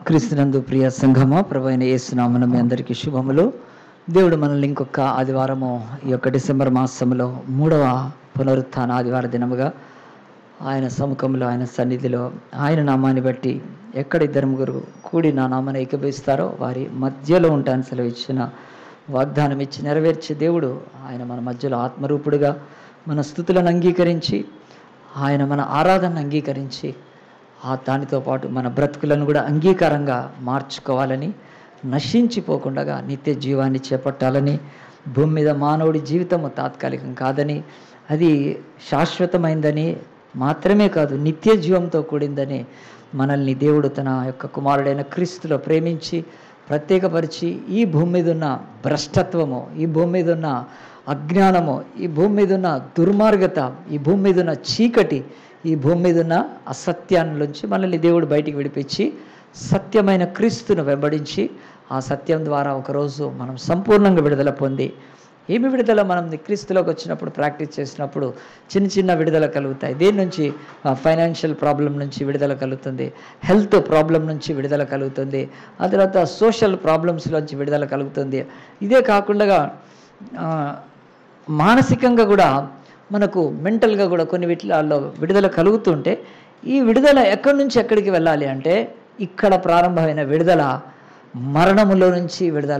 క్రీస్తునందు ప్రియ సంఘమా ప్రభు అయిన యేసునామన మీ అందరికీ శుభములు దేవుడు మనల్ని ఇంకొక ఆదివారము ఈ యొక్క డిసెంబర్ మాసంలో మూడవ పునరుత్థాన ఆదివార దినముగా ఆయన సముఖంలో ఆయన సన్నిధిలో ఆయన నామాన్ని బట్టి ఎక్కడ ఇద్దరు ముగ్గురు కూడి నా నామాన్ని ఏకీభవిస్తారో వారి మధ్యలో ఉంటాను సెలవు ఇచ్చిన వాగ్దానం ఇచ్చి నెరవేర్చే దేవుడు ఆయన మన మధ్యలో ఆత్మరూపుడుగా మన స్థుతులను అంగీకరించి ఆయన మన ఆరాధనను అంగీకరించి ఆ దానితో పాటు మన బ్రతుకులను కూడా అంగీకారంగా మార్చుకోవాలని నశించిపోకుండా నిత్య జీవాన్ని చేపట్టాలని భూమి మీద మానవుడి జీవితము తాత్కాలికం కాదని అది శాశ్వతమైందని మాత్రమే కాదు నిత్య జీవంతో కూడిందని మనల్ని దేవుడు తన యొక్క కుమారుడైన క్రీస్తులో ప్రేమించి ప్రత్యేకపరిచి ఈ భూమి మీద ఉన్న భ్రష్టత్వము ఈ భూమి మీద ఉన్న అజ్ఞానము ఈ భూమి మీద ఉన్న దుర్మార్గత ఈ భూమి మీద ఉన్న చీకటి ఈ భూమి మీద ఉన్న అసత్యాన్నిలోంచి మనల్ని దేవుడు బయటికి విడిపించి సత్యమైన క్రీస్తును వెంబడించి ఆ సత్యం ద్వారా ఒకరోజు మనం సంపూర్ణంగా విడుదల పొంది ఏమి విడుదల మనం క్రీస్తులోకి వచ్చినప్పుడు ప్రాక్టీస్ చేసినప్పుడు చిన్న చిన్న విడుదల కలుగుతాయి దేని నుంచి ఫైనాన్షియల్ ప్రాబ్లం నుంచి విడుదల కలుగుతుంది హెల్త్ ప్రాబ్లం నుంచి విడుదల కలుగుతుంది ఆ తర్వాత సోషల్ ప్రాబ్లమ్స్లోంచి విడుదల కలుగుతుంది ఇదే కాకుండా ఆ, మానసికంగా కూడా మనకు మెంటల్గా కూడా కొన్ని వీటిలో విడుదల కలుగుతుంటే ఈ విడుదల ఎక్కడి నుంచి ఎక్కడికి వెళ్ళాలి అంటే ఇక్కడ ప్రారంభమైన విడుదల మరణములో నుంచి విడుదల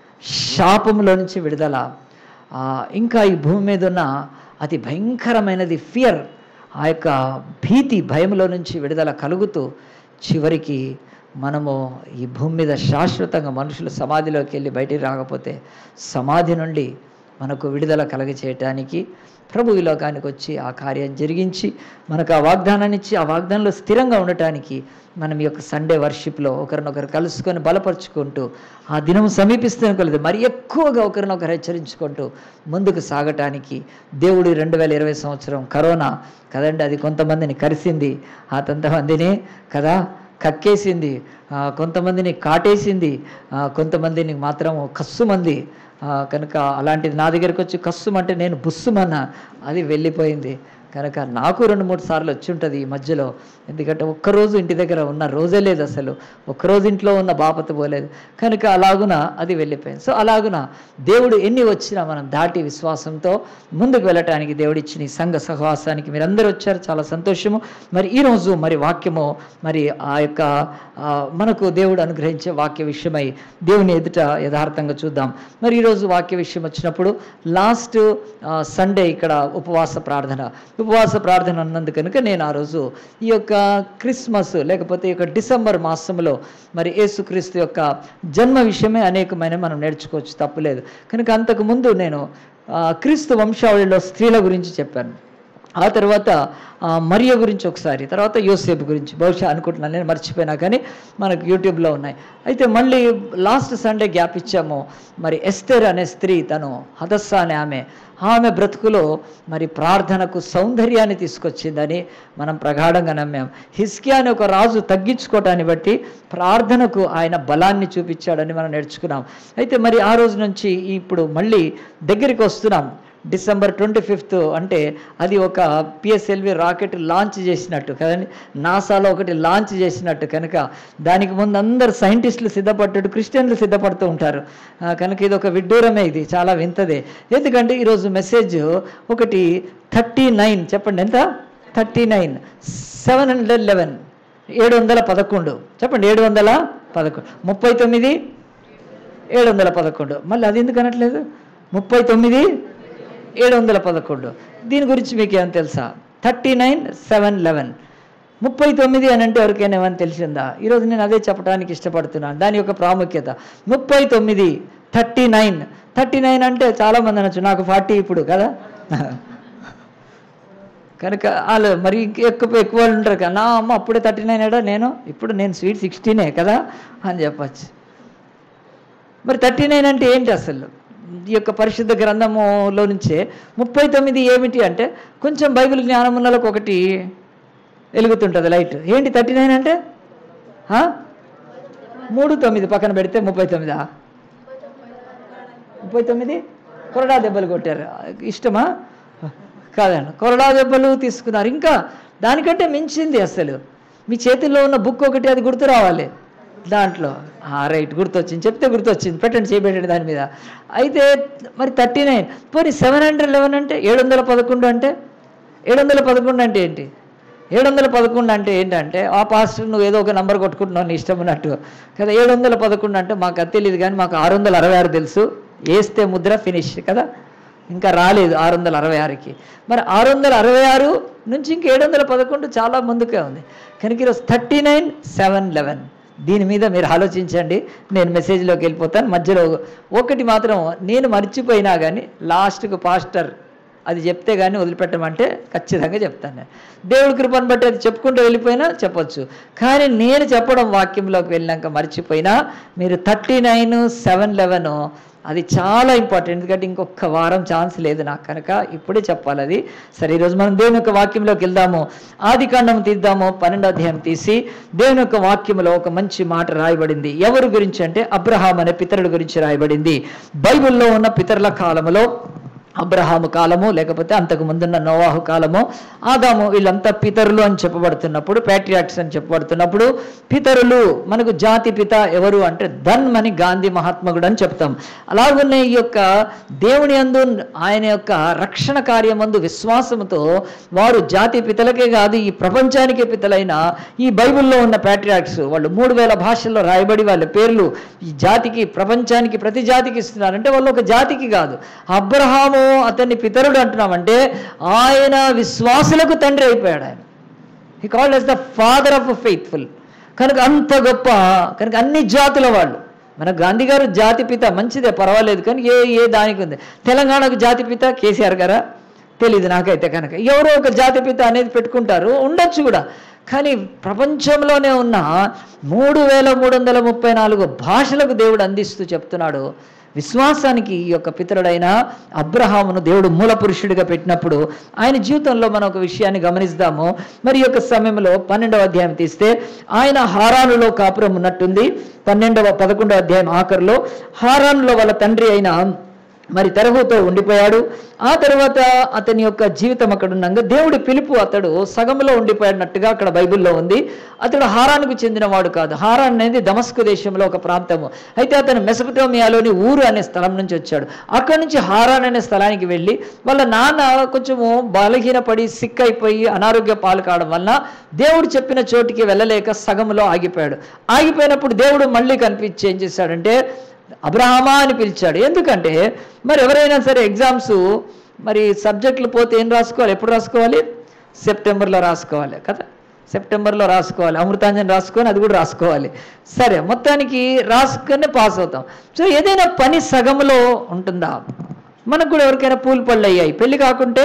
శాపములో నుంచి విడుదల ఆ, ఇంకా ఈ భూమి మీద ఉన్న అతి భయంకరమైనది ఫియర్ ఆ యొక్క భీతి భయంలో నుంచి విడుదల కలుగుతూ చివరికి మనము ఈ భూమి మీద శాశ్వతంగా మనుషులు సమాధిలోకి వెళ్ళి బయటికి రాకపోతే సమాధి నుండి మనకు విడుదల కలగచేయటానికి ప్రభు ఈ లోకానికి వచ్చి ఆ కార్యం జరిగించి మనకు ఆ వాగ్దానాన్ని ఇచ్చి ఆ వాగ్దానంలో స్థిరంగా ఉండటానికి మనం ఈ యొక్క సండే వర్షిప్లో ఒకరినొకరు కలుసుకొని బలపరుచుకుంటూ ఆ దినం సమీపిస్తున్న కొలది మరి ఎక్కువగా ఒకరినొకరు హెచ్చరించుకుంటూ ముందుకు సాగటానికి దేవుడి రెండు వేల ఇరవై సంవత్సరం కరోనా కదండి అది కొంతమందిని కరిసింది ఆ కొంతమందిని కదా కక్కేసింది ఆ, కొంతమందిని కాటేసింది ఆ, కొంతమందిని మాత్రం కస్సుమంది ఆ, కనుక అలాంటిది నా దగ్గరికి వచ్చి కస్సుమంటే నేను బుస్సుమన్నా అది వెళ్ళిపోయింది కనుక నాకు రెండు మూడు సార్లు వచ్చి ఉంటుంది ఈ మధ్యలో ఎందుకంటే ఒక్కరోజు ఇంటి దగ్గర ఉన్న రోజే లేదు అసలు ఒక్కరోజు ఇంట్లో ఉన్న బాపత పోలేదు కనుక అలాగున అది వెళ్ళిపోయింది సో అలాగున దేవుడు ఎన్ని వచ్చినా మనం దాటి విశ్వాసంతో ముందుకు వెళ్ళటానికి దేవుడు ఇచ్చిన ఈ సంఘ సహవాసానికి మీరందరూ వచ్చారు చాలా సంతోషము మరి ఈరోజు మరి వాక్యము మరి ఆ యొక్క ఆ, మనకు దేవుడు అనుగ్రహించే వాక్య విషయమై దేవుని ఎదుట యథార్థంగా చూద్దాం మరి ఈరోజు వాక్య విషయం వచ్చినప్పుడు లాస్ట్ సండే ఇక్కడ ఉపవాస ప్రార్థన ఉపవాస ప్రార్థన అన్నందు కనుక నేను ఆ రోజు ఈ యొక్క క్రిస్మస్ లేకపోతే ఈ యొక్క డిసెంబర్ మాసంలో మరి యేసుక్రీస్తు యొక్క జన్మ విషయమే అనేకమైన మనం నేర్చుకోవచ్చు తప్పులేదు కనుక అంతకుముందు నేను ఆ, క్రీస్తు వంశావళిలో స్త్రీల గురించి చెప్పాను ఆ తర్వాత ఆ, మరియ గురించి ఒకసారి తర్వాత యోసేపు గురించి బహుశా అనుకుంటున్నాను నేను మర్చిపోయినా కానీ మనకు యూట్యూబ్లో ఉన్నాయి అయితే మళ్ళీ లాస్ట్ సండే గ్యాప్ ఇచ్చాము మరి ఎస్తేర్ అనే స్త్రీ తను హదస్స అనే ఆమె ఆమె బ్రతుకులో మరి ప్రార్థనకు సౌందర్యాన్ని తీసుకొచ్చిందని మనం ప్రగాఢంగా నమ్మాం హిస్కియా అనే ఒక రాజు తగ్గించుకోవటాన్ని బట్టి ప్రార్థనకు ఆయన బలాన్ని చూపించాడని మనం నేర్చుకున్నాం అయితే మరి ఆ రోజు నుంచి ఇప్పుడు మళ్ళీ దగ్గరికి వస్తున్నాం డిసెంబర్ ట్వంటీ ఫిఫ్త్ అంటే అది ఒక పిఎస్ఎల్వి రాకెట్ లాంచ్ చేసినట్టు కదండి నాసాలో ఒకటి లాంచ్ చేసినట్టు కనుక దానికి ముందు అందరు సైంటిస్టులు సిద్ధపడ్డట్టు క్రిస్టియన్లు సిద్ధపడుతూ ఉంటారు ఆ, కనుక ఇది ఒక విడ్డూరమే ఇది చాలా వింతదే ఎందుకంటే ఈరోజు మెసేజ్ ఒకటి థర్టీ నైన్ చెప్పండి ఎంత thirty nine seven hundred eleven ఏడు వందల పదకొండు చెప్పండి ఏడు వందల పదకొండు ముప్పై తొమ్మిది ఏడు వందల పదకొండు మళ్ళీ అది ఎందుకు అనట్లేదు ముప్పై తొమ్మిది ఏడు వందల పదకొండు దీని గురించి మీకు ఏమైనా తెలుసా థర్టీ నైన్ సెవెన్ లెవెన్ ముప్పై తొమ్మిది అని అంటే ఎవరికైనా ఏమైనా తెలిసిందా ఈరోజు నేను అదే చెప్పడానికి ఇష్టపడుతున్నాను దాని యొక్క ప్రాముఖ్యత ముప్పై తొమ్మిది థర్టీ నైన్ థర్టీ నైన్ అంటే చాలామంది అనొచ్చు నాకు ఫార్టీ ఇప్పుడు కదా కనుక వాళ్ళు మరి ఇంక ఎక్కువ ఎక్కువ వాళ్ళు ఉంటారు కదా నా అమ్మ అప్పుడే థర్టీ నైన్ ఏడా నేను ఇప్పుడు నేను స్వీట్ సిక్స్టీనే కదా అని చెప్పచ్చు మరి థర్టీ నైన్ అంటే ఏంటి అసలు ఈ యొక్క పరిశుద్ధ గ్రంథములో నుంచే ముప్పై తొమ్మిది ఏమిటి అంటే కొంచెం బైబిల్ జ్ఞానం ఉన్న వాళ్ళకి ఒకటి వెలుగుతుంటుంది లైట్ ఏంటి థర్టీ నైన్ అంటే ఆ? మూడు తొమ్మిది పక్కన పెడితే ముప్పై తొమ్మిదా ముప్పై తొమ్మిది కొరడా దెబ్బలు కొట్టారు ఇష్టమా కాదండి కొరడా దెబ్బలు తీసుకున్నారు ఇంకా దానికంటే మించింది అసలు మీ చేతిలో ఉన్న బుక్ ఒకటి అది గుర్తు రావాలి దాంట్లో ఆ రైట్ గుర్తొచ్చింది చెప్తే గుర్తొచ్చింది పెట్టండి చేయబెట్టండి దాని మీద అయితే మరి థర్టీ నైన్ పోనీ సెవెన్ హండ్రెడ్ లెవెన్ అంటే ఏడు వందల పదకొండు అంటే ఏడు వందల పదకొండు అంటే ఏంటి ఏడు వందల పదకొండు అంటే ఏంటంటే ఆ పాస్టర్ నువ్వు ఏదో ఒక నంబర్ కొట్టుకుంటున్నావు నీ ఇష్టం ఉన్నట్టు కదా ఏడు వందల పదకొండు అంటే మాకు అది తెలియదు కానీ మాకు ఆరు వందల అరవై ఆరు తెలుసు వేస్తే ముద్ర ఫినిష్ కదా ఇంకా రాలేదు ఆరు వందల అరవై ఆరుకి మరి ఆరు వందల అరవై ఆరు నుంచి ఇంక ఏడు వందల పదకొండు చాలా ముందుకే ఉంది కనుక ఈరోజు థర్టీ నైన్ సెవెన్ లెవెన్ దీని మీద మీరు ఆలోచించండి నేను మెసేజ్లోకి వెళ్ళిపోతాను మధ్యలో ఒకటి మాత్రం నేను మర్చిపోయినా కానీ లాస్ట్కు పాస్టర్ అది చెప్తే కానీ వదిలిపెట్టమంటే ఖచ్చితంగా చెప్తాను నేను దేవుడి కృపను బట్టి అది చెప్పుకుంటూ వెళ్ళిపోయినా చెప్పొచ్చు కానీ నేను చెప్పడం వాక్యంలోకి వెళ్ళినాక మర్చిపోయినా మీరు థర్టీ నైన్ సెవెన్ లెవెన్ అది చాలా ఇంపార్టెంట్ ఎందుకంటే ఇంకొక వారం ఛాన్స్ లేదు నాకు కనుక ఇప్పుడే చెప్పాలి అది సరే ఈరోజు మనం దేవుని యొక్క వాక్యంలోకి వెళ్దాము ఆది కాండం తీద్దాము పన్నెండో అధ్యాయం తీసి దేవుని యొక్క వాక్యంలో ఒక మంచి మాట రాయబడింది ఎవరి గురించి అంటే అబ్రహాం అనే పితరుడు గురించి రాయబడింది బైబిల్లో ఉన్న పితరుల కాలములో అబ్రహాము కాలము లేకపోతే అంతకు ముందున్న నోవాహు కాలము ఆదాము వీళ్ళంతా పితరులు అని చెప్పబడుతున్నప్పుడు ప్యాట్రియాక్స్ అని చెప్పబడుతున్నప్పుడు పితరులు మనకు జాతి పిత ఎవరు అంటే ధన్ అని గాంధీ మహాత్మకుడు అని చెప్తాం అలాగనే ఈ యొక్క దేవుని అందు ఆయన యొక్క రక్షణ కార్యమందు విశ్వాసముతో వారు జాతి పితలకే కాదు ఈ ప్రపంచానికే పితలైన ఈ బైబిల్లో ఉన్న ప్యాట్రియాక్స్ వాళ్ళు మూడు వేల భాషల్లో రాయబడి వాళ్ళ పేర్లు ఈ జాతికి ప్రపంచానికి ప్రతి జాతికి ఇస్తున్నారంటే వాళ్ళు ఒక జాతికి కాదు అబ్రహాము అతన్ని పితరుడు అంటున్నామంటే ఆయన విశ్వాసులకు తండ్రి అయిపోయాడు ఆయన he called as the father of faithful కనుక అంత గొప్ప కనుక అన్ని జాతుల వాళ్ళు మన గాంధీ గారు జాతి పిత మంచిదే పర్వాలేదు కానీ ఏ ఏ దానికి ఉంది తెలంగాణకు జాతి పిత కేసీఆర్ గారా తెలీదు నాకైతే కనుక ఎవరో ఒక జాతి పిత అనేది పెట్టుకుంటారు ఉండొచ్చు కూడా కానీ ప్రపంచంలోనే ఉన్న మూడు వేల మూడు వందల ముప్పై నాలుగు భాషలకు దేవుడు అందిస్తూ చెప్తున్నాడు విశ్వాసానికి ఈ యొక్క పితరుడైన అబ్రహామును దేవుడు మూల పురుషుడిగా పెట్టినప్పుడు ఆయన జీవితంలో మనం ఒక విషయాన్ని గమనిస్తాము మరి ఈ యొక్క సమయంలో పన్నెండవ అధ్యాయం తీస్తే ఆయన హారానులో కాపురం ఉన్నట్టుంది పన్నెండవ పదకొండవ అధ్యాయం ఆఖరిలో హారానులో వాళ్ళ తండ్రి అయిన మరి తెరహుతో ఉండిపోయాడు ఆ తర్వాత అతని యొక్క జీవితం అక్కడ ఉండగా దేవుడి పిలుపు అతడు సగంలో ఉండిపోయాడన్నట్టుగా అక్కడ బైబిల్లో ఉంది అతడు హారానికి చెందినవాడు కాదు హారాన్ అనేది దమస్కు దేశంలో ఒక ప్రాంతము అయితే అతను మెసపటోమియాలోని ఊరు అనే స్థలం నుంచి వచ్చాడు అక్కడి నుంచి హారాన్ అనే స్థలానికి వెళ్ళి వాళ్ళ నాన్న కొంచెము బలహీనపడి సిక్ అయిపోయి అనారోగ్య పాలు కావడం వలన దేవుడు చెప్పిన చోటికి వెళ్ళలేక సగంలో ఆగిపోయాడు ఆగిపోయినప్పుడు దేవుడు మళ్ళీ కనిపించి ఏం చేశాడంటే అబ్రహమా అని పిలిచాడు ఎందుకంటే మరి ఎవరైనా సరే ఎగ్జామ్స్ మరి సబ్జెక్టులు పోతే ఏం రాసుకోవాలి ఎప్పుడు రాసుకోవాలి సెప్టెంబర్లో రాసుకోవాలి కదా సెప్టెంబర్లో రాసుకోవాలి అమృతాంజన్ రాసుకొని అది కూడా రాసుకోవాలి సరే మొత్తానికి రాసుకొని పాస్ అవుతాం సో ఏదైనా పని సగంలో ఉంటుందా మనకు కూడా ఎవరికైనా పూలు పళ్ళు అయ్యాయి పెళ్లి కాకుంటే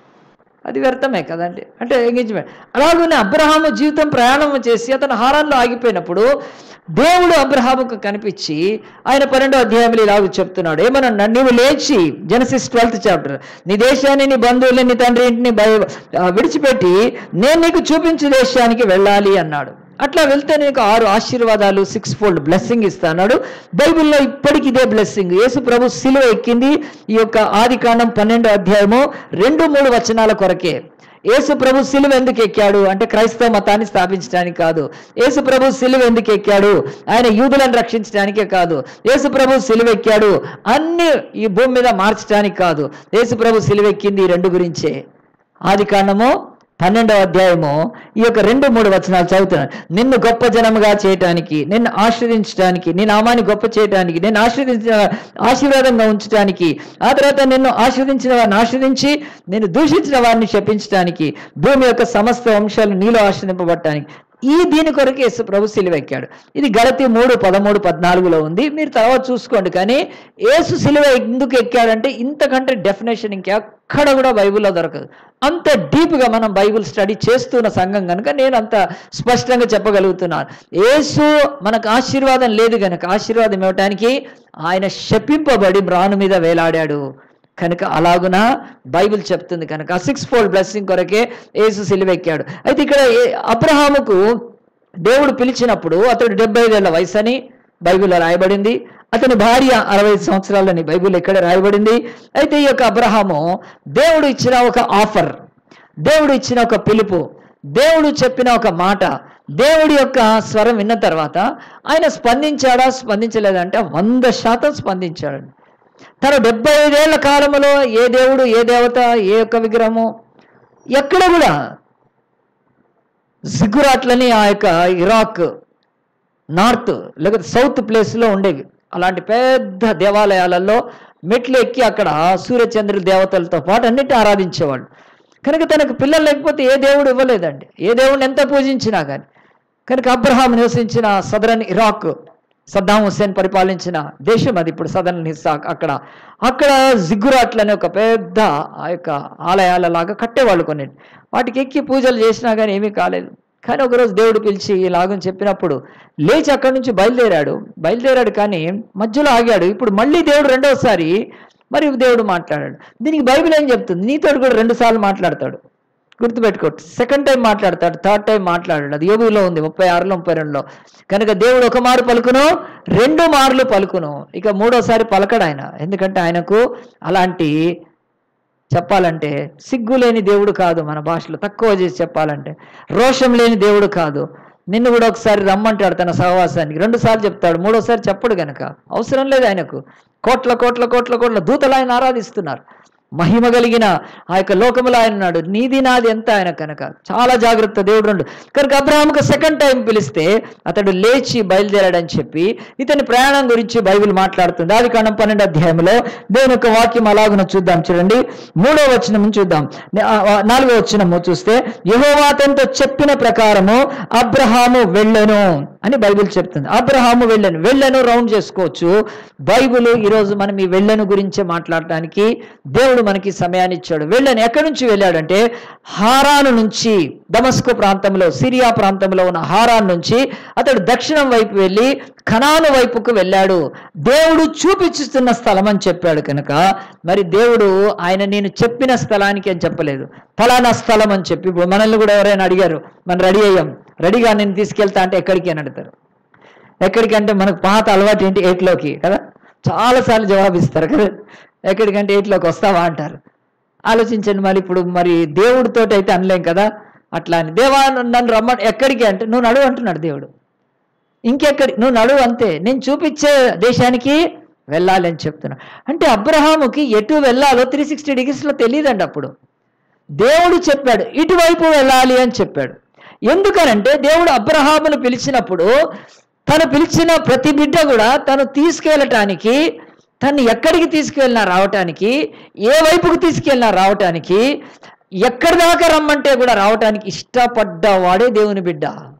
అది వ్యర్థమే కదండి అంటే ఎంగేజ్మెంట్ అలాగనే అబ్రహాము జీవితం ప్రయాణం చేసి అతను హారాల్లో ఆగిపోయినప్పుడు దేవుడు అబ్రహాముకు కనిపించి ఆయన పన్నెండో అధ్యాయంలో ఇలాగ చెప్తున్నాడు ఏమన్నా నీవు లేచి జెనసిస్ ట్వెల్త్ చాప్టర్ నీ దేశాన్ని నీ బంధువుల్ని నీ తండ్రి ఇంటిని బయ- ఆ, విడిచిపెట్టి నేను నీకు చూపించే దేశానికి వెళ్ళాలి అన్నాడు అట్లా వెళ్తే నీకు ఆరు ఆశీర్వాదాలు సిక్స్ ఫోల్డ్ బ్లెస్సింగ్ ఇస్తాడు బైబిల్లో ఇప్పటికి ఇదే బ్లెస్సింగ్ యేసు ప్రభు సిలువ ఎక్కింది ఈ యొక్క ఆది కాండం పన్నెండో అధ్యాయము రెండు మూడు వచనాల కొరకే యేసు ప్రభు సిలువ ఎందుకు ఎక్కాడు అంటే క్రైస్తవ మతాన్ని స్థాపించడానికి కాదు యేసు ప్రభు సిలువ ఎందుకు ఎక్కాడు ఆయన యూదులను రక్షించడానికే కాదు యేసు ప్రభు సిలువ ఎక్కాడు అన్ని ఈ భూమి మీద మార్చడానికి కాదు యేసు ప్రభు సిలువ ఎక్కింది ఈ రెండు గురించే ఆది కాండము పన్నెండవ అధ్యాయము ఈ యొక్క రెండు మూడు వచనాలు చదువుతున్నాను నిన్ను గొప్ప జనముగా చేయటానికి నిన్ను ఆశ్రదించడానికి నీ నామాన్ని గొప్ప చేయటానికి నేను ఆశ్రదించిన ఆశీర్వాదంగా ఉంచడానికి ఆ తర్వాత నిన్ను ఆశ్రదించిన వారిని ఆశ్రదించి నేను దూషించిన వారిని శపించడానికి భూమి యొక్క సమస్త వంశాలు నీలో ఆశ్రదింపబడటానికి ఈ దీని కొరకు యేసు ప్రభు సిలువ ఎక్కాడు ఇది గలతి మూడు పదమూడు పద్నాలుగులో ఉంది మీరు తర్వాత చూసుకోండి కానీ యేసు సిలువ ఎందుకు ఎక్కాడంటే ఇంతకంటే డెఫినేషన్ ఇంకెక్కడ కూడా బైబిల్లో దొరకదు అంత డీప్గా మనం బైబిల్ స్టడీ చేస్తున్న సంఘం కనుక నేను అంత స్పష్టంగా చెప్పగలుగుతున్నాను యేసు మనకు ఆశీర్వాదం లేదు కనుక ఆశీర్వాదం ఇవ్వటానికి ఆయన శపింపబడి మ్రాను మీద వేలాడాడు కనుక అలాగున బైబిల్ చెప్తుంది కనుక సిక్స్ ఫోల్డ్ బ్లెస్సింగ్ కొరకే యేసు సిలువెక్కాడు అయితే ఇక్కడ ఏ- అబ్రహాముకు దేవుడు పిలిచినప్పుడు అతడు డెబ్బై ఐదేళ్ల వయసు అని బైబిల్లో రాయబడింది అతని భార్య అరవై సంవత్సరాలని బైబిల్ ఇక్కడ రాయబడింది అయితే ఈ యొక్క అబ్రహాము దేవుడు ఇచ్చిన ఒక ఆఫర్ దేవుడు ఇచ్చిన ఒక పిలుపు దేవుడు చెప్పిన ఒక మాట దేవుడి యొక్క స్వరం విన్న తర్వాత ఆయన స్పందించాడా స్పందించలేదంటే వంద శాతం స్పందించాడు తన డెబ్బై ఐదేళ్ల కాలంలో ఏ దేవుడు ఏ దేవత ఏ యొక్క విగ్రహము ఎక్కడ కూడా జిగురాట్లని ఆ యొక్క ఇరాక్ నార్త్ లేకపోతే సౌత్ ప్లేస్లో ఉండేవి అలాంటి పెద్ద దేవాలయాలలో మెట్లు ఎక్కి అక్కడ సూర్యచంద్రుల దేవతలతో పాటు అన్నిటి ఆరాధించేవాళ్ళు కనుక తనకు పిల్లలు లేకపోతే ఏ దేవుడు ఇవ్వలేదండి ఏ దేవుడిని ఎంత పూజించినా కానీ కనుక అబ్రహాం నివసించిన సదరన్ ఇరాక్ సద్దాం హుస్సేన్ పరిపాలించిన దేశం అది ఇప్పుడు సదరన్ ఇస్సాక్ అక్కడ అక్కడ జిగ్గురాట్లు అనే ఒక పెద్ద ఆ యొక్క ఆలయాల లాగా కట్టేవాళ్ళు కొన్ని వాటికి ఎక్కి పూజలు చేసినా కానీ ఏమీ కాలేదు కానీ ఒకరోజు దేవుడు పిలిచి ఇలాగని చెప్పినప్పుడు లేచి అక్కడి నుంచి బయలుదేరాడు బయలుదేరాడు కానీ మధ్యలో ఆగాడు ఇప్పుడు మళ్ళీ దేవుడు రెండోసారి మరి దేవుడు మాట్లాడాడు దీనికి బైబిల్ ఏం చెప్తుంది నీతోడు కూడా రెండు సార్లు మాట్లాడతాడు గుర్తుపెట్టుకో సెకండ్ టైం మాట్లాడతాడు థర్డ్ టైం మాట్లాడాడు అది యోగులో ఉంది ముప్పై ఆరులో ముప్పై రెండులో కనుక దేవుడు ఒక మారు పలుకును రెండు మార్లు పలుకును ఇక మూడోసారి పలకడు ఆయన ఎందుకంటే ఆయనకు అలాంటి చెప్పాలంటే సిగ్గు లేని దేవుడు కాదు మన భాషలో తక్కువ చేసి చెప్పాలంటే రోషం లేని దేవుడు కాదు నిన్ను కూడా ఒకసారి రమ్మంటాడు తన సహవాసానికి రెండు సార్లు చెప్తాడు మూడోసారి చెప్పడు గనక అవసరం లేదు ఆయనకు కోట్ల కోట్ల కోట్ల కోట్ల దూతలు ఆయన ఆరాధిస్తున్నారు మహిమ కలిగిన ఆ యొక్క లోకములో ఆయన ఉన్నాడు నీది నాది ఎంత ఆయన కనుక చాలా జాగ్రత్త దేవుడు ఉండు కనుక అబ్రహాంకు సెకండ్ టైం పిలిస్తే అతడు లేచి బయలుదేరాడని చెప్పి ఇతని ప్రయాణం గురించి బైబిల్ మాట్లాడుతుంది ఆది కాండం పన్నెండు అధ్యాయంలో దేవుని యొక్క వాక్యం అలాగున చూద్దాం చూడండి మూడో వచనం చూద్దాం ఆ, ఆ, నాలుగో వచనము చూస్తే యెహోవా అతనితో చెప్పిన ప్రకారము అబ్రహాము వెళ్ళెను అని బైబిల్ చెప్తుంది అబ్రహాము వెళ్ళను వెళ్ళను రౌండ్ చేసుకోవచ్చు బైబిల్ ఈరోజు మనం ఈ వెళ్ళను గురించే మాట్లాడటానికి దేవుడు మనకి సమయాన్ని ఇచ్చాడు వెళ్ళను ఎక్కడి నుంచి వెళ్ళాడంటే హారాను నుంచి దమస్కు ప్రాంతంలో సిరియా ప్రాంతంలో ఉన్న హారాన్ నుంచి అతడు దక్షిణం వైపు వెళ్ళి ఖనాను వైపుకు వెళ్ళాడు దేవుడు చూపించుతున్న స్థలం అని చెప్పాడు కనుక మరి దేవుడు ఆయన నేను చెప్పిన స్థలానికి అని చెప్పలేదు ఫలానా స్థలం అని చెప్పి ఇప్పుడు మనల్ని కూడా ఎవరైనా అడిగారు మనం రెడీ అయ్యాం రెడీగా నేను తీసుకెళ్తా అంటే ఎక్కడికి అని అడుగుతారు ఎక్కడికంటే మనకు పాత అలవాటు ఏంటి ఎయిట్లోకి కదా చాలాసార్లు జవాబిస్తారు కదా ఎక్కడికంటే ఎయిట్లోకి వస్తావా అంటారు ఆలోచించండి మరి ఇప్పుడు మరి దేవుడితో అయితే అనలేం కదా అట్లా అని దేవా నన్ను రమ్మ ఎక్కడికి అంటే నువ్వు నడువు అంటున్నాడు దేవుడు ఇంకెక్కడి నువ్వు నడువు అంతే నేను చూపించే దేశానికి వెళ్ళాలి అని చెప్తున్నా అంటే అబ్రహాముకి ఎటు వెళ్ళాలో త్రీ సిక్స్టీ డిగ్రీస్లో తెలియదండి అప్పుడు దేవుడు చెప్పాడు ఇటువైపు వెళ్ళాలి అని చెప్పాడు ఎందుకనంటే దేవుడు అబ్రహామును పిలిచినప్పుడు తను పిలిచిన ప్రతి బిడ్డ కూడా తను తీసుకెళ్ళటానికి తను ఎక్కడికి తీసుకువెళ్ళినా రావటానికి ఏ వైపుకు తీసుకెళ్ళినా రావటానికి ఎక్కడి దాకా రమ్మంటే కూడా రావటానికి ఇష్టపడ్డవాడే దేవుని బిడ్డ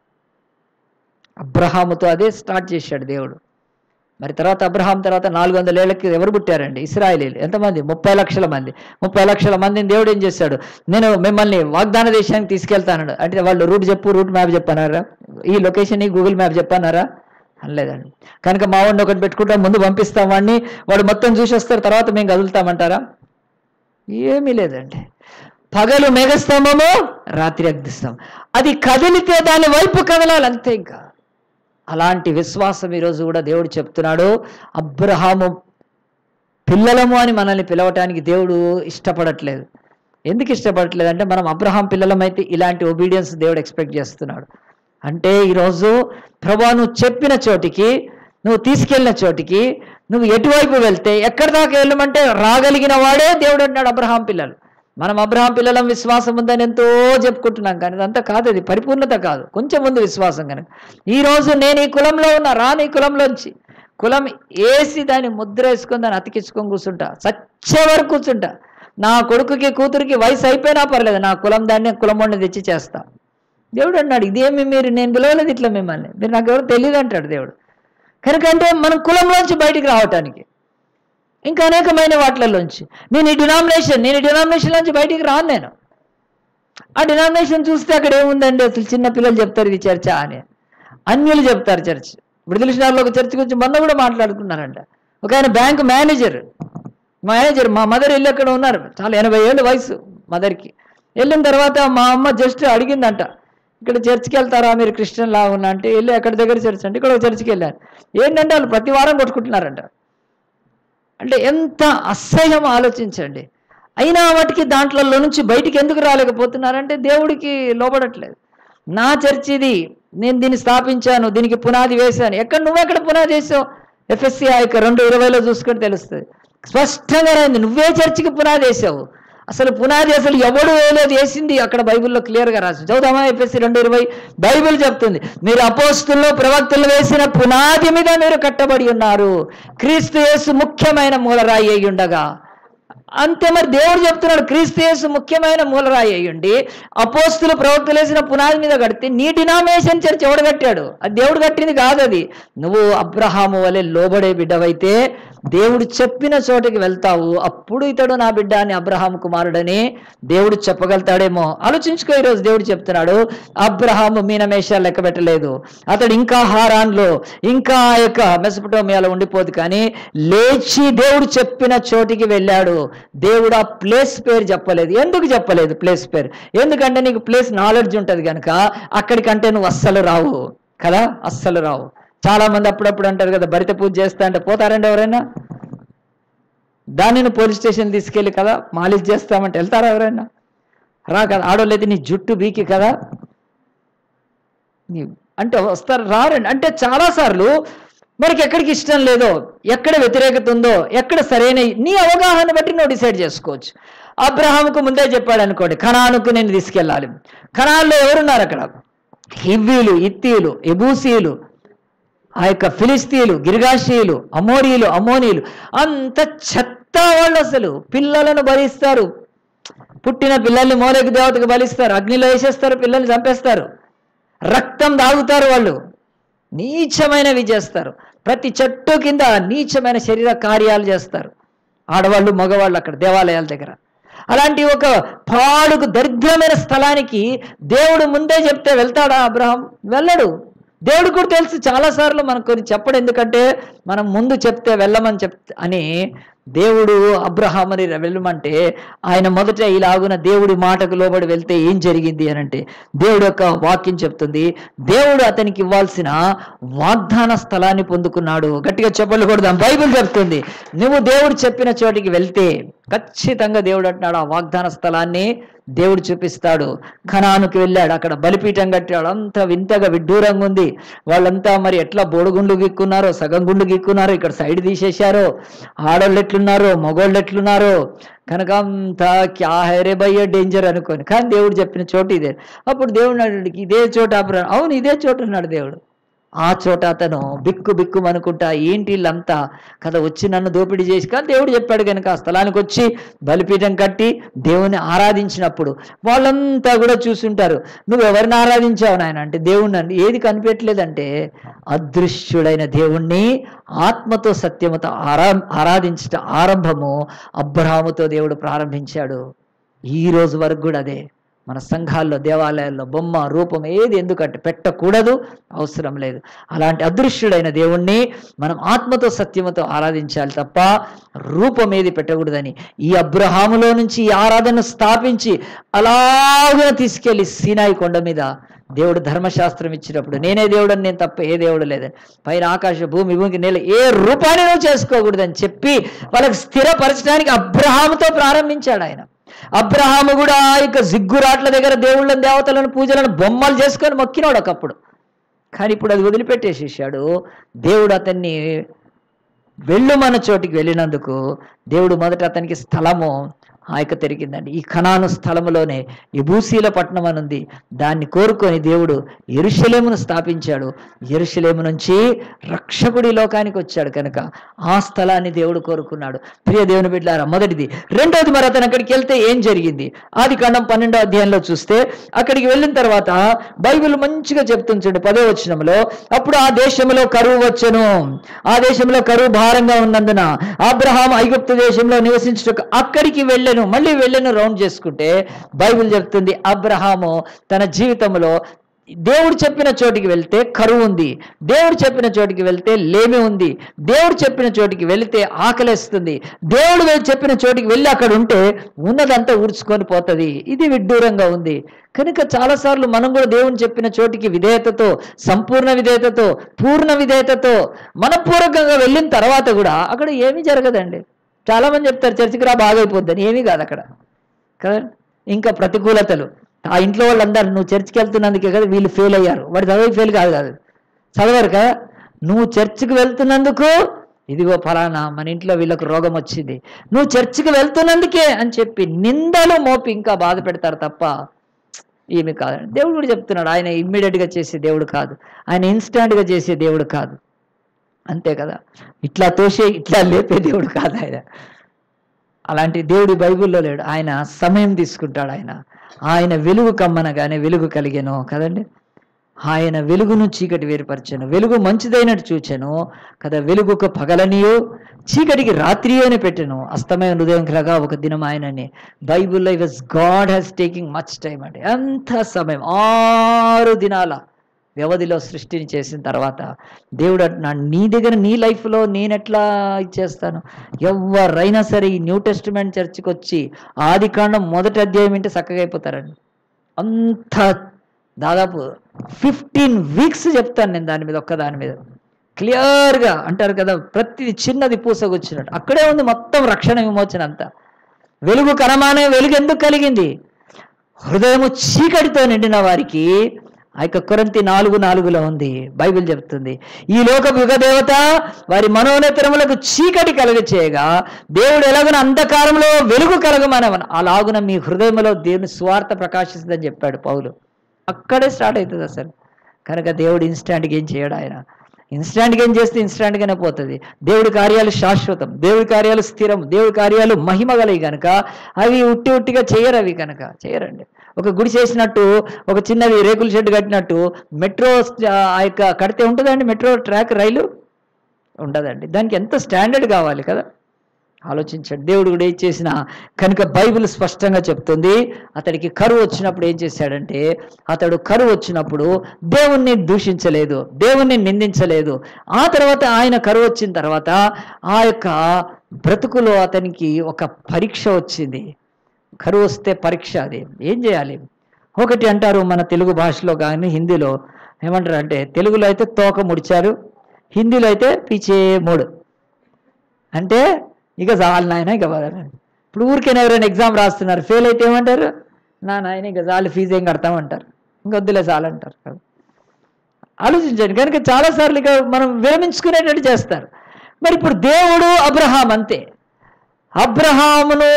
అబ్రహాముతో అదే స్టార్ట్ చేశాడు దేవుడు మరి తర్వాత అబ్రహాం తర్వాత నాలుగు వందల ఏళ్ళకి ఎవరు పుట్టారండి ఇస్రాయలీలు ఎంతమంది ముప్పై లక్షల మంది ముప్పై లక్షల మందిని దేవుడు ఏం చేశాడు నేను మిమ్మల్ని వాగ్దాన దేశానికి తీసుకెళ్తాను అంటే వాళ్ళు రూట్ చెప్పు రూట్ మ్యాప్ చెప్పన్నారా ఈ లొకేషన్ ఈ గూగుల్ మ్యాప్ చెప్పన్నారా అనలేదండి కనుక మా వాడిని ఒకటి పెట్టుకుంటాం ముందు పంపిస్తాం వాడిని వాడు మొత్తం చూసి వస్తారు తర్వాత మేము కదులుతామంటారా ఏమీ లేదండి పగలు మేఘస్తంభము రాత్రి అగ్నిస్తంభం అది కదిలితే దాని వైపు కదలాలి అంతే ఇంకా అలాంటి విశ్వాసం ఈరోజు కూడా దేవుడు చెప్తున్నాడు అబ్రహాము పిల్లలము అని మనల్ని పిలవటానికి దేవుడు ఇష్టపడట్లేదు ఎందుకు ఇష్టపడట్లేదు అంటే మనం అబ్రహాం పిల్లలమైతే ఇలాంటి ఒబీడియన్స్ దేవుడు ఎక్స్పెక్ట్ చేస్తున్నాడు అంటే ఈరోజు ప్రభా నువ్వు చెప్పిన చోటికి నువ్వు తీసుకెళ్ళిన చోటికి నువ్వు ఎటువైపు వెళ్తే ఎక్కడి దాకా వెళ్ళమంటే రాగలిగిన వాడే దేవుడు అంటున్నాడు అబ్రహాం పిల్లలు మనం అబ్రహాం పిల్లలం విశ్వాసం ఉందని ఎంతో చెప్పుకుంటున్నాం కానీ అదంతా కాదు అది పరిపూర్ణత కాదు కొంచెం ముందు విశ్వాసం కనుక ఈ రోజు నేను ఈ కులంలో ఉన్నా రాని ఈ కులంలోంచి కులం వేసి దాన్ని ముద్ర వేసుకొని దాన్ని అతికించుకొని కూర్చుంటా సచ్చే వరకు కూర్చుంటా నా కొడుకుకి కూతురికి వయసు అయిపోయినా పర్లేదు నా కులం దాన్ని కులం వండి తెచ్చి చేస్తా దేవుడు అన్నాడు ఇదేమి మీరు నేను పిలవలేదు ఇట్లా మిమ్మల్ని మీరు నాకు ఎవరు తెలియదు అంటాడు దేవుడు కనుక అంటే మనం కులంలోంచి బయటికి రావటానికి ఇంకా అనేకమైన వాటిలలోంచి నేను ఈ డినామినేషన్ నేను ఈ డినామినేషన్ నుంచి బయటికి రాను నేను ఆ డినామినేషన్ చూస్తే అక్కడ ఏముందండి అసలు చిన్న పిల్లలు చెప్తారు ఇది చర్చ అని అన్యులు చెప్తారు చర్చ్ ఇప్పుడు తెలిసినారులో ఒక చర్చ్ గురించి మొన్న కూడా మాట్లాడుకున్నారంట ఒక ఆయన బ్యాంక్ మేనేజర్ మేనేజర్ మా మదర్ వెళ్ళి అక్కడ ఉన్నారు చాలా ఎనభై ఏళ్ళు వయసు మదర్కి వెళ్ళిన తర్వాత మా అమ్మ జస్ట్ అడిగిందంట ఇక్కడ చర్చికి వెళ్తారా మీరు క్రిస్టియన్ లా ఉన్నా అంటే వెళ్ళి ఎక్కడి దగ్గర చర్చ్ అంటే ఇక్కడ ఒక చర్చికి వెళ్ళారు ఏంటంటే వాళ్ళు ప్రతి వారం కొట్టుకుంటున్నారంట అంటే ఎంత అసహ్యం ఆలోచించండి అయినా వాటికి దాంట్లో నుంచి బయటికి ఎందుకు రాలేకపోతున్నారంటే దేవుడికి లోబడట్లేదు నా చర్చ్ ఇది నేను దీన్ని స్థాపించాను దీనికి పునాది వేశాను ఎక్కడ నువ్వు ఎక్కడ పునాది వేసావు ఎఫ్ఎస్సి ఆ యొక్క రెండు ఇరవైలో చూసుకుంటే తెలుస్తుంది స్పష్టంగా రాయింది నువ్వే చర్చికి పునాది వేసావు అసలు పునాది అసలు ఎవడు వేయలేదు వేసింది అక్కడ బైబిల్లో క్లియర్గా రాసి చదువుదామా ఎఫ్ఎస్సి రెండు ఇరవై బైబిల్ చెప్తుంది మీరు అపోస్తుల్లో ప్రవక్తలు వేసిన పునాది మీద మీరు కట్టబడి ఉన్నారు క్రీస్తు యేసు ముఖ్యమైన మూలరాయి అయి ఉండగా అంతే మరి దేవుడు చెప్తున్నాడు క్రీస్తు యేసు ముఖ్యమైన మూలరాయి అయ్యుండి అపోస్తులు ప్రవక్తలు వేసిన పునాది మీద కడితే నీ డినామినేషన్ చర్చ్ ఎవడు కట్టాడు అది దేవుడు కట్టింది కాదు అది నువ్వు అబ్రహాము వలె లోబడే బిడ్డవైతే దేవుడు చెప్పిన చోటికి వెళ్తావు అప్పుడు ఇతడు నా బిడ్డ అని అబ్రహాం కుమారుడని దేవుడు చెప్పగలుగుతాడేమో ఆలోచించుకో ఈరోజు దేవుడు చెప్తున్నాడు అబ్రహాము మీనమేషాలు లెక్క పెట్టలేదు అతడు ఇంకా హారాన్లో ఇంకా ఆ యొక్క మెసపటోమియాలో ఉండిపోదు కానీ లేచి దేవుడు చెప్పిన చోటికి వెళ్ళాడు దేవుడు ఆ ప్లేస్ పేరు చెప్పలేదు ఎందుకు చెప్పలేదు ప్లేస్ పేరు ఎందుకంటే నీకు ప్లేస్ నాలెడ్జ్ ఉంటుంది కనుక అక్కడికంటే నువ్వు అస్సలు రావు కదా అస్సలు రావు చాలా మంది అప్పుడప్పుడు అంటారు కదా భరిత పూజ చేస్తా అంటే పోతారండి ఎవరైనా దానిని పోలీస్ స్టేషన్ తీసుకెళ్ళి కదా మాలిష్ చేస్తామంటే వెళ్తారా ఎవరైనా రా కదా ఆడోళ్ళు అయితే నీ జుట్టు బీకి కదా నీ అంటే వస్తారు రారండి అంటే చాలాసార్లు మనకి ఎక్కడికి ఇష్టం లేదో ఎక్కడ వ్యతిరేకత ఉందో ఎక్కడ సరైన నీ అవగాహన బట్టి నువ్వు డిసైడ్ చేసుకోవచ్చు అబ్రహాముకు ముందే చెప్పాడు అనుకోండి కణానుకు నేను తీసుకెళ్ళాలి కణాల్లో ఎవరున్నారు అక్కడ హివ్వీలు ఇత్తీలు ఎబూసీలు ఆ యొక్క ఫిలిస్తీన్లు గిరిగాషీయులు అమోరీలు అమోనీలు అంత చెత్త వాళ్ళు అసలు పిల్లలను భరిస్తారు పుట్టిన పిల్లల్ని మోలేకు దేవతకు బలిస్తారు అగ్నిలో వేసేస్తారు పిల్లల్ని చంపేస్తారు రక్తం దాగుతారు వాళ్ళు నీచమైనవి చేస్తారు ప్రతి చెట్టు కింద నీచమైన శరీర కార్యాలు చేస్తారు ఆడవాళ్ళు మగవాళ్ళు అక్కడ దేవాలయాల దగ్గర అలాంటి ఒక పాడుకు దరిద్రమైన స్థలానికి దేవుడు ముందే చెప్తే వెళ్తాడా అబ్రహం వెళ్ళడు దేవుడు కూడా తెలుసు చాలాసార్లు మనకు కొన్ని చెప్పడు ఎందుకంటే మనం ముందు చెప్తే వెళ్ళమని చెప్ అని దేవుడు అబ్రహామని వెళ్ళమంటే ఆయన మొదట ఇలాగున దేవుడి మాటకు లోబడి వెళ్తే ఏం జరిగింది అని అంటే దేవుడు యొక్క వాక్యం చెప్తుంది దేవుడు అతనికి ఇవ్వాల్సిన వాగ్దాన స్థలాన్ని పొందుకున్నాడు గట్టిగా చెప్పలు కొడదాం బైబిల్ చెప్తుంది నువ్వు దేవుడు చెప్పిన చోటికి వెళ్తే ఖచ్చితంగా దేవుడు అంటున్నాడు ఆ వాగ్దాన స్థలాన్ని దేవుడు చూపిస్తాడు ఖనానుకి వెళ్ళాడు అక్కడ బలిపీఠం కట్టాడు అంత వింతగా విడ్డూరంగా ఉంది వాళ్ళంతా మరి ఎట్లా బోడుగుండ్లు గీక్కున్నారో సగం గుండు గీక్కున్నారో ఇక్కడ సైడ్ తీసేశారో ఆడోళ్ళు ఎట్లున్నారో మగోళ్ళు ఎట్లున్నారో కనుక అంతా క్యా హైరే భయ్య డేంజర్ అనుకోని కానీ దేవుడు చెప్పిన చోటు ఇదే అప్పుడు దేవుడు అన్నాడు ఇదే చోట అప్పుడు అవును ఇదే చోటు అన్నాడు దేవుడు ఆ చోట అతను బిక్కు బిక్కు అనుకుంటా ఏంటి వీళ్ళంతా కదా వచ్చి నన్ను దోపిడీ చేసి కానీ దేవుడు చెప్పాడు కనుక ఆ స్థలానికి వచ్చి బలిపీఠం కట్టి దేవుని ఆరాధించినప్పుడు వాళ్ళంతా కూడా చూసుంటారు నువ్వు ఎవరిని ఆరాధించావు నాయన అంటే దేవుణ్ణి అంటే ఏది కనిపెట్టలేదంటే అదృశ్యుడైన దేవుణ్ణి ఆత్మతో సత్యముతో ఆరా ఆరాధించట ఆరంభము అబ్రహాముతో దేవుడు ప్రారంభించాడు ఈ రోజు వరకు కూడా అదే మన సంఘాల్లో దేవాలయాల్లో బొమ్మ రూపం ఏది ఎందుకంటే పెట్టకూడదు అవసరం లేదు అలాంటి అదృశ్యుడైన దేవుణ్ణి మనం ఆత్మతో సత్యముతో ఆరాధించాలి తప్ప రూపం ఏది పెట్టకూడదని ఈ అబ్రహాములో నుంచి ఈ ఆరాధన స్థాపించి అలాగా తీసుకెళ్లి సీనాయి కొండ మీద దేవుడు ధర్మశాస్త్రం ఇచ్చినప్పుడు నేనే దేవుడని నేను తప్ప ఏ దేవుడు లేదని పైన ఆకాశ భూమి భూమికి నేల ఏ రూపాన్ని నువ్వు చేసుకోకూడదని చెప్పి వాళ్ళకి స్థిరపరచడానికి అబ్రహాముతో ప్రారంభించాడు ఆయన అబ్రహాము కూడా ఆ యొక్క జిగ్గురాట్ల దగ్గర దేవుళ్ళని దేవతలను పూజలను బొమ్మలు చేసుకొని మొక్కినాడు ఒకప్పుడు కానీ ఇప్పుడు అది వదిలిపెట్టేసేసాడు దేవుడు అతన్ని వెళ్ళుమన్న చోటికి వెళ్ళినందుకు దేవుడు మొదట అతనికి స్థలము ఆ యొక్క తిరిగిందండి ఈ కణాను స్థలములోనే ఎబూసీల పట్టణం అని ఉంది దాన్ని కోరుకొని దేవుడు ఎరుషలేమును స్థాపించాడు ఎరుషలేము నుంచి రక్షకుడి లోకానికి వచ్చాడు కనుక ఆ స్థలాన్ని దేవుడు కోరుకున్నాడు ప్రియ దేవుని బిడ్డారా మొదటిది రెండోది మరి అతను అక్కడికి వెళ్తే ఏం జరిగింది ఆది కాండం పన్నెండో అధ్యాయంలో చూస్తే అక్కడికి వెళ్ళిన తర్వాత బైబిల్ మంచిగా చెప్తుంది చూడండి పదో వచనంలో అప్పుడు ఆ దేశంలో కరువు వచ్చెను ఆ దేశంలో కరువు భారంగా ఉన్నందున అబ్రహాం ఐగుప్తు దేశంలో నివసించుటకు అక్కడికి వెళ్ళెను మళ్ళీ వెళ్ళెను రౌండ్ చేసుకుంటే బైబిల్ చెప్తుంది అబ్రహాము తన జీవితంలో దేవుడు చెప్పిన చోటికి వెళ్తే కరువు ఉంది దేవుడు చెప్పిన చోటికి వెళ్తే లేమి ఉంది దేవుడు చెప్పిన చోటికి వెళితే ఆకలేస్తుంది దేవుడు వె- చెప్పిన చోటికి వెళ్ళి అక్కడ ఉంటే ఉన్నదంతా ఊడ్చుకొని పోతుంది ఇది విడ్డూరంగా ఉంది కనుక చాలాసార్లు మనం కూడా దేవుని చెప్పిన చోటికి విధేయతతో సంపూర్ణ విధేయతతో పూర్ణ విధేయతతో మనపూర్వకంగా వెళ్ళిన తర్వాత కూడా అక్కడ ఏమీ జరగదండి చాలామంది చెప్తారు చర్చికి రా బాగైపోద్దని ఏమీ కాదు అక్కడ కదా ఇంకా ప్రతికూలతలు ఆ ఇంట్లో వాళ్ళందరూ నువ్వు చర్చికి వెళ్తున్నందుకే కదా వీళ్ళు ఫెయిల్ అయ్యారు వాడు చదివి ఫెయిల్ కాదు కాదు చదవరు కదా నువ్వు చర్చికి వెళ్తున్నందుకు ఇదిగో ఫలానా మన ఇంట్లో వీళ్ళకు రోగం వచ్చింది నువ్వు చర్చికి వెళ్తున్నందుకే అని చెప్పి నిందలు మోపి ఇంకా బాధ పెడతారు తప్ప ఏమి కాదు దేవుడు కూడా చెప్తున్నాడు ఆయన ఇమ్మీడియట్గా చేసే దేవుడు కాదు ఆయన ఇన్స్టాంట్గా చేసే దేవుడు కాదు అంతే కదా ఇట్లా తోసే ఇట్లా లేపే దేవుడు కాదు ఆయన అలాంటి దేవుడు బైబిల్లో లేడు ఆయన సమయం తీసుకుంటాడు ఆయన ఆయన వెలుగు కమ్మనగానే వెలుగు కలిగాను కదండి ఆయన వెలుగును చీకటి వేరుపరచాను వెలుగు మంచిదైనట్టు చూచాను కదా వెలుగుకు పగలనియో చీకటికి రాత్రి అని పెట్టాను అస్తమయ హృదయం కలగా ఒక దినం ఆయనని బైబుల్లో was God has taking much time అండి ఎంత సమయం ఆరు దినాల వ్యవధిలో సృష్టిని చేసిన తర్వాత దేవుడు అంటున్నాడు నీ దగ్గర నీ లైఫ్లో నేను ఎట్లా ఇచ్చేస్తాను ఎవరైనా సరే ఈ న్యూ టెస్టిమెంట్ చర్చికి వచ్చి ఆది కాండం మొదటి అధ్యాయం వింటే చక్కగా అయిపోతారండి అంత దాదాపు ఫిఫ్టీన్ వీక్స్ చెప్తాను నేను దాని మీద ఒక్క దాని మీద క్లియర్గా అంటారు కదా ప్రతిది చిన్నది పూసగొచ్చినట్టు అక్కడే ఉంది మొత్తం రక్షణ విమోచన అంతా వెలుగు కరమానే వెలుగు ఎందుకు కలిగింది హృదయము చీకటితో నిండిన వారికి ఆ యొక్క కొరంతి నాలుగు నాలుగులో ఉంది బైబిల్ చెప్తుంది ఈ లోకపు యుగ దేవత వారి మనోనేతరములకు చీకటి కలగ చేయగా దేవుడు ఎలాగున అంధకారంలో వెలుగు కలగమనవన అలాగున మీ హృదయంలో దేవుని స్వార్థ ప్రకాశిస్తుందని చెప్పాడు పౌలు అక్కడే స్టార్ట్ అవుతుంది అసలు కనుక దేవుడు ఇన్స్టాంట్గా ఏం చేయడు ఆయన ఇన్స్టాంట్గా ఏం చేస్తే ఇన్స్టాంట్గానే పోతుంది దేవుడి కార్యాలు శాశ్వతం దేవుడి కార్యాలు స్థిరం దేవుడి కార్యాలు మహిమ గలవి కనుక అవి ఉట్టి ఉట్టిగా చేయరు అవి కనుక చేయరండి ఒక గుడి చేసినట్టు ఒక చిన్నది రేకుల షెడ్ కట్టినట్టు మెట్రో ఆ యొక్క కడితే ఉంటుందండి మెట్రో ట్రాక్ రైలు ఉండదండి దానికి ఎంత స్టాండర్డ్ కావాలి కదా ఆలోచించండి దేవుడు కూడా ఏం చేసిన కనుక బైబిల్ స్పష్టంగా చెప్తుంది అతడికి కరువు వచ్చినప్పుడు ఏం చేశాడంటే అతడు కరువు వచ్చినప్పుడు దేవుణ్ణి దూషించలేదు దేవుణ్ణి నిందించలేదు ఆ తర్వాత ఆయన కరువు వచ్చిన తర్వాత ఆ యొక్క బ్రతుకులో అతనికి ఒక పరీక్ష వచ్చింది కరువు వస్తే పరీక్ష అది ఏం చేయాలి ఒకటి అంటారు మన తెలుగు భాషలో కానీ హిందీలో ఏమంటారు అంటే తెలుగులో అయితే తోక ముడిచారు హిందీలో అయితే పిచే మూడు అంటే ఇక చాలు నాయన ఇక వదలండి. ఇప్పుడు ఊరికైనా ఎవరైనా ఎగ్జామ్ రాస్తున్నారు ఫెయిల్ అయితే ఏమంటారు నా నాయన ఇక చాలు ఫీజు ఏం కడతామంటారు ఇంకొద్దులే చాలు అంటారు కదా ఆలోచించండి కనుక చాలాసార్లు ఇక మనం విరమించుకునేటట్టు చేస్తారు మరి ఇప్పుడు దేవుడు అబ్రహాం అంతే అబ్రహామును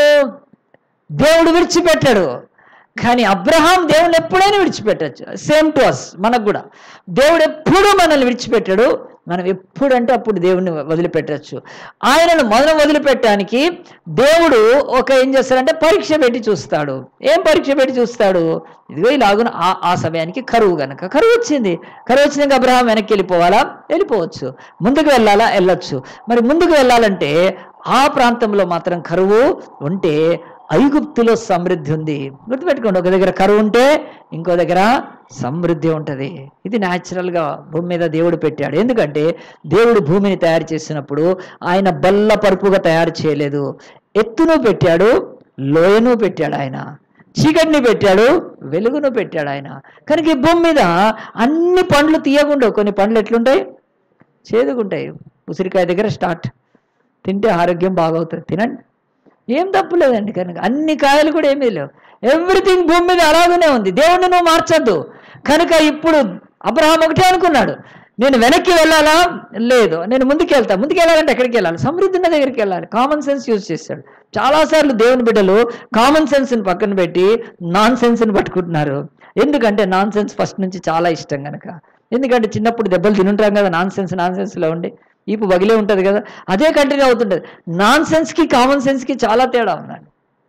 దేవుడు విడిచిపెట్టాడు కానీ అబ్రహాం దేవుని ఎప్పుడైనా విడిచిపెట్టచ్చు సేమ్ టు అస్ మనకు కూడా దేవుడు ఎప్పుడూ మనల్ని విడిచిపెట్టాడు మనం ఎప్పుడంటే అప్పుడు దేవుడిని వదిలిపెట్టచ్చు ఆయనను మొదలు వదిలిపెట్టడానికి దేవుడు ఒక ఏం చేస్తాడంటే పరీక్ష పెట్టి చూస్తాడు ఏం పరీక్ష పెట్టి చూస్తాడు ఇదిగో ఇలాగున ఆ ఆ సమయానికి కరువు గనక కరువు వచ్చింది కరువు వచ్చినాక అబ్రహాం వెనక్కి వెళ్ళిపోవాలా వెళ్ళిపోవచ్చు ముందుకు వెళ్ళాలా వెళ్ళొచ్చు మరి ముందుకు వెళ్ళాలంటే ఆ ప్రాంతంలో మాత్రం కరువు ఉంటే ఐగుప్తులో సమృద్ధి ఉంది గుర్తుపెట్టుకోండి ఒక దగ్గర కరువు ఉంటే ఇంకో దగ్గర సమృద్ధి ఉంటుంది ఇది న్యాచురల్గా భూమి మీద దేవుడు పెట్టాడు ఎందుకంటే దేవుడు భూమిని తయారు చేసినప్పుడు ఆయన బల్ల పరుపుగా తయారు చేయలేదు ఎత్తును పెట్టాడు లోయను పెట్టాడు ఆయన చీకటిని పెట్టాడు వెలుగును పెట్టాడు ఆయన కనుక ఈ భూమి మీద అన్ని పండ్లు తీయకుండా కొన్ని పండ్లు ఎట్లుంటాయి చేదుగుంటాయి ఉసిరికాయ దగ్గర స్టార్ట్ తింటే ఆరోగ్యం బాగవుతుంది తినండి ఏం తప్పు లేదండి కనుక అన్ని కాయలు కూడా ఏమీ లేవు ఎవ్రీథింగ్ భూమి మీద అలాగనే ఉంది దేవుడిని నువ్వు మార్చొద్దు కనుక ఇప్పుడు అబ్రహాం ఒకటే అనుకున్నాడు నేను వెనక్కి వెళ్ళాలా లేదు నేను ముందుకు వెళ్తా ముందుకు వెళ్ళాలంటే ఎక్కడికి వెళ్ళాలి సమృద్ధి ఉన్న దగ్గరికి వెళ్ళాలి కామన్ సెన్స్ యూజ్ చేశాడు చాలాసార్లు దేవుని బిడ్డలు కామన్ సెన్స్ని పక్కన పెట్టి నాన్ సెన్స్ని పట్టుకుంటున్నారు ఎందుకంటే నాన్ సెన్స్ ఫస్ట్ నుంచి చాలా ఇష్టం కనుక ఎందుకంటే చిన్నప్పుడు దెబ్బలు తినుంటాం కదా నాన్ సెన్స్ నాన్ సెన్స్లో ఉండి ఈపు బగిలే ఉంటుంది కదా అదే కంటిన్యూ అవుతుంటుంది నాన్ సెన్స్కి కామన్ సెన్స్కి చాలా తేడా ఉందండి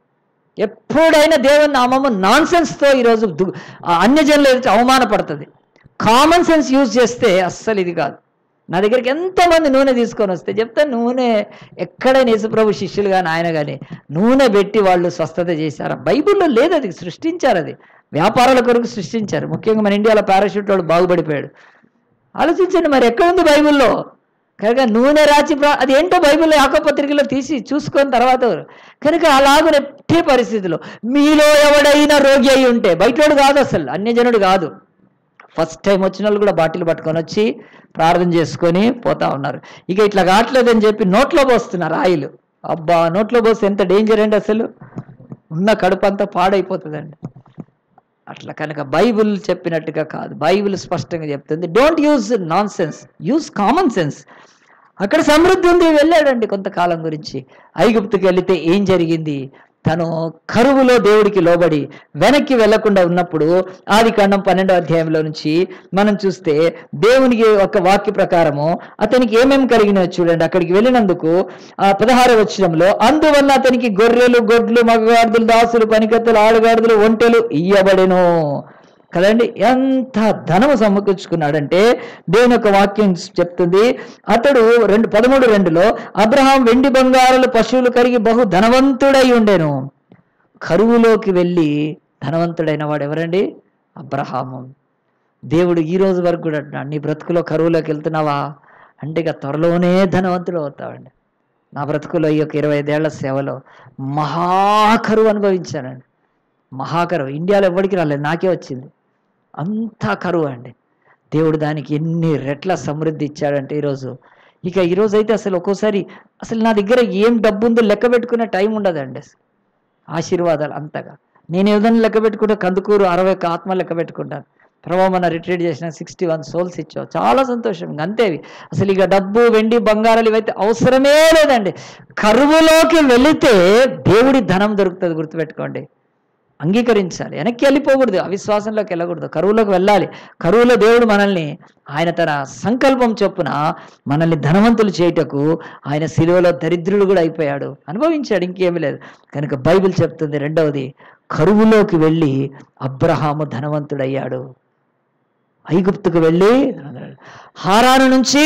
ఎప్పుడైనా దేవుని నామము నాన్ సెన్స్తో ఈరోజు దు- ఆ అన్యజనులు ఎదుట అవమానపడుతుంది కామన్ సెన్స్ యూజ్ చేస్తే అస్సలు ఇది కాదు నా దగ్గరికి ఎంతమంది నూనె తీసుకొని వస్తే చెప్తే నూనె ఎక్కడైనా యేసుప్రభు శిష్యులు కానీ ఆయన కానీ నూనె పెట్టి వాళ్ళు స్వస్థత చేశారు బైబిల్లో లేదు అది సృష్టించారు అది వ్యాపారాల కొరకు సృష్టించారు ముఖ్యంగా మన ఇండియాలో పారాషూట్ వాడు బాగుపడిపోయాడు ఆలోచించండి మరి ఎక్కడ ఉంది బైబిల్లో కనుక నూనె రాచి ప్రా అది ఏంటో బైబిల్లో యాకపత్రికలో తీసి చూసుకొని తర్వాత కనుక అలాగ ఎట్టి పరిస్థితిలో మీలో ఎవడైనా రోగి అయి ఉంటే బయటోడు కాదు అసలు అన్యజనుడు కాదు ఫస్ట్ టైం వచ్చిన వాళ్ళు కూడా బాటిల్ పట్టుకొని వచ్చి ప్రార్థన చేసుకొని పోతా ఉన్నారు ఇక ఇట్లా కావట్లేదని చెప్పి నోట్లో పోస్తున్నారు ఆయిల్ అబ్బా నోట్లో పోస్తే ఎంత డేంజర్ అండి అసలు ఉన్న కడుపు అంతా పాడైపోతుందండి అట్లా కనుక బైబిల్ చెప్పినట్టుగా కాదు బైబిల్ స్పష్టంగా చెప్తుంది don't use nonsense use common sense అక్కడ సమృద్ధి ఉంది వెళ్ళాడండి కొంతకాలం గురించి ఐగుప్తుకి వెళితే ఏం జరిగింది తను కరువులో దేవుడికి లోబడి వెనక్కి వెళ్లకుండా ఉన్నప్పుడు ఆది కాండం పన్నెండో అధ్యాయంలో నుంచి మనం చూస్తే దేవునికి ఒక వాక్య ప్రకారము అతనికి ఏమేమి కలిగినాయో చూడండి అక్కడికి వెళ్ళినందుకు ఆ పదహార వచ్చినంలో అందువల్ల అతనికి గొర్రెలు గొడ్లు మగగాడుదలు దాసులు పనికత్తులు ఆడగాడుదలు ఒంటెలు ఇయ్యబడెను కదండి ఎంత ధనము సమకూర్చుకున్నాడంటే దేవుని యొక్క వాక్యం చెప్తుంది అతడు రెండు పదమూడు రెండులో అబ్రహాం వెండి బంగారాలు పశువులు కరిగి బహు ధనవంతుడై ఉండెను కరువులోకి వెళ్ళి ధనవంతుడైన వాడు ఎవరండి అబ్రహాము దేవుడు ఈ రోజు వరకు కూడా అంటున్నాడు నీ బ్రతుకులో కరువులోకి వెళ్తున్నావా అంటే ఇక త్వరలోనే ధనవంతుడు అవుతావండి నా బ్రతుకులో ఈ యొక్క ఇరవై ఐదేళ్ల సేవలో మహాకరువు అనుభవించానండి మహాకరువు ఇండియాలో ఎవరికి రాలేదు నాకే వచ్చింది అంతా కరువు అండి దేవుడు దానికి ఎన్ని రెట్ల సమృద్ధి ఇచ్చాడంటే ఈరోజు ఇక ఈరోజు అయితే అసలు ఒక్కోసారి అసలు నా దగ్గర ఏం డబ్బు ఉందో లెక్క పెట్టుకునే టైం ఉండదండి అసలు ఆశీర్వాదాలు అంతగా నేను ఏదైనా లెక్క పెట్టుకుంటే కందుకూరు అరవై ఒక్క ఆత్మ లెక్క పెట్టుకుంటాను ప్రభావ మన రిట్రీట్ చేసిన సిక్స్టీ వన్ సోల్స్ ఇచ్చావు చాలా సంతోషం ఇంక అంతేవి అసలు ఇక డబ్బు వెండి బంగారాలు ఇవైతే అవసరమే లేదండి కరువులోకి వెళితే దేవుడి ధనం దొరుకుతుంది గుర్తుపెట్టుకోండి అంగీకరించాలి వెనక్కి వెళ్ళిపోకూడదు అవిశ్వాసంలోకి వెళ్ళకూడదు కరువులోకి వెళ్ళాలి కరువులో దేవుడు మనల్ని ఆయన తన సంకల్పం చొప్పున మనల్ని ధనవంతులు చేయుటకు ఆయన శిలువలో దరిద్రుడు కూడా అయిపోయాడు అనుభవించాడు ఇంకేమీ లేదు కనుక బైబిల్ చెప్తుంది రెండవది కరువులోకి వెళ్ళి అబ్రహాము ధనవంతుడయ్యాడు ఐగుప్తుకు వెళ్ళి హారాను నుంచి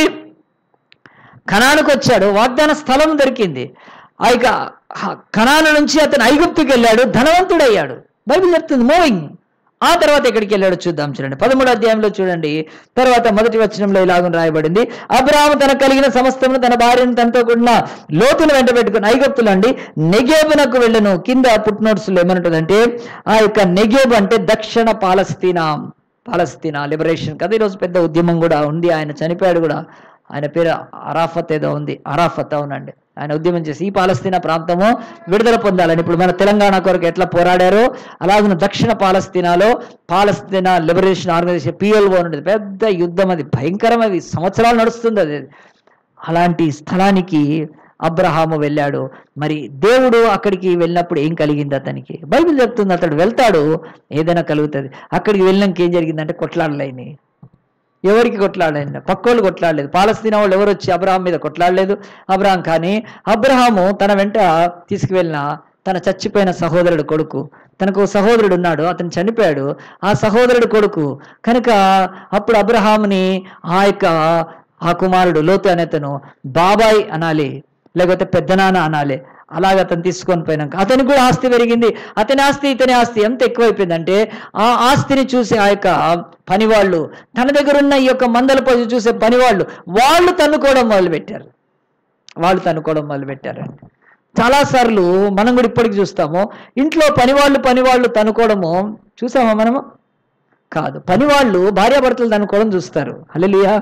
కణానికి వచ్చాడు వాగ్దాన స్థలం దొరికింది ఆ ఇక హ- కణాను నుంచి అతను ఐగుప్తుకి వెళ్ళాడు ధనవంతుడయ్యాడు బైబిల్ చెప్తుంది మూవింగ్ ఆ తర్వాత ఎక్కడికి వెళ్ళాడు చూద్దాం చూడండి పదమూడు అధ్యాయంలో చూడండి తర్వాత మొదటి వచనంలో ఇలాగ రాయబడింది అబ్రాహాము తన కలిగిన సమస్తమును తన భార్యను తనతో కూడిన లోతును వెంట పెట్టుకుని ఐగుప్తులు అండి నెగేబునకు వెళ్ళను కింద పుట్నోట్స్ లో ఏమంటుందంటే ఆ యొక్క నెగేబ్ అంటే దక్షిణ పాలస్తీనా పాలస్తీనా లిబరేషన్ కదా ఈరోజు పెద్ద ఉద్యమం కూడా ఉంది ఆయన చనిపోయాడు కూడా ఆయన పేరు అరాఫత్ ఏదో ఉంది అరాఫత్ అవునండి ఆయన ఉద్యమం చేసి ఈ పాలస్తీనా ప్రాంతము విడుదల పొందాలని ఇప్పుడు మన తెలంగాణ కొరకు ఎట్లా పోరాడారో అలాగే దక్షిణ పాలస్తీనాలో పాలస్తీనా లిబరేషన్ ఆర్గనైజేషన్ పిఎల్ఓ అనేది పెద్ద యుద్ధం అది భయంకరం అది సంవత్సరాలు నడుస్తుంది అది అలాంటి స్థలానికి అబ్రహాము వెళ్ళాడు మరి దేవుడు అక్కడికి వెళ్ళినప్పుడు ఏం కలిగింది అతనికి బైబిల్ చెప్తుంది అతడు వెళ్తాడు ఏదైనా కలుగుతుంది అక్కడికి వెళ్ళినాక ఏం జరిగిందంటే కొట్లాడలేని ఎవరికి కొట్లాడలేదు పక్కోళ్ళు కొట్లాడలేదు పాలస్తీనా వాళ్ళు ఎవరు వచ్చి అబ్రహాం మీద కొట్లాడలేదు అబ్రహాం కానీ అబ్రహాము తన వెంట తీసుకువెళ్ళిన తన చచ్చిపోయిన సహోదరుడు కొడుకు తనకు ఓ సహోదరుడు ఉన్నాడు అతను చనిపోయాడు ఆ సహోదరుడు కొడుకు కనుక అప్పుడు అబ్రహాముని ఆ యొక్క ఆ కుమారుడు లోతు అనేతను బాబాయ్ అనాలి లేకపోతే పెద్దనాన్న అనాలి అలాగ అతను తీసుకొని పోయినాక అతనికి కూడా ఆస్తి పెరిగింది అతని ఆస్తి ఇతని ఆస్తి ఎంత ఎక్కువైపోయిందంటే ఆ ఆస్తిని చూసే ఆ యొక్క పనివాళ్ళు తన దగ్గర ఉన్న ఈ యొక్క మందల పశు చూసే పనివాళ్ళు వాళ్ళు తన్నుకోవడం మొదలుపెట్టారు వాళ్ళు తన్నుకోవడం మొదలుపెట్టారండి చాలాసార్లు మనం కూడా ఇప్పటికి చూస్తాము ఇంట్లో పనివాళ్ళు పనివాళ్ళు తనుకోవడము చూసామా మనము కాదు పనివాళ్ళు భార్యాభర్తలు తనుకోవడం చూస్తారు హల్లెలూయా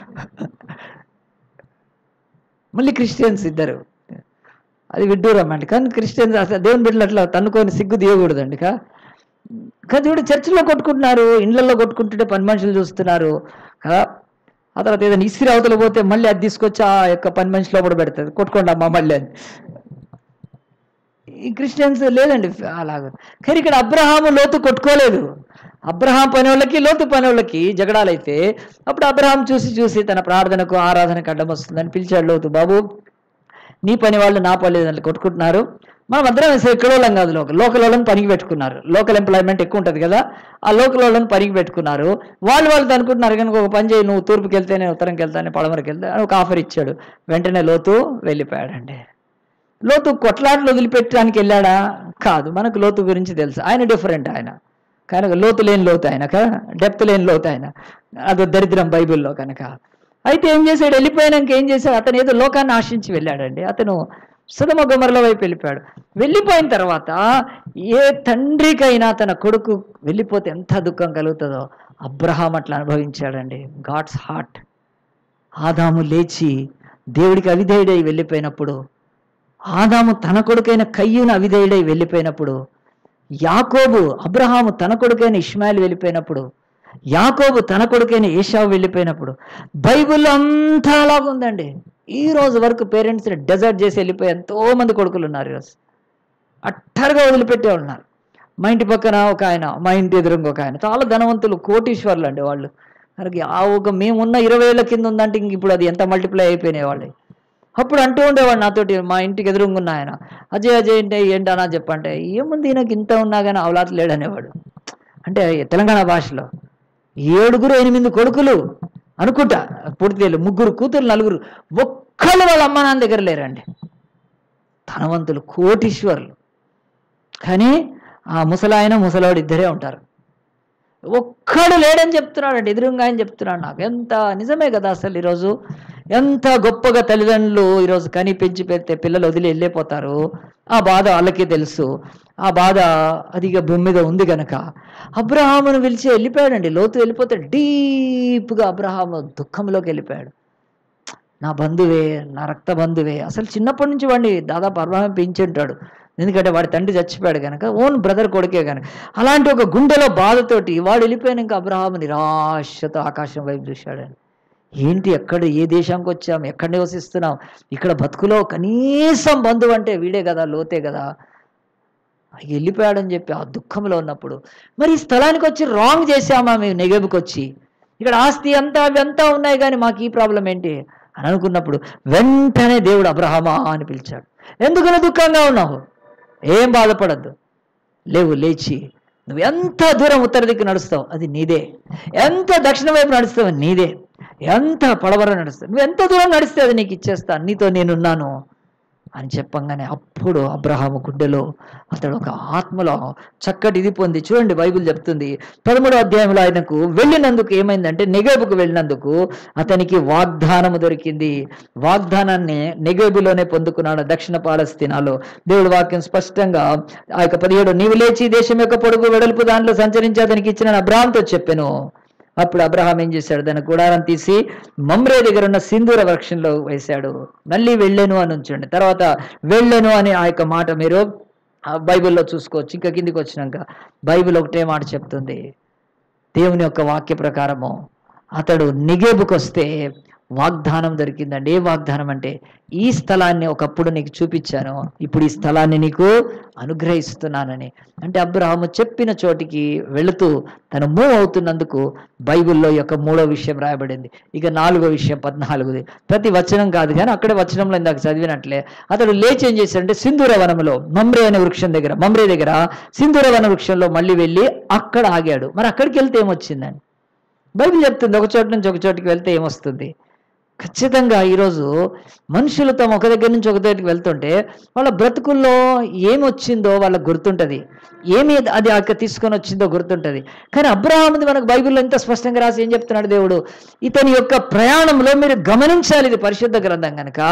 మళ్ళీ క్రిస్టియన్స్ ఇద్దరు అది విడ్డూరం అండి కానీ క్రిస్టియన్స్ అసలు దేవుని బిడ్డలు అట్లా తన్నుకొని సిగ్గు తీయకూడదండి కా కానీ చూడు చర్చిలో కొట్టుకుంటున్నారు ఇండ్లలో కొట్టుకుంటుంటే పని మనుషులు చూస్తున్నారు కదా ఆ తర్వాత ఏదైనా ఇసిరి అవతల పోతే మళ్ళీ అది తీసుకొచ్చి ఆ యొక్క పని మనిషి లోపల పెడుతుంది కొట్టుకోండి అమ్మా మళ్ళీ అని ఈ క్రిస్టియన్స్ లేదండి అలాగ కానీ ఇక్కడ అబ్రహాము లోతు కొట్టుకోలేదు అబ్రహాం పని వాళ్ళకి లోతు పని వాళ్ళకి జగడాలైతే అప్పుడు అబ్రహాం చూసి చూసి తన ప్రార్థనకు ఆరాధనకు అడ్డం వస్తుందని పిలిచాడు లోతు బాబు నీ పని వాళ్ళు నా పని లేదని కొట్టుకుంటున్నారు మనం అందరం వేసే ఇక్కడ వాళ్ళం కాదు లోకల్ లోకల్ వాళ్ళని పనికి పెట్టుకున్నారు లోకల్ ఎంప్లాయ్మెంట్ ఎక్కువ ఉంటుంది కదా ఆ లోకల్ వాళ్ళని పనికి పెట్టుకున్నారు వాళ్ళు వాళ్ళు అనుకుంటున్నారు కనుక ఒక పని చేయి నువ్వు తూర్పుకి వెళ్తే నేను ఉత్తరంకి వెళ్తాను పడమరకి వెళ్తే అని ఒక ఆఫర్ ఇచ్చాడు వెంటనే లోతు వెళ్ళిపోయాడండి లోతు కొట్లాట్లు వదిలిపెట్టడానికి వెళ్ళాడా కాదు మనకు లోతు గురించి తెలుసు ఆయన డిఫరెంట్ ఆయన కనుక లోతు లేని లోతు ఆయన డెప్త్ లేని లోతు ఆయన అది దరిద్రం బైబిల్లో కనుక అయితే ఏం చేశాడు వెళ్ళిపోయినాక ఏం చేశాడు అతను ఏదో లోకాన్ని ఆశించి వెళ్ళాడండి అతను సుధమ గుమర్ల వైపు వెళ్ళిపోయాడు వెళ్ళిపోయిన తర్వాత ఏ తండ్రికైనా తన కొడుకు వెళ్ళిపోతే ఎంత దుఃఖం కలుగుతుందో అబ్రహాం అట్లా అనుభవించాడండి గాడ్స్ హార్ట్ ఆదాము లేచి దేవుడికి అవిధేయుడై వెళ్ళిపోయినప్పుడు ఆదాము తన కొడుకైన కయ్యూను అవిధేయుడై వెళ్ళిపోయినప్పుడు యాకోబు అబ్రహాము తన కొడుకైన ఇష్మాయిల్ వెళ్ళిపోయినప్పుడు యాకోబు తన కొడుకైన ఏషావు వెళ్ళిపోయినప్పుడు బైబిల్లో అంతా అలాగ ఉందండి ఈ రోజు వరకు పేరెంట్స్ డెజర్ట్ చేసి వెళ్ళిపోయి ఎంతో మంది కొడుకులు ఉన్నారు ఈరోజు అట్టరుగా వదిలిపెట్టే ఉన్నారు మా ఇంటి పక్కన ఒక ఆయన మా ఇంటి ఎదురుగా ఒక ఆయన చాలా ధనవంతులు కోటీశ్వర్లు అండి వాళ్ళు మనకి ఆ ఒక మేమున్న ఇరవై ఏళ్ళ కింద ఉందంటే ఇంక ఇప్పుడు అది ఎంత మల్టిప్లై అయిపోయినాయి వాళ్ళు అప్పుడు అంటూ ఉండేవాడు నాతోటి మా ఇంటికి ఎదురుగా ఉన్న ఆయన అజయ్ అజయ్ అంటే ఏంటన్నా చెప్పంటే ఏముంది నాకు ఇంత ఉన్నా కానీ అవలాత లేడనేవాడు అంటే తెలంగాణ భాషలో ఏడుగురు ఎనిమిది కొడుకులు అనుకుంటా పూర్తి తెలియదు. ముగ్గురు కూతురు నలుగురు ఒక్కళ్ళు వాళ్ళ అమ్మ నాన్న దగ్గర లేరండి ధనవంతులు కోటీశ్వరులు కానీ ఆ ముసలాయన ముసలాడు ఇద్దరే ఉంటారు ఒక్కడు లేడని చెప్తున్నాడు అంటే ఎదురుగా ఆయన చెప్తున్నాడు నాకు ఎంత నిజమే కదా అసలు ఈరోజు ఎంత గొప్పగా తల్లిదండ్రులు ఈరోజు కని పెంచి పెడితే పిల్లలు వదిలి వెళ్ళిపోతారు ఆ బాధ వాళ్ళకే తెలుసు ఆ బాధ అది ఇక భూమి మీద ఉంది కనుక అబ్రహామును పిలిచి వెళ్ళిపోయాడండి లోతు వెళ్ళిపోతే డీప్గా అబ్రహాము దుఃఖంలోకి వెళ్ళిపోయాడు నా బంధువే నా రక్త బంధువే అసలు చిన్నప్పటి నుంచి వాడిని దాదాపు అబ్రహం పెంచి ఉంటాడు ఎందుకంటే వాడి తండ్రి చచ్చిపోయాడు కనుక ఓన్ బ్రదర్ కొడుకే కనుక అలాంటి ఒక గుండెలో బాధతోటి వాడు వెళ్ళిపోయాక అబ్రహాము నిరాశతో ఆకాశం వైపు చూశాడండి ఏంటి ఎక్కడ ఏ దేశానికి వచ్చాం ఎక్కడ నివసిస్తున్నాం ఇక్కడ బతుకులో కనీసం బంధువు అంటే వీడే కదా లోతే కదా వెళ్ళిపోయాడని చెప్పి ఆ దుఃఖంలో ఉన్నప్పుడు మరి ఈ స్థలానికి వచ్చి రాంగ్ చేసామా మేము నెగబుకి వచ్చి ఇక్కడ ఆస్తి అంతా అవి అంతా ఉన్నాయి కానీ మాకు ఈ ప్రాబ్లం ఏంటి అని అనుకున్నప్పుడు వెంటనే దేవుడు అబ్రహమా అని పిలిచాడు ఎందుకని దుఃఖంగా ఉన్నావు ఏం బాధపడద్దు లేవు లేచి నువ్వు ఎంత దూరం ఉత్తర దిక్కు నడుస్తావు అది నీదే ఎంత దక్షిణ వైపు నడుస్తావు నీదే ఎంత పడవర నడుస్తావు నువ్వు ఎంత దూరం నడిస్తే అది నీకు ఇచ్చేస్తాను నీతో నేనున్నాను అని చెప్పంగానే అప్పుడు అబ్రహాము గుడ్డెలో అతడు ఒక ఆత్మలో చక్కటి ఇది పొంది చూడండి బైబిల్ చెప్తుంది పదమూడో అధ్యాయంలో ఆయనకు వెళ్ళినందుకు ఏమైందంటే నెగేబుకు వెళ్ళినందుకు అతనికి వాగ్దానము దొరికింది వాగ్దానాన్ని నెగేబులోనే పొందుకున్నాడు దక్షిణ పాలస్తీనాలో దేవుడి వాక్యం స్పష్టంగా ఆ యొక్క పదిహేడు నీవు లేచి ఈ దేశం యొక్క పొడుగు వెడల్పు దాంట్లో సంచరించి అతనికి ఇచ్చిన అబ్రాహాంతో చెప్పాను అప్పుడు అబ్రహాం ఏం చేశాడు దాని గుడారం తీసి మమ్రే దగ్గర ఉన్న సింధూర వృక్షంలో వేశాడు మళ్ళీ వెళ్ళాను అని ఉంచండి తర్వాత వెళ్ళాను అని ఆ యొక్క మాట మీరు ఆ బైబిల్లో చూసుకోవచ్చు ఇంకా కిందికి వచ్చినాక బైబిల్ ఒకటే మాట చెప్తుంది దేవుని యొక్క వాక్య ప్రకారము అతడు నిగేబుకి వస్తే వాగ్దానం దొరికిందండి ఏ వాగ్దానం అంటే ఈ స్థలాన్ని ఒకప్పుడు నీకు చూపించాను ఇప్పుడు ఈ స్థలాన్ని నీకు అనుగ్రహిస్తున్నానని అంటే అబ్రహాము చెప్పిన చోటికి వెళుతూ తను మూవ్ అవుతున్నందుకు బైబిల్లో ఈ యొక్క మూడో విషయం రాయబడింది ఇక నాలుగో విషయం పద్నాలుగుది ప్రతి వచనం కాదు కానీ అక్కడే వచనంలో ఇందాక చదివినట్లే అతడు లేచి ఏం చేశాడంటే సింధూర వనంలో మమ్రే అనే వృక్షం దగ్గర మమ్రే దగ్గర సింధూర వన వృక్షంలో మళ్ళీ వెళ్ళి అక్కడ ఆగాడు మరి అక్కడికి వెళ్తే ఏమొచ్చిందని బైబిల్ చెప్తుంది ఒక చోటు నుంచి ఒక చోటికి వెళ్తే ఏమొస్తుంది ఖచ్చితంగా ఈరోజు మనుషులు తమ ఒక దగ్గర నుంచి ఒక దగ్గరికి వెళ్తుంటే వాళ్ళ బ్రతుకుల్లో ఏమి వచ్చిందో వాళ్ళకి గుర్తుంటుంది ఏమి అది అక్క తీసుకొని వచ్చిందో గుర్తుంటుంది కానీ అబ్రహాముది మనకు బైబిల్లో ఎంత స్పష్టంగా రాసి ఏం చెప్తున్నాడు దేవుడు ఇతని యొక్క ప్రయాణంలో మీరు గమనించాలి ఇది పరిశుద్ధ గ్రంథం కనుక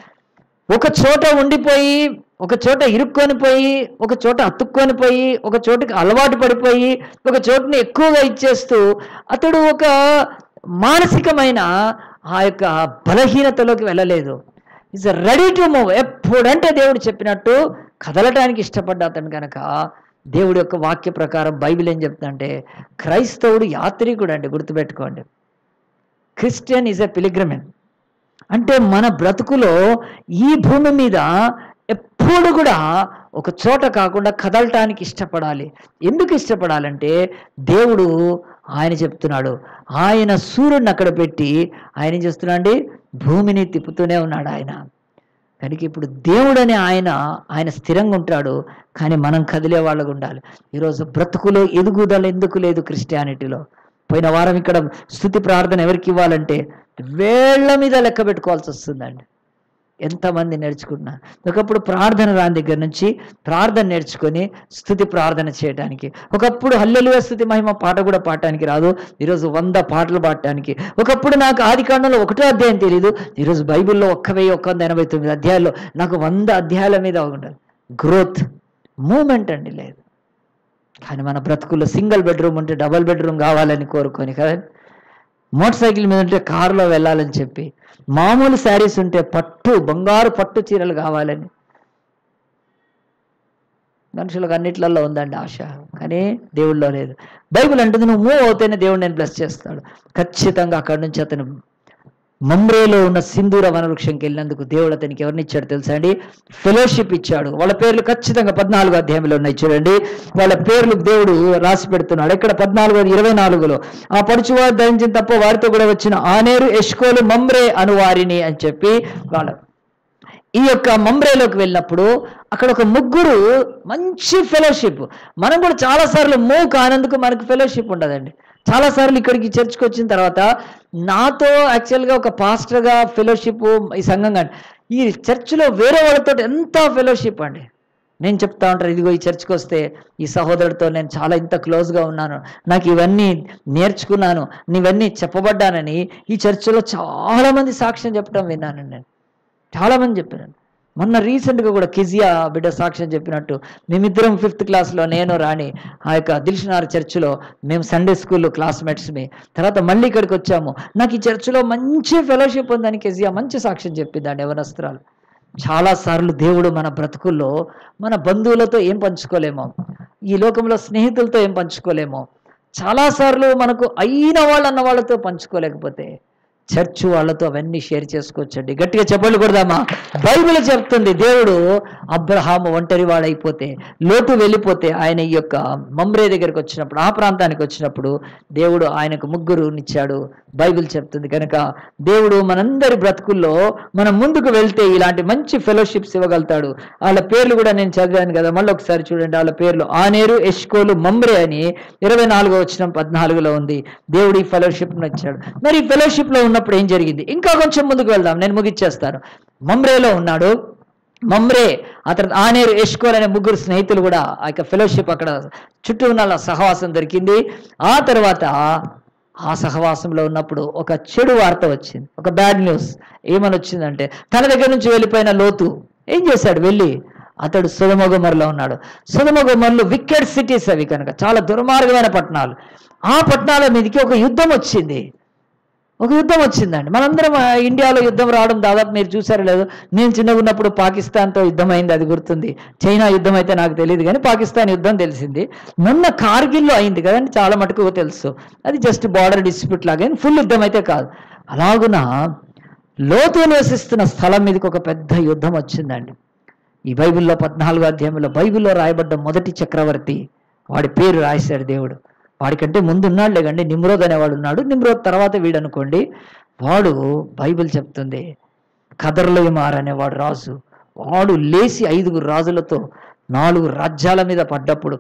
ఒక చోట ఉండిపోయి ఒక చోట ఇరుక్కొని పోయి ఒక చోట అతుక్కొని పోయి ఒక చోటుకి అలవాటు పడిపోయి ఒక చోటుని ఎక్కువగా ఇచ్చేస్తూ అతడు ఒక మానసికమైన ఆ యొక్క బలహీనతలోకి వెళ్ళలేదు ఈజ్ రెడీ టు మూవ్ ఎప్పుడంటే దేవుడు చెప్పినట్టు కదలటానికి ఇష్టపడ్డ అతను కనుక దేవుడి యొక్క వాక్య ప్రకారం బైబిల్ ఏం చెప్తుందంటే క్రైస్తవుడు యాత్రికుడు అండి గుర్తుపెట్టుకోండి క్రిస్టియన్ ఈజ్ ఎ పిలిగ్రమెన్ అంటే మన బ్రతుకులో ఈ భూమి మీద ఎప్పుడు కూడా ఒక చోట కాకుండా కదలటానికి ఇష్టపడాలి ఎందుకు ఇష్టపడాలంటే దేవుడు ఆయన చెప్తున్నాడు ఆయన సూర్యుడిని అక్కడ పెట్టి ఆయన ఏం చేస్తున్నాడు అండి భూమిని తిప్పుతూనే ఉన్నాడు ఆయన కనుక ఇప్పుడు దేవుడని ఆయన ఆయన స్థిరంగా ఉంటాడు కానీ మనం కదిలే వాళ్ళగా ఉండాలి ఈరోజు బ్రతుకులో ఎదుగుదల ఎందుకు లేదు క్రిస్టియానిటీలో పోయిన వారం ఇక్కడ స్థుతి ప్రార్థన ఎవరికి ఇవ్వాలంటే వేళ్ల మీద లెక్క పెట్టుకోవాల్సి వస్తుందండి ఎంతమంది నేర్చుకుంటున్నారు ఒకప్పుడు ప్రార్థన రాని దగ్గర నుంచి ప్రార్థన నేర్చుకొని స్థుతి ప్రార్థన చేయడానికి ఒకప్పుడు హల్లెలుగా స్థుతి మహిమ పాట కూడా పాడటానికి రాదు ఈరోజు వంద పాటలు పాడటానికి ఒకప్పుడు నాకు ఆది కాండంలో ఒకటో అధ్యాయం తెలియదు ఈరోజు బైబిల్లో ఒక్క వెయ్యి ఒక్క వంద ఎనభై తొమ్మిది అధ్యాయాల్లో నాకు వంద అధ్యాయాల మీద ఉండాలి గ్రోత్ మూమెంట్ అండి లేదు కానీ మన బ్రతుకుల్లో సింగిల్ బెడ్రూమ్ ఉంటే డబల్ బెడ్రూమ్ కావాలని కోరుకొని కదా మోటార్ సైకిల్ మీద ఉంటే కారులో వెళ్ళాలని చెప్పి మామూలు శారీస్ ఉంటే పట్టు బంగారు పట్టు చీరలు కావాలని మనుషులకు అన్నిట్లలో ఉందండి ఆశ కానీ దేవుళ్ళలో లేదు బైబిల్ అంటుంది నువ్వు మూవ్ అవుతేనే దేవుడు నేను బ్లెస్ చేస్తాడు ఖచ్చితంగా అక్కడి నుంచి అతను మమ్రేలో ఉన్న సింధూర వనవృక్షంకి వెళ్ళినందుకు దేవుడు అతనికి ఎవరిని ఇచ్చాడు తెలుసా అండి ఫెలోషిప్ ఇచ్చాడు వాళ్ళ పేర్లు ఖచ్చితంగా పద్నాలుగు అధ్యాయంలో ఉన్నాయి చూడండి వాళ్ళ పేర్లు దేవుడు రాసి పెడుతున్నాడు ఇక్కడ పద్నాలుగు ఇరవై నాలుగులో ఆ పడుచువారు ధరించిన తప్ప వారితో కూడా వచ్చిన ఆనేరు ఎష్కోలు మమ్రే అను వారిని అని చెప్పి వాళ్ళ ఈ యొక్క మంబ్రేలోకి వెళ్ళినప్పుడు అక్కడ ఒక ముగ్గురు మంచి ఫెలోషిప్ మనం కూడా చాలాసార్లు మూవ్ కానందుకు మనకు ఫెలోషిప్ ఉండదండి చాలాసార్లు ఇక్కడికి చర్చ్కి వచ్చిన తర్వాత నాతో యాక్చువల్గా ఒక పాస్టర్గా ఫెలోషిప్ ఈ సంఘం కానీ ఈ చర్చ్లో వేరే వాళ్ళతో ఎంత ఫెలోషిప్ అండి నేను చెప్తా ఉంటాను ఇదిగో ఈ చర్చ్కి వస్తే ఈ సహోదరుడితో నేను చాలా ఇంత క్లోజ్గా ఉన్నాను నాకు ఇవన్నీ నేర్చుకున్నాను ఇవన్నీ చెప్పబడ్డానని ఈ చర్చిలో చాలామంది సాక్ష్యం చెప్పడం విన్నాను నేను చాలామంది చెప్పారు మొన్న రీసెంట్గా కూడా కిజియా బిడ్డ సాక్ష్యం చెప్పినట్టు మేమిద్దరం ఫిఫ్త్ క్లాస్లో నేను రాణి ఆ యొక్క దిల్షనార్ చర్చిలో మేము సండే స్కూల్లో క్లాస్మేట్స్మి తర్వాత మళ్ళీ ఇక్కడికి వచ్చాము నాకు ఈ చర్చిలో మంచి ఫెలోషిప్ ఉందని కెజియా మంచి సాక్ష్యం చెప్పిందండి యవనస్త్రాలు చాలాసార్లు దేవుడు మన బ్రతుకుల్లో మన బంధువులతో ఏం పంచుకోలేమో ఈ లోకంలో స్నేహితులతో ఏం పంచుకోలేమో చాలాసార్లు మనకు అయిన వాళ్ళు అన్న వాళ్ళతో పంచుకోలేకపోతే చర్చ్ వాళ్ళతో అవన్నీ షేర్ చేసుకోవచ్చండి గట్టిగా చెప్పండి కొడదామా బైబిల్ చెప్తుంది దేవుడు అబ్రహాము ఒంటరి వాడైపోతే లోటు వెళ్ళిపోతే ఆయన ఈ యొక్క మమ్రే దగ్గరికి వచ్చినప్పుడు ఆ ప్రాంతానికి వచ్చినప్పుడు దేవుడు ఆయనకు ముగ్గురునిచ్చాడు బైబిల్ చెప్తుంది కనుక దేవుడు మనందరి బ్రతుకుల్లో మనం ముందుకు వెళ్తే ఇలాంటి మంచి ఫెలోషిప్స్ ఇవ్వగలుగుతాడు వాళ్ళ పేర్లు కూడా నేను చదివాను కదా మళ్ళీ ఒకసారి చూడండి వాళ్ళ పేర్లు ఆనేరు ఎష్కోలు మమ్రే అని ఇరవై నాలుగో వచ్చిన పద్నాలుగులో ఉంది దేవుడు ఈ ఫెలోషిప్ ఇచ్చాడు మరి ఈ ఫెలోషిప్ లో ఉన్నప్పుడు ఏం జరిగింది ఇంకా కొంచెం ముందుకు వెళ్దాం నేను ముగిచ్చేస్తాను మమ్రేలో ఉన్నాడు మమ్రే అతను ఆనేరు ఎష్కోల్ అనే ముగ్గురు స్నేహితులు కూడా ఆ యొక్క ఫెలోషిప్ అక్కడ చుట్టూ ఉన్న వాళ్ళ సహవాసం దొరికింది ఆ తర్వాత ఆ సహవాసంలో ఉన్నప్పుడు ఒక చెడు వార్త వచ్చింది ఒక బ్యాడ్ న్యూస్ ఏమని వచ్చిందంటే తన దగ్గర నుంచి వెళ్ళిపోయిన లోతు ఏం చేశాడు వెళ్ళి అతడు సుధమగుమర్లో ఉన్నాడు సుధమగుమర్లు వికెట్ సిటీస్ అవి కనుక చాలా దుర్మార్గమైన పట్టణాలు ఆ పట్టణాల మీదకి ఒక యుద్ధం వచ్చింది ఒక యుద్ధం వచ్చిందండి మనందరం ఆ, ఇండియాలో యుద్ధం రావడం దాదాపు మీరు చూసారో లేదు నేను చిన్నగా ఉన్నప్పుడు పాకిస్తాన్తో యుద్ధం అయింది అది గుర్తుంది చైనా యుద్ధం అయితే నాకు తెలియదు కానీ పాకిస్తాన్ యుద్ధం తెలిసింది మొన్న కార్గిల్లో అయింది కదండి చాలా మటుకు తెలుసు అది జస్ట్ బార్డర్ డిస్ప్యూట్ లాగా ఫుల్ యుద్ధం అయితే కాదు అలాగున లోతు నివసిస్తున్న స్థలం మీదకి ఒక పెద్ద యుద్ధం వచ్చిందండి ఈ బైబిల్లో పద్నాలుగో అధ్యాయంలో బైబిల్లో రాయబడ్డ మొదటి చక్రవర్తి వాడి పేరు రాశాడు దేవుడు వాడికంటే ముందు ఉన్నాడు లేకండి నిమ్రోద్ అనేవాడు ఉన్నాడు నిమ్రోద్ తర్వాత వీడు అనుకోండి వాడు బైబిల్ చెప్తుంది కదర్లయమార్ అనేవాడు రాజు వాడు లేచి ఐదుగురు రాజులతో నాలుగు రాజ్యాల మీద పడ్డప్పుడు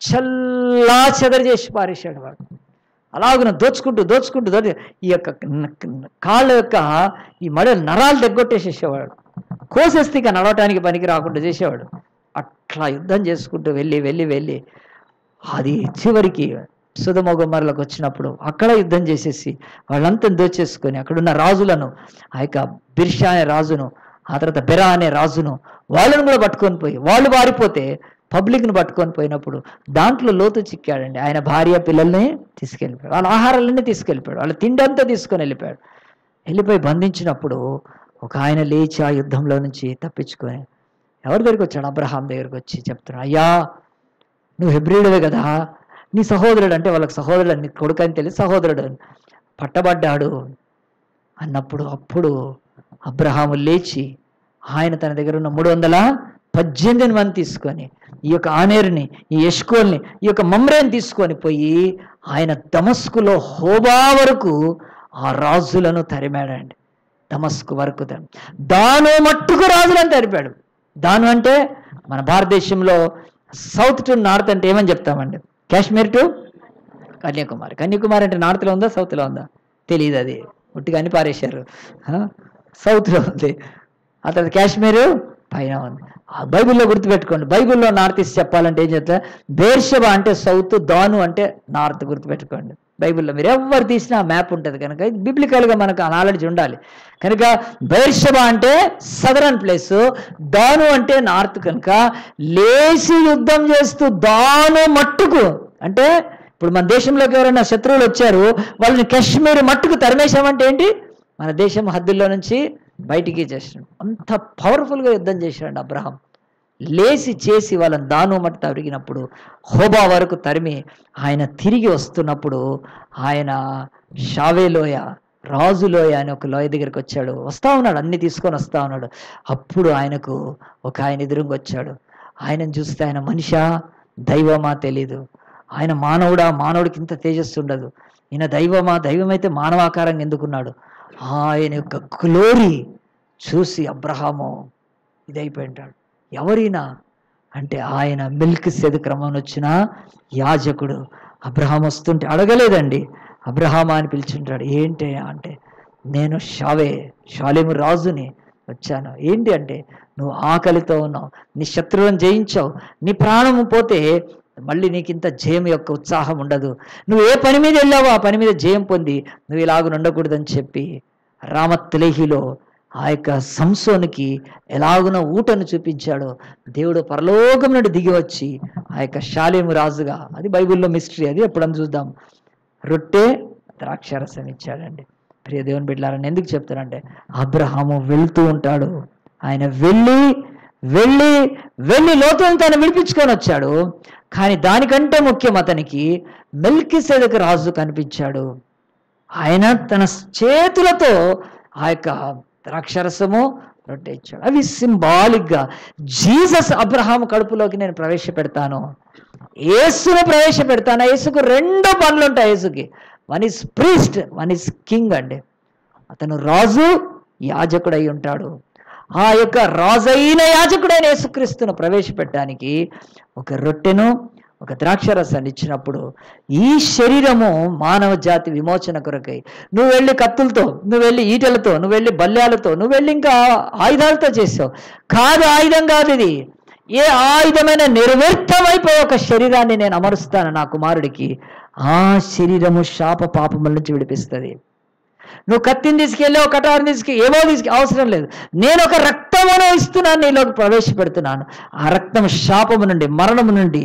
చల్లా చెదరు చేసి పారేశాడు వాడు అలాగున దోచుకుంటూ దోచుకుంటూ దోచు ఈ యొక్క న- న- కాళ్ళ యొక్క ఈ మడ నరాలు దగ్గొట్టేసేసేవాడు కోసేస్తే ఇక నడవటానికి పనికి రాకుండా చేసేవాడు అట్లా యుద్ధం చేసుకుంటూ వెళ్ళి వెళ్ళి వెళ్ళి అది చివరికి సుధమగుమర్లకు వచ్చినప్పుడు అక్కడ యుద్ధం చేసేసి వాళ్ళంతా దోచేసుకొని అక్కడున్న రాజులను ఆ యొక్క బిర్షా అనే రాజును ఆ తర్వాత బెరా అనే రాజును వాళ్ళను కూడా పట్టుకొని పోయి వాళ్ళు పారిపోతే పబ్లిక్ను పట్టుకొని పోయినప్పుడు దాంట్లో లోతు చిక్కాడండి ఆయన భార్య పిల్లల్ని తీసుకెళ్ళిపోయాడు వాళ్ళ ఆహారాలన్నీ తీసుకెళ్ళిపోయాడు వాళ్ళ తిండి అంతా తీసుకొని వెళ్ళిపోయాడు వెళ్ళిపోయి బంధించినప్పుడు ఒక ఆయన లేచి ఆ యుద్ధంలో నుంచి తప్పించుకొని ఎవరి దగ్గరికి వచ్చాడు అబ్రహాం దగ్గరికి వచ్చి చెప్తున్నాడు అయ్యా నువ్వు హెబ్రిడువే కదా నీ సహోదరుడు అంటే వాళ్ళకి సహోదరుడు నీ కొడుకు అని తెలిసి సహోదరుడు అని. పట్టబడ్డాడు అన్నప్పుడు అప్పుడు అబ్రహాము లేచి ఆయన తన దగ్గర ఉన్న మూడు వందల పద్దెనిమిది మంది తీసుకొని ఈ యొక్క ఆనేరుని ఈ యష్కోల్ని ఈ యొక్క మమ్రేని తీసుకొని పోయి ఆయన దమస్కులో హోబా వరకు ఆ రాజులను తరిమాడండి దమస్కు వరకు తరిమి దాను మట్టుకు రాజులను తరిపాడు దాను అంటే మన భారతదేశంలో సౌత్ టు నార్త్ అంటే ఏమని చెప్తామండి కాశ్మీర్ టు కన్యాకుమారి కన్యాకుమారి అంటే నార్త్లో ఉందా సౌత్లో ఉందా తెలియదు అది ఉట్టిగా అని పారేశారు ఆ? సౌత్లో ఉంది ఆ తర్వాత కాశ్మీరు పైన ఉంది ఆ బైబిల్లో గుర్తుపెట్టుకోండి బైబిల్లో నార్త్ ఈస్ట్ చెప్పాలంటే ఏం చెప్తా బేర్షబా అంటే సౌత్ దాను అంటే నార్త్ గుర్తుపెట్టుకోండి బైబిల్లో మీరు ఎవరు తీసినా మ్యాప్ ఉంటుంది కనుక ఇది బిబ్లికల్గా మనకు ఆ నాలెడ్జ్ ఉండాలి కనుక బైర్షబా అంటే సదరన్ ప్లేస్ దాను అంటే నార్త్ కనుక లేచి యుద్ధం చేస్తూ దాను మట్టుకు అంటే ఇప్పుడు మన దేశంలోకి ఎవరైనా శత్రువులు వచ్చారు వాళ్ళని కాశ్మీర్ మట్టుకు తరిమేశామంటే ఏంటి మన దేశం హద్దుల్లో నుంచి బయటికి చేసాడు అంత పవర్ఫుల్గా యుద్ధం చేశాడు అబ్రహాం లేచి చేసి వాళ్ళని దాను మట్ట తరిగినప్పుడు హోబా వరకు తరిమి ఆయన తిరిగి వస్తున్నప్పుడు ఆయన షావేలోయ రాజులోయ అని ఒక లోయ దగ్గరికి వచ్చాడు వస్తా ఉన్నాడు అన్ని తీసుకొని వస్తా ఉన్నాడు అప్పుడు ఆయనకు ఒక ఆయన ఎదురుగా వచ్చాడు ఆయనను చూస్తే ఆయన మనిషా దైవమా తెలీదు ఆయన మానవుడా మానవుడికి ఇంత తేజస్సు ఉండదు ఈయన దైవమా దైవమైతే మానవాకారంగా ఎందుకున్నాడు ఆయన యొక్క గ్లోరీ చూసి అబ్రహాము ఇదైపోయి ఉంటాడు ఎవరైనా అంటే ఆయన మిల్క్ సెదు క్రమం వచ్చిన యాజకుడు అబ్రహాం వస్తుంటే అడగలేదండి అబ్రహామా అని పిలిచింటాడు ఏంటి అంటే నేను షావే షాలేము రాజుని వచ్చాను ఏంటి అంటే నువ్వు ఆకలితో ఉన్నావు నీ శత్రువులను జయించావు నీ ప్రాణము పోతే మళ్ళీ నీకు ఇంత జయం యొక్క ఉత్సాహం ఉండదు నువ్వు ఏ పని మీద వెళ్ళావో ఆ పని మీద జయం పొంది నువ్వు ఇలాగ ఉండకూడదని చెప్పి రామత్లేహిలో ఆ యొక్క సంసోనికి ఎలాగున ఊటను చూపించాడో దేవుడు పరలోకం నుండి దిగి వచ్చి ఆ యొక్క శాలేము రాజుగా అది బైబిల్లో మిస్టరీ అది ఎప్పుడన్నా చూద్దాం రొట్టె ద్రాక్షారసం ఇచ్చాడండి ప్రియ దేవుని బిడ్డారని ఎందుకు చెప్తానంటే అబ్రహాము వెళ్తూ ఉంటాడు ఆయన వెళ్ళి వెళ్ళి వెళ్ళి లోతులను తను విడిపించుకొని వచ్చాడు కానీ దానికంటే ముఖ్యం అతనికి మెల్కి రాజు కనిపించాడు ఆయన తన చేతులతో ఆ యొక్క ద్రాక్షరసము రొట్టె ఇచ్చాడు అవి సింబాలిక్గా జీసస్ అబ్రహాం కడుపులోకి నేను ప్రవేశపెడతాను యేసును ప్రవేశపెడతాను యేసుకు రెండు పనులు ఉంటాయి యేసుకి one is priest one is king అండి అతను రాజు యాజకుడై ఉంటాడు ఆ యొక్క రాజైన యాజకుడైన యేసుక్రీస్తును ప్రవేశపెట్టడానికి ఒక రొట్టెను ఒక ద్రాక్షరసాన్ని ఇచ్చినప్పుడు ఈ శరీరము మానవ జాతి విమోచన కొరకై నువ్వు వెళ్ళి కత్తులతో నువ్వు వెళ్ళి ఈటలతో నువ్వు వెళ్ళి బల్యాలతో నువ్వు వెళ్ళి ఇంకా ఆయుధాలతో చేసావు కాదు ఆయుధం కాదు ఇది ఏ ఆయుధమైన నిర్వ్యర్థమైపోయే ఒక శరీరాన్ని నేను అమరుస్తాను నా కుమారుడికి ఆ శరీరము శాప పాపముల నుంచి విడిపిస్తుంది నువ్వు కత్తిని తీసుకెళ్ళి ఒక కటారిని తీసుకెళ్ళి ఏమో తీసుకు అవసరం లేదు నేను ఒక రక్తమును ఇస్తున్నాను నీలోకి ప్రవేశపెడుతున్నాను ఆ రక్తం శాపము నుండి మరణము నుండి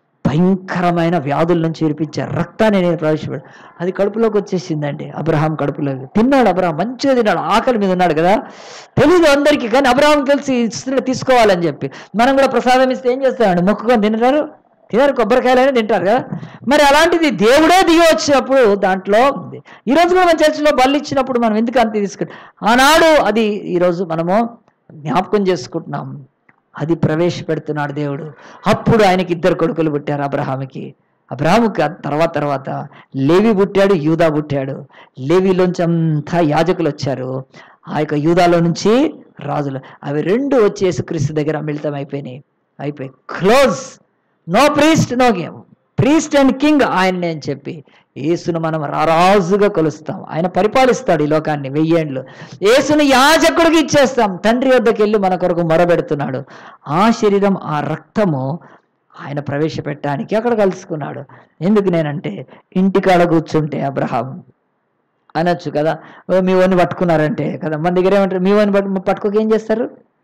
భయంకరమైన వ్యాధుల నుంచి విడిపించే రక్తాన్ని నేను ప్రవేశపెడు అది కడుపులోకి వచ్చేసిందండి అబ్రహాం కడుపులోకి తిన్నాడు అబ్రహాం మంచిగా తిన్నాడు ఆకలి మీద ఉన్నాడు కదా తెలీదు అందరికీ కానీ అబ్రహాం తెలిసి ఇస్తున్నాడు తీసుకోవాలని చెప్పి మనం కూడా ప్రసాదం ఇస్తే ఏం చేస్తామండి మొక్కుకొని తింటారు తినారు కొబ్బరికాయలైనా తింటారు కదా మరి అలాంటిది దేవుడే దిగి వచ్చినప్పుడు దాంట్లో ఉంది ఈరోజు కూడా మన చర్చిలో బళ్ళు ఇచ్చినప్పుడు మనం ఎందుకు అంత తీసుకుంటాం ఆనాడు అది ఈరోజు మనము జ్ఞాపకం చేసుకుంటున్నాం అది ప్రవేశపెడుతున్నాడు దేవుడు అప్పుడు ఆయనకి ఇద్దరు కొడుకులు పుట్టారు అబ్రహాముకి అబ్రహాముకి తర్వాత తర్వాత లేవి పుట్టాడు యూదా పుట్టాడు లేవిలోంచి అంతా యాజకులు వచ్చారు ఆ యొక్క యూదాలో నుంచి రాజులు అవి రెండు వచ్చి యేసుక్రీస్తు దగ్గర మిళితం అయిపోయినాయి అయిపోయి close no priest no game priest and king ఆయన్నే అని చెప్పి యేసును మనం రారాజుగా కొలుస్తాం ఆయన పరిపాలిస్తాడు ఈ లోకాన్ని వెయ్యేండ్లు యేసును యాజకుడికి ఇచ్చేస్తాం తండ్రి వద్దకు వెళ్ళి మన కొరకు మొరబెడుతున్నాడు ఆ శరీరం ఆ రక్తము ఆయన ప్రవేశపెట్టడానికి అక్కడ కలుసుకున్నాడు ఎందుకు నేనంటే ఇంటికాడ కూర్చుంటే అబ్రహాం అనొచ్చు కదా ఓ మీ వాడిని పట్టుకున్నారంటే కదా మన దగ్గర ఏమంటారు మీ వాడిని పట్టు పట్టుకోక ఏం చేస్తారు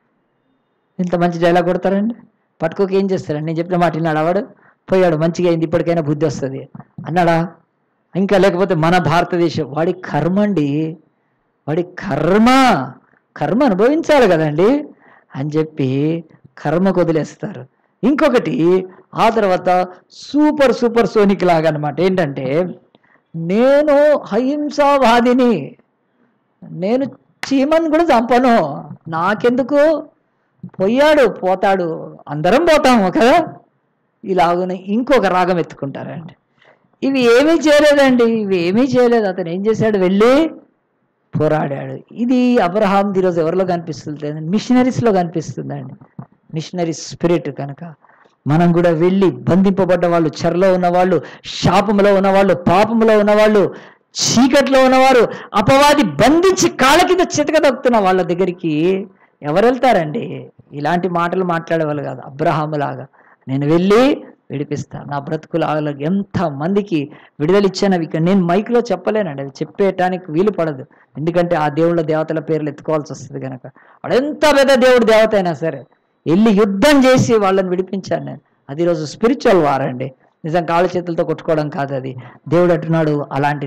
ఇంత మంచి డైలాగ్ కొడతారండి పట్టుకోక ఏం చేస్తారండి నేను చెప్పిన మాట విన్నాడు వాడు పోయాడు మంచిగా అయింది ఇప్పటికైనా బుద్ధి వస్తుంది అన్నాడా ఇంకా లేకపోతే మన భారతదేశం వాడి కర్మ అండి వాడి కర్మ కర్మ అనుభవించాలి కదండి అని చెప్పి కర్మకు వదిలేస్తారు ఇంకొకటి ఆ తర్వాత సూపర్ సూపర్ సోనిక్ లాగా అనమాట ఏంటంటే నేను అహింసావాదిని నేను చీమను కూడా చంపను నాకెందుకు పోయాడు పోతాడు అందరం పోతాము కదా ఇలాగున ఇంకొక రాగం ఎత్తుకుంటారండి ఇవి ఏమీ చేయలేదండి ఇవి ఏమీ చేయలేదు అతను ఏం చేశాడు వెళ్ళి పోరాడాడు ఇది అబ్రహాం ఈరోజు ఎవరిలో కనిపిస్తుంది మిషనరీస్లో కనిపిస్తుందండి మిషనరీ స్పిరిట్ కనుక మనం కూడా వెళ్ళి బంధింపబడ్డ వాళ్ళు చెరలో ఉన్నవాళ్ళు శాపములో ఉన్నవాళ్ళు పాపములో ఉన్నవాళ్ళు చీకట్లో ఉన్నవారు అపవాది బంధించి కాళ్ళ కింద చితకదొక్కుతున్న వాళ్ళ దగ్గరికి ఎవరు వెళ్తారండి ఇలాంటి మాటలు మాట్లాడేవాళ్ళు కాదు అబ్రహాములాగా నేను వెళ్ళి విడిపిస్తాను నా బ్రతుకులు ఎంత మందికి విడుదల ఇచ్చాను ఇక నేను మైక్లో చెప్పలేనండి అది చెప్పేయటానికి వీలు పడదు ఎందుకంటే ఆ దేవుళ్ళ దేవతల పేర్లు ఎత్తుకోవాల్సి వస్తుంది కనుక వాడు ఎంత పెద్ద దేవుడు దేవత అయినా సరే వెళ్ళి యుద్ధం చేసి వాళ్ళని విడిపించాను నేను అది ఈరోజు స్పిరిచువల్ వార్ అండి నిజం కాళ్ళ చేతులతో కొట్టుకోవడం కాదు అది దేవుడు అంటున్నాడు అలాంటిది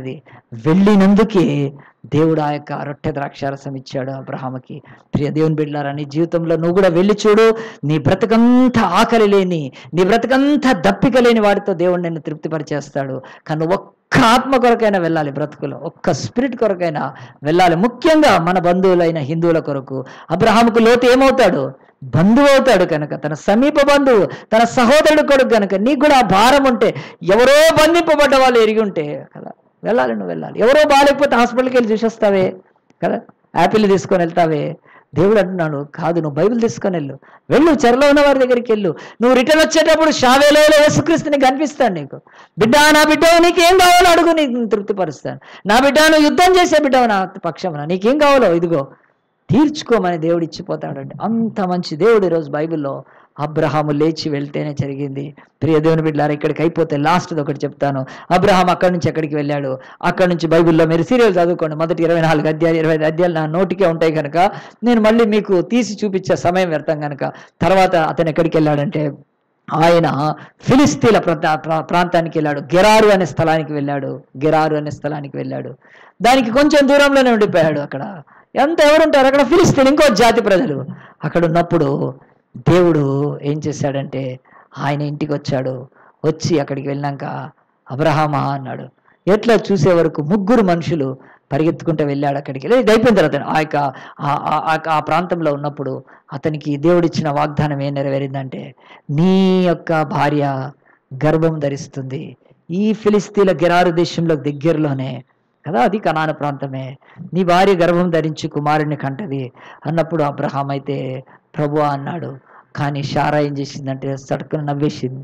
వెళ్ళినందుకే దేవుడు ఆ యొక్క రొట్టె ద్రాక్షారసం ఇచ్చాడు అబ్రహాముకి ప్రియ దేవుని బిడ్డారా నీ జీవితంలో నువ్వు కూడా వెళ్ళి చూడు నీ బ్రతకంతా ఆకలి లేని నీ బ్రతకంతా దప్పిక లేని వాడితో దేవుడు నిన్ను తృప్తిపరిచేస్తాడు కానీ ఒక్క ఆత్మ కొరకైనా వెళ్ళాలి బ్రతుకులో ఒక్క స్పిరిట్ కొరకైనా వెళ్ళాలి ముఖ్యంగా మన బంధువులైన హిందువుల కొరకు అబ్రహాముకు లోతు ఏమవుతాడు బంధువు అవుతాడు కనుక తన సమీప బంధువు తన సహోదరుడు కొడుకు కనుక నీకు కూడా ఆ భారం ఉంటే ఎవరో బంధింపబడ్డ వాళ్ళు ఎరిగి ఉంటే కదా వెళ్ళాలి నువ్వు వెళ్ళాలి ఎవరో బాగాలేకపోతే హాస్పిటల్కి వెళ్ళి చూసొస్తావే కదా యాపిల్ తీసుకొని వెళ్తావే దేవుడు అంటున్నాడు కాదు నువ్వు బైబిల్ తీసుకొని వెళ్ళు వెళ్ళు చెరలో ఉన్న వారి దగ్గరికి వెళ్ళు నువ్వు రిటర్న్ వచ్చేటప్పుడు షావేలో యేసుక్రీస్తుని కనిపిస్తాను నీకు బిడ్డ నా బిడ్డ నీకేం కావాలో అడుగు నీకు తృప్తిపరుస్తాను నా బిడ్డ నువ్వు యుద్ధం చేసే బిడ్డ నా పక్షమున నీకేం కావాలో ఇదిగో తీర్చుకోమని దేవుడు ఇచ్చిపోతాడండి అంత మంచి దేవుడు ఈరోజు బైబిల్లో అబ్రహాము లేచి వెళ్తేనే జరిగింది ప్రియ దేవుని బిడ్డారు ఇక్కడికి అయిపోతే లాస్ట్ ఒకటి చెప్తాను అబ్రహాం అక్కడి నుంచి ఎక్కడికి వెళ్ళాడు అక్కడి నుంచి బైబిల్లో మీరు సీరియల్ చదువుకోండి మొదటి ఇరవై నాలుగు అధ్యాయాలు ఇరవై ఐదు అధ్యాయాలు నా నోటికే ఉంటాయి కనుక నేను మళ్ళీ మీకు తీసి చూపించే సమయం వ్యర్థం కనుక తర్వాత అతను ఎక్కడికి వెళ్ళాడంటే ఆయన ఫిలిస్తీన్ల ప్రాంత ప్రా- ప్రాంతానికి వెళ్ళాడు గెరారు అనే స్థలానికి వెళ్ళాడు గెరారు అనే స్థలానికి వెళ్ళాడు దానికి కొంచెం దూరంలోనే ఉండిపోయాడు అక్కడ ఎంత ఎవరుంటారు అక్కడ ఫిలిస్తీన్ ఇంకో జాతి ప్రజలు అక్కడ ఉన్నప్పుడు దేవుడు ఏం చేశాడంటే ఆయన ఇంటికి వచ్చాడు వచ్చి అక్కడికి వెళ్ళాక అబ్రహామా అన్నాడు ఎట్లా చూసే వరకు ముగ్గురు మనుషులు పరిగెత్తుకుంటూ వెళ్ళాడు అక్కడికి వెళ్ళి ఇది అయిపోయిన తర్వాత ఆ యొక్క ఆ- ఆ- ఆ- ఆ ప్రాంతంలో ఉన్నప్పుడు అతనికి దేవుడిచ్చిన వాగ్దానం ఏం నెరవేరిందంటే నీ యొక్క భార్య గర్భం ధరిస్తుంది ఈ ఫిలిస్తీన్ల గెరారు దేశంలో దగ్గరలోనే కదా అది కనాన ప్రాంతమే నీ భార్య గర్భం ధరించి కుమారుడిని కంటది అన్నప్పుడు అబ్రహాం అయితే ప్రభు అన్నాడు కానీ షారా ఏం చేసిందంటే సడకున నవ్వేసింది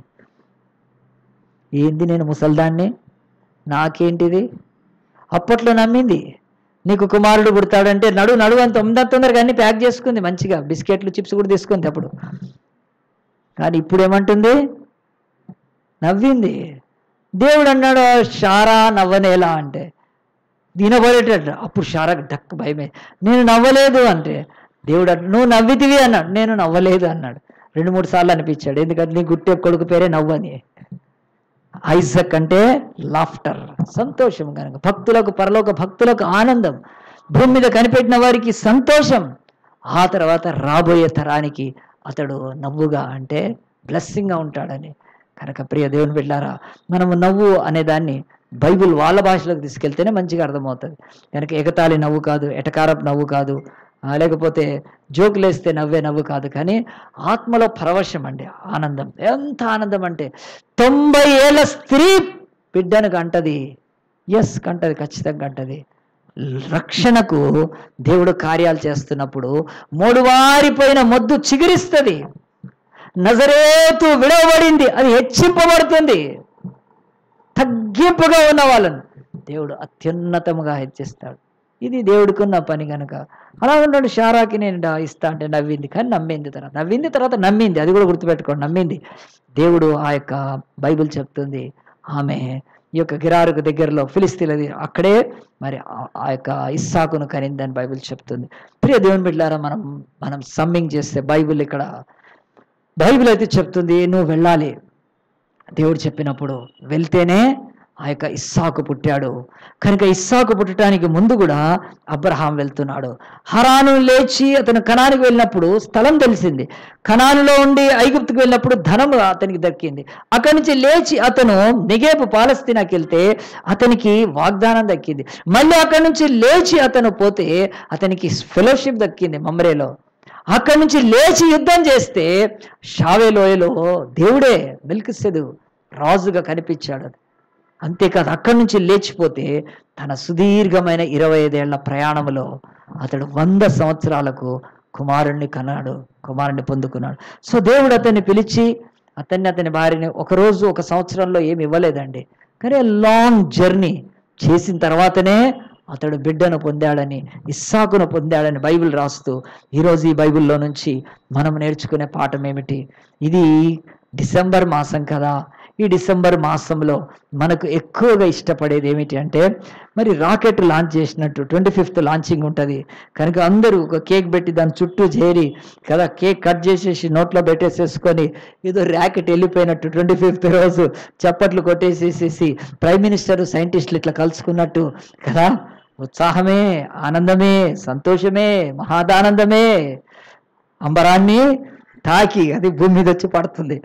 ఏంది నేను ముసల్దాన్ని నాకేంటిది అప్పట్లో నమ్మింది నీకు కుమారుడు పుడతాడంటే నడు నడు అంత తొందర తొందరగా అన్ని ప్యాక్ చేసుకుంది మంచిగా బిస్కెట్లు చిప్స్ కూడా తీసుకుంది అప్పుడు కానీ ఇప్పుడు ఏమంటుంది నవ్వింది దేవుడు అన్నాడు షారా నవ్వనేలా అంటే వినబడేటట్టు అప్పుడు షారాకు డక్ భయమే నేను నవ్వలేదు అంటే దేవుడు అంట నువ్వు నవ్వితివి అన్నాడు నేను నవ్వలేదు అన్నాడు రెండు మూడు సార్లు అనిపించాడు ఎందుకంటే నీ గుట్టే కొడుకు పేరే నవ్వని ఐజక్ అంటే లాఫ్టర్ సంతోషం కనుక భక్తులకు పరలోక భక్తులకు ఆనందం భూమి మీద కనిపెట్టిన వారికి సంతోషం ఆ తర్వాత రాబోయే తరానికి అతడు నవ్వుగా అంటే బ్లెస్సింగ్గా ఉంటాడని కనుక ప్రియ దేవుని బిడ్డారా మనము నవ్వు అనే దాన్ని బైబిల్ వాళ్ళ భాషలోకి తీసుకెళ్తేనే మంచిగా అర్థమవుతుంది కనుక ఎగతాళి నవ్వు కాదు ఎటకారపు నవ్వు కాదు ఆ, లేకపోతే జోకులేస్తే నవ్వే నవ్వు కాదు కానీ ఆత్మలో పరవశం అండి ఆనందం ఎంత ఆనందం అంటే తొంభై ఏళ్ళ స్త్రీ బిడ్డను కంటది ఎస్ కంటది ఖచ్చితంగా కంటది రక్షణకు దేవుడు కార్యాలు చేస్తున్నప్పుడు మూడువారిపోయిన మొద్దు చిగురిస్తుంది నజరేతు విడవబడింది అది హెచ్చింపబడుతుంది తగ్గింపుగా ఉన్న వాళ్ళను దేవుడు అత్యున్నతముగా హెచ్చిస్తాడు ఇది దేవుడికున్న పని కనుక అలా ఉన్నాడు షారాకి నేను డా- ఇస్తా అంటే నవ్వింది కానీ నమ్మింది తర్వాత నవ్వింది తర్వాత నమ్మింది అది కూడా గుర్తుపెట్టుకోండి నమ్మింది దేవుడు ఆ యొక్క బైబిల్ చెప్తుంది ఆమె ఈ యొక్క గిరారుకు దగ్గరలో ఫిలిస్తీన్లది అక్కడే మరి ఆ- ఆ యొక్క ఇస్సాకును కనిందని బైబిల్ చెప్తుంది ప్రియ దేవుని బిడ్డారా మనం మనం సమ్మింగ్ చేస్తే బైబిల్ ఇక్కడ బైబిల్ అయితే చెప్తుంది నువ్వు వెళ్ళాలి దేవుడు చెప్పినప్పుడు వెళ్తేనే ఆ యొక్క ఇస్సాకు పుట్టాడు కనుక ఇస్సాకు పుట్టడానికి ముందు కూడా అబ్రహాం వెళ్తున్నాడు హరాను లేచి అతను కణానికి వెళ్ళినప్పుడు స్థలం తెలిసింది కణానులో ఉండి ఐగుప్తుకు వెళ్ళినప్పుడు ధనం అతనికి దక్కింది అక్కడి నుంచి లేచి అతను నిగేపు పాలస్తీనాకి వెళ్తే అతనికి వాగ్దానం దక్కింది మళ్ళీ అక్కడి నుంచి లేచి అతను పోతే అతనికి ఫెలోషిప్ దక్కింది మమ్రేలో అక్కడి నుంచి లేచి యుద్ధం చేస్తే షావే లోయలో దేవుడే మిల్కిసెదు రాజుగా కనిపించాడు అంతేకాదు అక్కడి నుంచి లేచిపోతే తన సుదీర్ఘమైన ఇరవై ఐదేళ్ల ప్రయాణంలో అతడు వంద సంవత్సరాలకు కుమారుణ్ణి కన్నాడు కుమారుణ్ణి పొందుకున్నాడు సో దేవుడు అతన్ని పిలిచి అతన్ని అతని భార్యని ఒక రోజు ఒక సంవత్సరంలో ఏమి ఇవ్వలేదండి కానీ లాంగ్ జర్నీ చేసిన తర్వాతనే అతడు బిడ్డను పొందాడని ఇస్సాకును పొందాడని బైబిల్ రాస్తూ ఈరోజు ఈ బైబిల్లో నుంచి మనం నేర్చుకునే పాఠం ఏమిటి ఇది డిసెంబర్ మాసం కదా ఈ డిసెంబర్ మాసంలో మనకు ఎక్కువగా ఇష్టపడేది ఏమిటి అంటే మరి రాకెట్ లాంచ్ చేసినట్టు ట్వంటీ ఫిఫ్త్ లాంచింగ్ ఉంటుంది కనుక అందరూ ఒక కేక్ పెట్టి దాని చుట్టూ చేరి కదా కేక్ కట్ చేసేసి నోట్లో పెట్టేసేసుకొని ఏదో ర్యాకెట్ వెళ్ళిపోయినట్టు ట్వంటీ ఫిఫ్త్ రోజు చప్పట్లు కొట్టేసేసేసి ప్రైమ్ మినిస్టర్ సైంటిస్టులు ఇట్లా కలుసుకున్నట్టు కదా ఉత్సాహమే ఆనందమే సంతోషమే మహాదానందమే అంబరాన్ని తాకి అది భూమి మీద వచ్చి పడుతుంది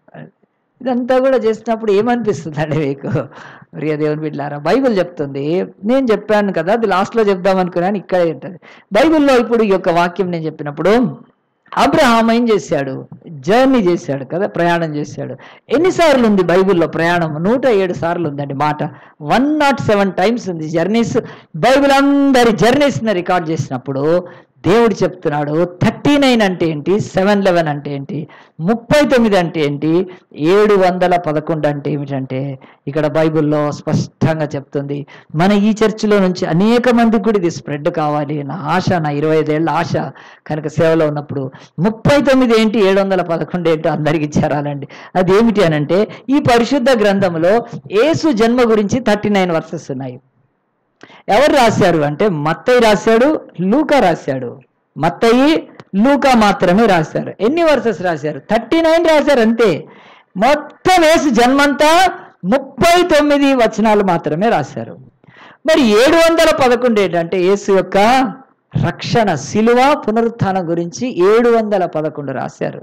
ఇదంతా కూడా చేసినప్పుడు ఏమనిపిస్తుంది అండి మీకు ప్రియ దేవుని బిడ్డారా బైబిల్ చెప్తుంది నేను చెప్పాను కదా అది లాస్ట్లో చెప్దాం అనుకున్నాను ఇక్కడే ఉంటుంది బైబిల్లో ఇప్పుడు ఈ యొక్క వాక్యం నేను చెప్పినప్పుడు అబ్రహాం ఏం చేశాడు జర్నీ చేశాడు కదా ప్రయాణం చేశాడు ఎన్నిసార్లు ఉంది బైబిల్లో ప్రయాణం నూట ఏడు సార్లు ఉందండి మాట వన్ నాట్ సెవెన్ టైమ్స్ ఉంది జర్నీస్ బైబిల్ అందరి జర్నీస్ని రికార్డ్ చేసినప్పుడు దేవుడు చెప్తున్నాడు థర్టీ నైన్ అంటే ఏంటి సెవెన్ లెవెన్ అంటే ఏంటి ముప్పై తొమ్మిది అంటే ఏంటి ఏడు వందల పదకొండు అంటే ఏమిటంటే ఇక్కడ బైబిల్లో స్పష్టంగా చెప్తుంది మన ఈ చర్చిలో నుంచి అనేక మందికి కూడా ఇది స్ప్రెడ్ కావాలి నా ఆశ నా ఇరవై ఐదేళ్ల ఆశ కనుక సేవలో ఉన్నప్పుడు ముప్పై తొమ్మిది ఏంటి ఏడు వందల పదకొండు ఏంటో అందరికి చేరాలండి అది ఏమిటి అని అంటే ఈ పరిశుద్ధ గ్రంథంలో యేసు జన్మ గురించి థర్టీ నైన్ వర్సెస్ ఉన్నాయి ఎవరు రాశారు అంటే మత్తయ్య రాశాడు లూకా రాశాడు మత్తయి లూకా మాత్రమే రాశారు ఎన్ని వర్సెస్ రాశారు థర్టీ నైన్ రాశారు అంతే మొత్తం వేసి జన్మంతా ముప్పై తొమ్మిది వచనాలు మాత్రమే రాశారు మరి ఏడు వందల పదకొండు ఏంటంటే యేసు యొక్క రక్షణ శిలువ పునరుత్థానం గురించి ఏడు వందల పదకొండు రాశారు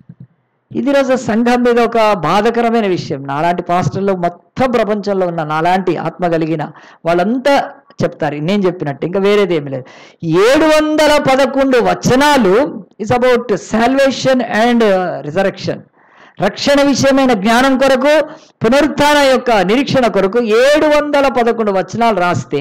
ఇది రోజు సంఘం మీద ఒక బాధకరమైన విషయం నాలాంటి పాస్టర్లు మొత్తం ప్రపంచంలో ఉన్న నాలాంటి ఆత్మ కలిగిన వాళ్ళంతా చెప్తారు నేను చెప్పినట్టు ఇంకా వేరేది ఏమి లేదు ఏడు వందల పదకొండు వచనాలు is about salvation and resurrection రక్షణ విషయమైన జ్ఞానం కొరకు పునరుత్థాన యొక్క నిరీక్షణ కొరకు ఏడు వందల పదకొండు వచనాలు రాస్తే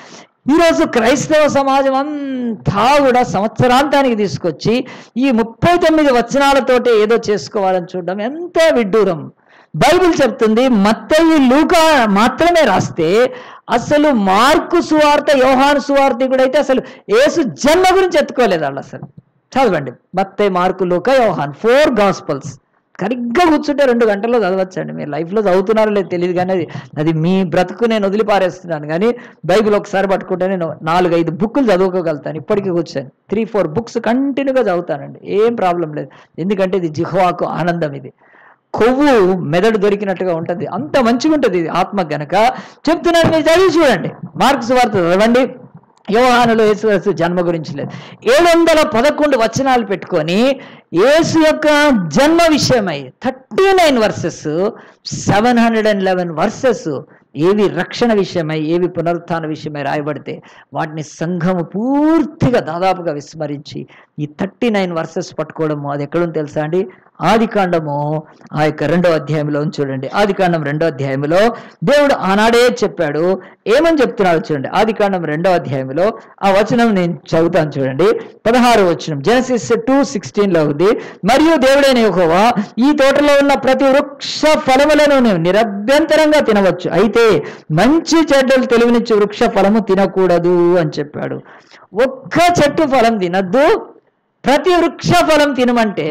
ఈరోజు క్రైస్తవ సమాజం అంతా కూడా సంవత్సరాంతానికి తీసుకొచ్చి ఈ ముప్పై తొమ్మిది వచనాలతోటే ఏదో చేసుకోవాలని చూడడం ఎంత విడ్డూరం బైబిల్ చెప్తుంది మత్తయి లూకా మాత్రమే రాస్తే అసలు మార్కు సువార్త యోహాను సువార్త కూడా అయితే అసలు యేసు జన్మ గురించి ఎత్తుకోలేదు వాళ్ళు అసలు చదవండి మత్తయి మార్కు లూకా యోహాన్ ఫోర్ గాస్పల్స్ సరిగ్గా కూర్చుంటే రెండు గంటల్లో చదవచ్చండి మీరు లైఫ్లో చదువుతున్నారో లేదు తెలియదు కానీ అది అది మీ బ్రతుకు నేను వదిలిపారేస్తున్నాను కానీ బైబిల్ ఒకసారి పట్టుకుంటే నేను నాలుగు ఐదు బుక్కులు చదువుకోగలుగుతాను ఇప్పటికీ కూర్చొని త్రీ ఫోర్ బుక్స్ కంటిన్యూగా చదువుతానండి ఏం ప్రాబ్లం లేదు ఎందుకంటే ఇది జిహ్వాకు ఆనందం ఇది కొవ్వు మెదడు దొరికినట్టుగా ఉంటుంది అంత మంచిగా ఉంటుంది ఇది ఆత్మ గనక చెప్తున్నాను మీరు చదివి చూడండి మార్క్స్ వార్త చదవండి యోహానులో యేసు జన్మ గురించి లేదు ఏడు వందల పదకొండు వచనాలు పెట్టుకొని యేసు యొక్క జన్మ విషయమై thirty nine verses seven hundred and eleven verses ఏవి రక్షణ విషయమై ఏవి పునరుత్థాన విషయమై రాయబడితే వాటిని సంఘము పూర్తిగా దాదాపుగా విస్మరించి ఈ థర్టీ నైన్ వర్సెస్ పట్టుకోవడము అది ఎక్కడుంది తెలుసా అండి ఆది కాండము ఆ యొక్క రెండో అధ్యాయంలో ఉంది చూడండి ఆది కాండం రెండో అధ్యాయంలో దేవుడు ఆనాడే చెప్పాడు ఏమని చెప్తున్నాడు చూడండి ఆది కాండం రెండో అధ్యాయంలో ఆ వచనం నేను చదువుతాను చూడండి పదహారు వచనం జెనసిస్ టూ సిక్స్టీన్ లో ఉంది మరియు దేవుడైన యెహోవా ఈ తోటలో ఉన్న ప్రతి వృక్ష ఫలములను నీవు నిరభ్యంతరంగా తినవచ్చు అయితే మంచి చెడ్డలు తెలివినిచ్చే వృక్ష ఫలము తినకూడదు అని చెప్పాడు ఒక్క చెట్టు ఫలం తినద్దు ప్రతి వృక్ష ఫలం తినమంటే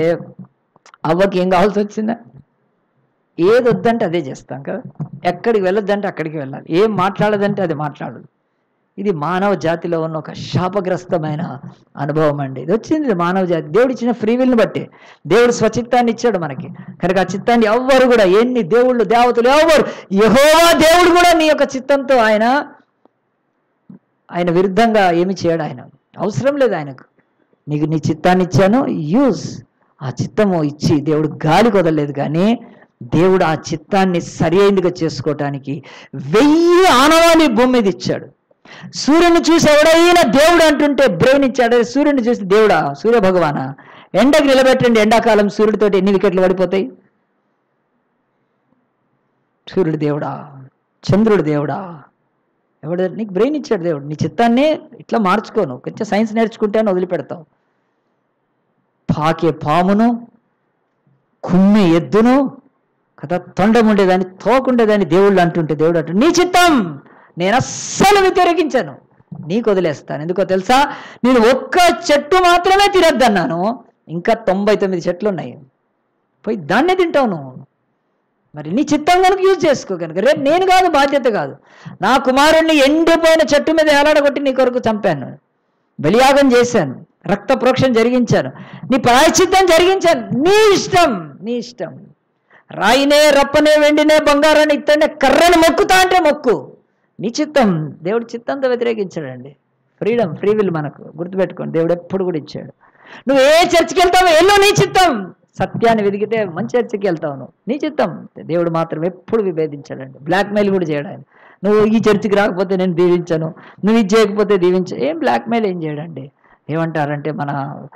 అవ్వకి ఏం కావాల్సి వచ్చిందా ఏది వద్దంటే అదే చేస్తాం కదా ఎక్కడికి వెళ్ళొద్దంటే అక్కడికి వెళ్ళాలి ఏం మాట్లాడదంటే అది మాట్లాడదు ఇది మానవ జాతిలో ఉన్న ఒక శాపగ్రస్తమైన అనుభవం అండి ఇది వచ్చింది మానవ జాతి దేవుడు ఇచ్చిన ఫ్రీ విల్ని బట్టి దేవుడు స్వచిత్తాన్ని ఇచ్చాడు మనకి కనుక ఆ చిత్తాన్ని ఎవ్వరు కూడా ఎన్ని దేవుళ్ళు దేవతలు ఎవ్వరు యహోవా దేవుడు కూడా నీ యొక్క చిత్తంతో ఆయన ఆయన విరుద్ధంగా ఏమి చేయడు ఆయన అవసరం లేదు ఆయనకు నీకు నీ చిత్తాన్ని ఇచ్చాను యూజ్ ఆ చిత్తము ఇచ్చి దేవుడు గాలి కొదలేదు కానీ దేవుడు ఆ చిత్తాన్ని సరి అయిందిగా చేసుకోవటానికి వెయ్యి ఆనవాళ్ళు ఈ భూమి మీద ఇచ్చాడు సూర్యుని చూసి ఎవడైనా దేవుడు అంటుంటే బ్రెయిన్ ఇచ్చాడు అదే సూర్యుని చూసి దేవుడా సూర్య భగవానా ఎండకి నిలబెట్టండి ఎండాకాలం సూర్యుడితోటి ఎన్ని వికెట్లు పడిపోతాయి సూర్యుడు దేవుడా చంద్రుడు దేవుడా ఎవడు నీకు బ్రెయిన్ ఇచ్చాడు దేవుడు నీ చిత్తాన్ని ఇట్లా మార్చుకోను కొంచెం సైన్స్ నేర్చుకుంటే అని వదిలిపెడతావు పాకే పామును కుమ్మె ఎద్దును కదా తొండం ఉండేదాన్ని తోకుండేదాన్ని దేవుళ్ళు అంటుంటే దేవుడు అంటు నీ చిత్తం నేను అస్సలు వ్యతిరేకించాను నీకు వదిలేస్తాను ఎందుకో తెలుసా నేను ఒక్క చెట్టు మాత్రమే తినద్దన్నాను ఇంకా తొంభై తొమ్మిది చెట్లు ఉన్నాయి పోయి దాన్నే తింటావు నువ్వు మరి నీ చిత్తం కనుక యూజ్ చేసుకో కనుక రేపు నేను కాదు బాధ్యత కాదు నా కుమారుణ్ణి ఎండిపోయిన చెట్టు మీద ఏలాడగొట్టి నీ కొరకు చంపాను బలియాగం చేశాను రక్త ప్రోక్షణ జరిగించాను నీ ప్రాయశ్చిత్తం జరిగించాను నీ ఇష్టం నీ ఇష్టం రాయినే రప్పనే వెండినే బంగారాన్ని ఇత్తనే కర్రను మొక్కుతా అంటే మొక్కు నీ చిత్తం దేవుడి చిత్తంతో వ్యతిరేకించాడండి ఫ్రీడమ్ ఫ్రీ విల్ మనకు గుర్తుపెట్టుకోండి దేవుడు ఎప్పుడు కూడా ఇచ్చాడు నువ్వు ఏ చర్చికి వెళ్తావో ఎల్లో నీ చిత్తం సత్యాన్ని వెతికితే మంచి చర్చికి వెళ్తావు నువ్వు నీ చిత్తం దేవుడు మాత్రం ఎప్పుడు విభేదించాడండి బ్లాక్మెయిల్ కూడా చేయడానికి నువ్వు ఈ చర్చికి రాకపోతే నేను దీవించను నువ్వు ఇది చేయకపోతే దీవించ ఏం బ్లాక్మెయిల్ ఏం చేయడండి ఏమంటారంటే మన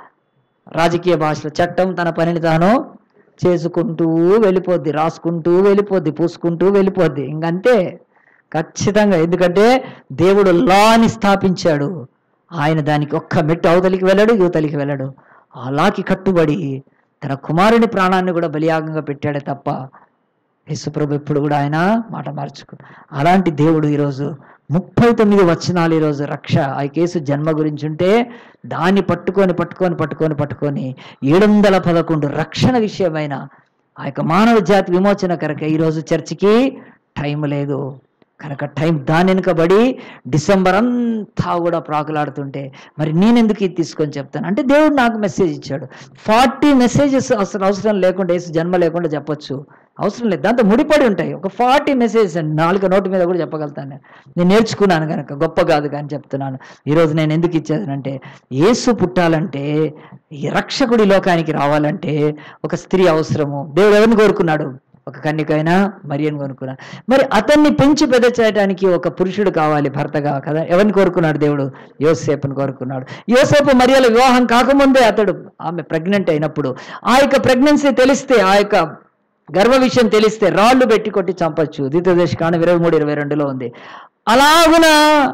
రాజకీయ భాషలో చట్టం తన పనిని తాను చేసుకుంటూ వెళ్ళిపోద్ది రాసుకుంటూ వెళ్ళిపోద్ది పూసుకుంటూ వెళ్ళిపోద్ది ఇంకంతే ఖచ్చితంగా ఎందుకంటే దేవుడు లాని స్థాపించాడు ఆయన దానికి ఒక్క మెట్టు అవతలికి వెళ్ళాడు యువతలికి వెళ్ళాడు ఆ లాకి కట్టుబడి తన కుమారుని ప్రాణాన్ని కూడా బలియాగంగా పెట్టాడే తప్ప యేసుప్రభు ఎప్పుడు కూడా ఆయన మాట మార్చుకు అలాంటి దేవుడు ఈరోజు ముప్పై తొమ్మిది వచనాలు ఈరోజు రక్ష ఆ కేసు జన్మ గురించి ఉంటే దాన్ని పట్టుకొని పట్టుకొని పట్టుకొని పట్టుకొని ఏడు వందల పదకొండు రక్షణ విషయమైన ఆ యొక్క మానవ జాతి విమోచన కనుక ఈరోజు చర్చికి టైం లేదు కనుక టైం దాని వెనుకబడి డిసెంబర్ అంతా కూడా ప్రాకులాడుతుంటే మరి నేను ఎందుకు ఇది తీసుకొని చెప్తాను అంటే దేవుడు నాకు మెసేజ్ ఇచ్చాడు ఫార్టీ మెసేజెస్ అసలు అవసరం లేకుండా వేసి జన్మ లేకుండా చెప్పొచ్చు అవసరం లేదు దాంతో ముడిపడి ఉంటాయి ఒక ఫార్టీ మెసేజెస్ నాలుగు నోటు మీద కూడా చెప్పగలుగుతాను నేను. నేను నేర్చుకున్నాను కనుక గొప్ప కాదు కానీ చెప్తున్నాను ఈరోజు నేను ఎందుకు ఇచ్చేదనంటే యేసు పుట్టాలంటే ఈ రక్షకుడి లోకానికి రావాలంటే ఒక స్త్రీ అవసరము దేవుడు ఎవరిని కోరుకున్నాడు ఒక కన్యకైనా మరియని కొనుక్కున్నాడు మరి అతన్ని పెంచి పెద్ద చేయడానికి ఒక పురుషుడు కావాలి భర్తగా కదా ఎవరిని కోరుకున్నాడు దేవుడు యోసేపుని కోరుకున్నాడు యోసేపు మరియల వివాహం కాకముందే అతడు ఆమె ప్రెగ్నెంట్ అయినప్పుడు ఆ యొక్క ప్రెగ్నెన్సీ తెలిస్తే ఆ యొక్క గర్భ విషయం తెలిస్తే రాళ్ళు పెట్టి కొట్టి చంపచ్చు ద్వితీయోదేశ కాండం ఇరవై మూడు ఇరవై రెండులో ఉంది అలాగున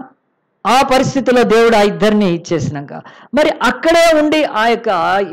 ఆ పరిస్థితిలో దేవుడు ఆ ఇద్దరిని ఇచ్చేసినాక మరి అక్కడే ఉండి ఆ యొక్క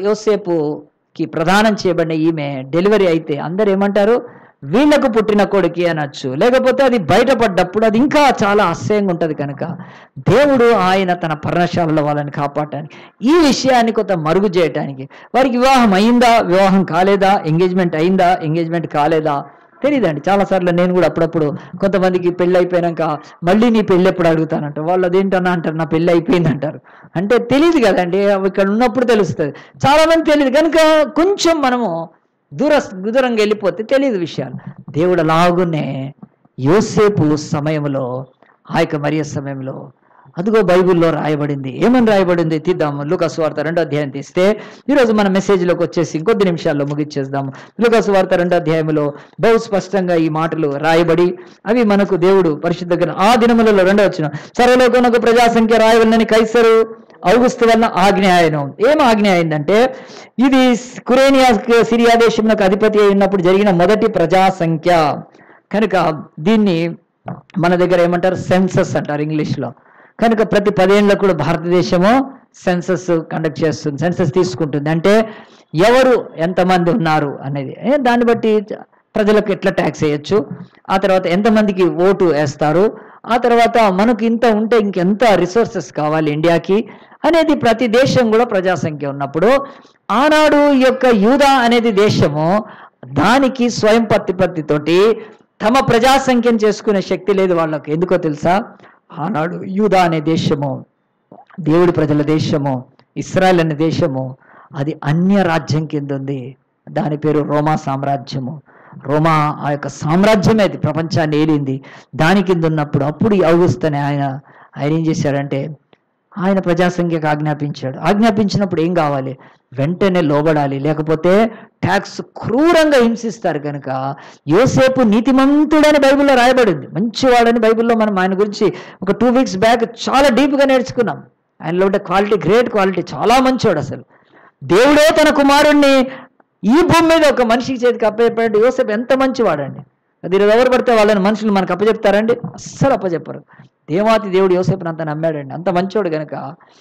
యోసేపుకి ప్రదానం చేయబడిన ఈమె డెలివరీ అయితే అందరు ఏమంటారు వీళ్ళకు పుట్టిన కొడుకి అనొచ్చు లేకపోతే అది బయటపడ్డప్పుడు అది ఇంకా చాలా అసహ్యంగా ఉంటుంది కనుక దేవుడు ఆయన తన పర్ణశాలలో వాళ్ళని కాపాడటానికి ఈ విషయాన్ని కొంత మరుగు చేయటానికి వారికి వివాహం అయిందా వివాహం కాలేదా ఎంగేజ్మెంట్ అయిందా ఎంగేజ్మెంట్ కాలేదా తెలియదండి చాలాసార్లు నేను కూడా అప్పుడప్పుడు కొంతమందికి పెళ్ళి అయిపోయాక మళ్ళీ నీ పెళ్ళి ఎప్పుడు అడుగుతానంట వాళ్ళు అదేంటన్నా అంటారు నా పెళ్ళి అయిపోయింది అంటారు అంటే తెలియదు కదండి అవి ఇక్కడ ఉన్నప్పుడు తెలుస్తుంది చాలా మంది తెలియదు కనుక కొంచెం మనము దూర దూరంగా వెళ్ళిపోతే తెలియదు విషయాలు దేవుడు అలాగునే యోసేపు సమయంలో ఆ యొక్క మరియ సమయంలో అదిగో బైబిల్లో రాయబడింది ఏమని రాయబడింది తీద్దాము లూకాసు వార్త రెండో అధ్యాయం తీస్తే ఈరోజు మన మెసేజ్లోకి వచ్చేసి ఇంకొద్ది నిమిషాల్లో ముగిచ్చేద్దాము లూకాసు వార్త రెండో అధ్యాయంలో బహు స్పష్టంగా ఈ మాటలు రాయబడి అవి మనకు దేవుడు పరిశుద్ధ గ్రంథం- ఆ దినములలో రెండో వచ్చిన సర్వలోకమునకు ప్రజా సంఖ్య రాయవలనని కైసరు ఔగుస్తు వలన ఆజ్ఞ ఆయను ఏం ఆజ్ఞ అయిందంటే ఇది కురేనియా సిరియా దేశంలో అధిపతి అయినప్పుడు జరిగిన మొదటి ప్రజా సంఖ్య కనుక దీన్ని మన దగ్గర ఏమంటారు సెన్సస్ అంటారు ఇంగ్లీష్లో కనుక ప్రతి పదేళ్ళకు కూడా భారతదేశము సెన్సస్ కండక్ట్ చేస్తుంది సెన్సస్ తీసుకుంటుంది అంటే ఎవరు ఎంతమంది ఉన్నారు అనేది ఏ, దాన్ని బట్టి ప్రజలకు ఎట్లా ట్యాక్స్ వేయచ్చు ఆ తర్వాత ఎంతమందికి ఓటు వేస్తారు ఆ తర్వాత మనకు ఇంత ఉంటే ఇంకెంత రిసోర్సెస్ కావాలి ఇండియాకి అనేది ప్రతి దేశం కూడా ప్రజాసంఖ్య ఉన్నప్పుడు ఆనాడు ఈ యొక్క యూదా అనేది దేశము దానికి స్వయం ప్రతిపత్తితోటి తమ ప్రజాసంఖ్యను చేసుకునే శక్తి లేదు వాళ్ళకి ఎందుకో తెలుసా ఆనాడు యూదా అనే దేశము దేవుడి ప్రజల దేశము ఇస్రాయల్ అనే దేశము అది అన్య రాజ్యం కింద ఉంది దాని పేరు రోమా సామ్రాజ్యము రోమా ఆ యొక్క సామ్రాజ్యమే అది ప్రపంచాన్ని ఏలింది దాని కింద ఉన్నప్పుడు అప్పుడు ఈ ఔగుస్తు అనే ఆయన ఆయన ఏం చేశాడంటే ఆయన ప్రజాసంఖ్యకు ఆజ్ఞాపించాడు ఆజ్ఞాపించినప్పుడు ఏం కావాలి వెంటనే లోబడాలి లేకపోతే ట్యాక్స్ క్రూరంగా హింసిస్తారు కనుక యోసేపు నీతిమంతుడని బైబిల్లో రాయబడింది మంచివాడని బైబిల్లో మనం ఆయన గురించి ఒక టూ వీక్స్ బ్యాక్ చాలా డీప్గా నేర్చుకున్నాం ఆయనలో ఉండే క్వాలిటీ గ్రేట్ క్వాలిటీ చాలా మంచివాడు అసలు దేవుడే తన కుమారుణ్ణి ఈ భూమి మీద ఒక మనిషికి చేతికి అప్పచెప్పాడు యోసేపు ఎంత మంచివాడండి అది ఈరోజు ఎవరు పడితే వాళ్ళని మనుషులు మనకు అప్పచెప్తారండి అస్సలు అప్పచెప్పరు దేవాతి దేవుడు యోసేపుని అంత నమ్మాడండి అంత మంచోడు గనక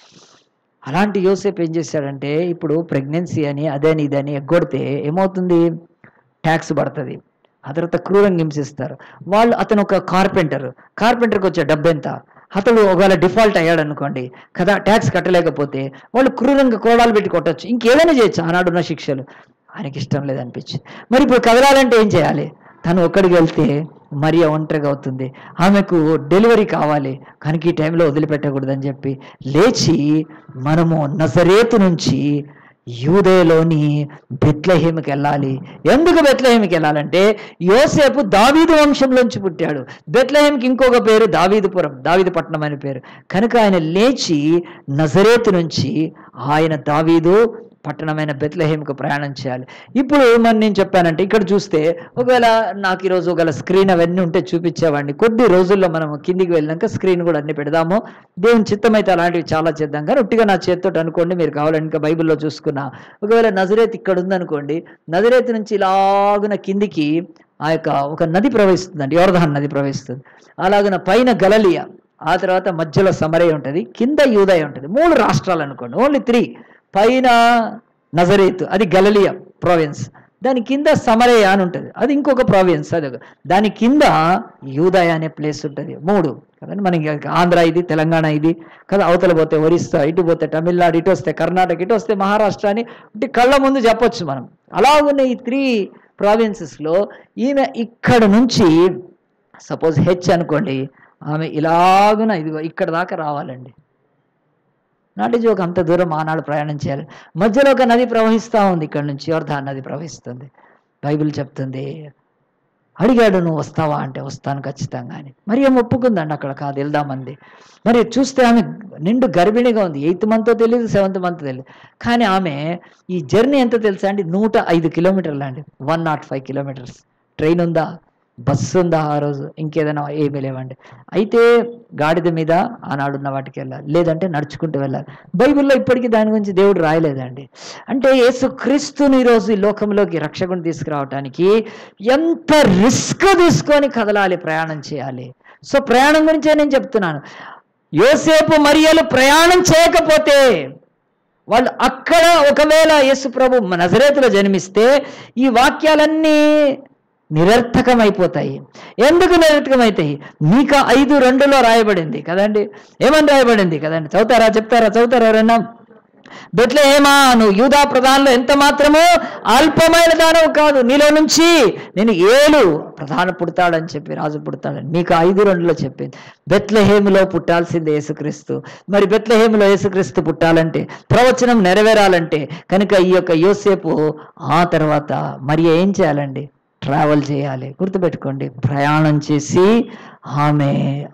అలాంటి యోసేపు ఏం చేశాడంటే ఇప్పుడు ప్రెగ్నెన్సీ అని అదని ఇదని ఎగ్గొడితే ఏమవుతుంది ట్యాక్స్ పడుతుంది ఆ తర్వాత క్రూరంగా హింసిస్తారు వాళ్ళు అతను ఒక కార్పెంటర్ కార్పెంటర్కి వచ్చే డబ్బు ఎంత అతడు ఒకవేళ డిఫాల్ట్ అయ్యాడు అనుకోండి కదా ట్యాక్స్ కట్టలేకపోతే వాళ్ళు క్రూరంగా కోడాలు పెట్టి కొట్టచ్చు ఇంకేదైనా చేయొచ్చు ఆనాడున్న శిక్షలు ఆయనకి ఇష్టం లేదనిపించింది మరి ఇప్పుడు కదలాలంటే ఏం చేయాలి తను ఒక్కడికి వెళ్తే మరియా ఒంటరిగా అవుతుంది ఆమెకు డెలివరీ కావాలి కనుక ఈ టైంలో వదిలిపెట్టకూడదని చెప్పి లేచి మనము నజరేతు నుంచి యూదయలోని బెత్లహేమికి వెళ్ళాలి ఎందుకు బెత్లహేమికి వెళ్ళాలంటే యోసేపు దావీదు వంశంలోంచి పుట్టాడు బెత్లహేమికి ఇంకొక పేరు దావీదుపురం దావీదు పట్నం అనే పేరు కనుక ఆయన లేచి నజరేతు నుంచి ఆయన దావీదు పట్టణమైన బెత్లహేమ్కు ప్రయాణం చేయాలి ఇప్పుడు మరి నేను చెప్పానంటే ఇక్కడ చూస్తే ఒకవేళ నాకు ఈరోజు ఒకవేళ స్క్రీన్ అవన్నీ ఉంటే చూపించేవాడిని కొద్ది రోజుల్లో మనం కిందికి వెళ్ళాక స్క్రీన్ కూడా అన్ని పెడదాము దేవుని చిత్తమైతే అలాంటివి చాలా చేద్దాం కానీ ఒట్టిగా నా చేతితో అనుకోండి మీరు కావాలని ఇంకా బైబిల్లో చూసుకున్నా ఒకవేళ నజరేత్ ఇక్కడ ఉందనుకోండి నజరేత్ నుంచి ఇలాగున కిందికి ఆ యొక్క ఒక నది ప్రవహిస్తుందండి యోర్ధాన్ నది ప్రవహిస్తుంది అలాగున పైన గలలియా ఆ తర్వాత మధ్యలో సమరయ ఉంటుంది కింద యూదయ ఉంటుంది మూడు రాష్ట్రాలు అనుకోండి ఓన్లీ త్రీ పైన నజరేత్ అది గలలియా ప్రావిన్స్ దాని కింద సమరయ అని ఉంటుంది అది ఇంకొక ప్రావిన్స్ అది ఒక- దాని కింద యూదయ అనే ప్లేస్ ఉంటుంది మూడు కదండి మనకి ఆంధ్ర ఇది తెలంగాణ ఇది కదా అవతల పోతే ఒరిస్సా ఇటు పోతే తమిళనాడు ఇటు వస్తే కర్ణాటక ఇటు వస్తే మహారాష్ట్ర అని ఇటు కళ్ళ ముందు చెప్పొచ్చు మనం అలాగున్న ఈ త్రీ ప్రావిన్సెస్లో ఈమె ఇక్కడ నుంచి సపోజ్ హెచ్ అనుకోండి ఆమె ఇలాగున ఇదిగో ఇక్కడ దాకా రావాలండి నాటి జోక్ అంత దూరం ఆనాడు ప్రయాణం చేయాలి మధ్యలో ఒక నది ప్రవహిస్తూ ఉంది ఇక్కడ నుంచి యోర్ధాన్ నది ప్రవహిస్తుంది బైబిల్ చెప్తుంది అడిగాడు నువ్వు వస్తావా అంటే వస్తాను ఖచ్చితంగా అని మరి ఏం ఒప్పుకుందండి అక్కడ కాదు వెళ్దామంది మరి చూస్తే ఆమె నిండు గర్భిణిగా ఉంది ఎయిత్ మంత్ తెలియదు సెవెంత్ మంత్ తెలియదు కానీ ఆమె ఈ జర్నీ ఎంత తెలుసా అండి నూట ఐదు కిలోమీటర్లు అండి one not five kilometres train ఉందా బస్సు ఉందా ఆ రోజు ఇంకేదైనా ఏమీ లేవండి అయితే గాడిద మీద ఆనాడున్న వాటికి వెళ్ళాలి లేదంటే నడుచుకుంటూ వెళ్ళాలి బైబిల్లో ఇప్పటికీ దాని గురించి దేవుడు రాయలేదండి అంటే యేసు క్రీస్తుని ఈరోజు ఈ లోకంలోకి రక్షకుని తీసుకురావటానికి ఎంత రిస్క్ తీసుకొని కదలాలి ప్రయాణం చేయాలి సో ప్రయాణం గురించే నేను చెప్తున్నాను యోసేపు మరియలు ప్రయాణం చేయకపోతే వాళ్ళు అక్కడ ఒకవేళ యేసు ప్రభు నజరేతులో జన్మిస్తే ఈ వాక్యాలన్నీ నిరర్థకమైపోతాయి ఎందుకు నిరర్థకమైతాయి మీకు ఐదు రెండులో రాయబడింది కదండి ఏమని రాయబడింది కదండి చదువుతారా చెప్తారా చదువుతారా ఎవరన్నా బెత్లహేమా నువ్వు యూదా ప్రధానంలో ఎంత మాత్రమో అల్పమైన దానవు కాదు నీలో నుంచి నేను ఏలు ప్రధాన పుడతాడని చెప్పి రాజు పుడతాడని మీకు ఐదు రెండులో చెప్పింది బెత్లహేములో పుట్టాల్సిందే యేసుక్రీస్తు మరి బెత్లహేములో యేసుక్రీస్తు పుట్టాలంటే ప్రవచనం నెరవేరాలంటే కనుక ఈ యొక్క యోసేపు ఆ తర్వాత మరి ఏం చేయాలండి ట్రావెల్ చేయాలి గుర్తుపెట్టుకోండి ప్రయాణం చేసి ఆమె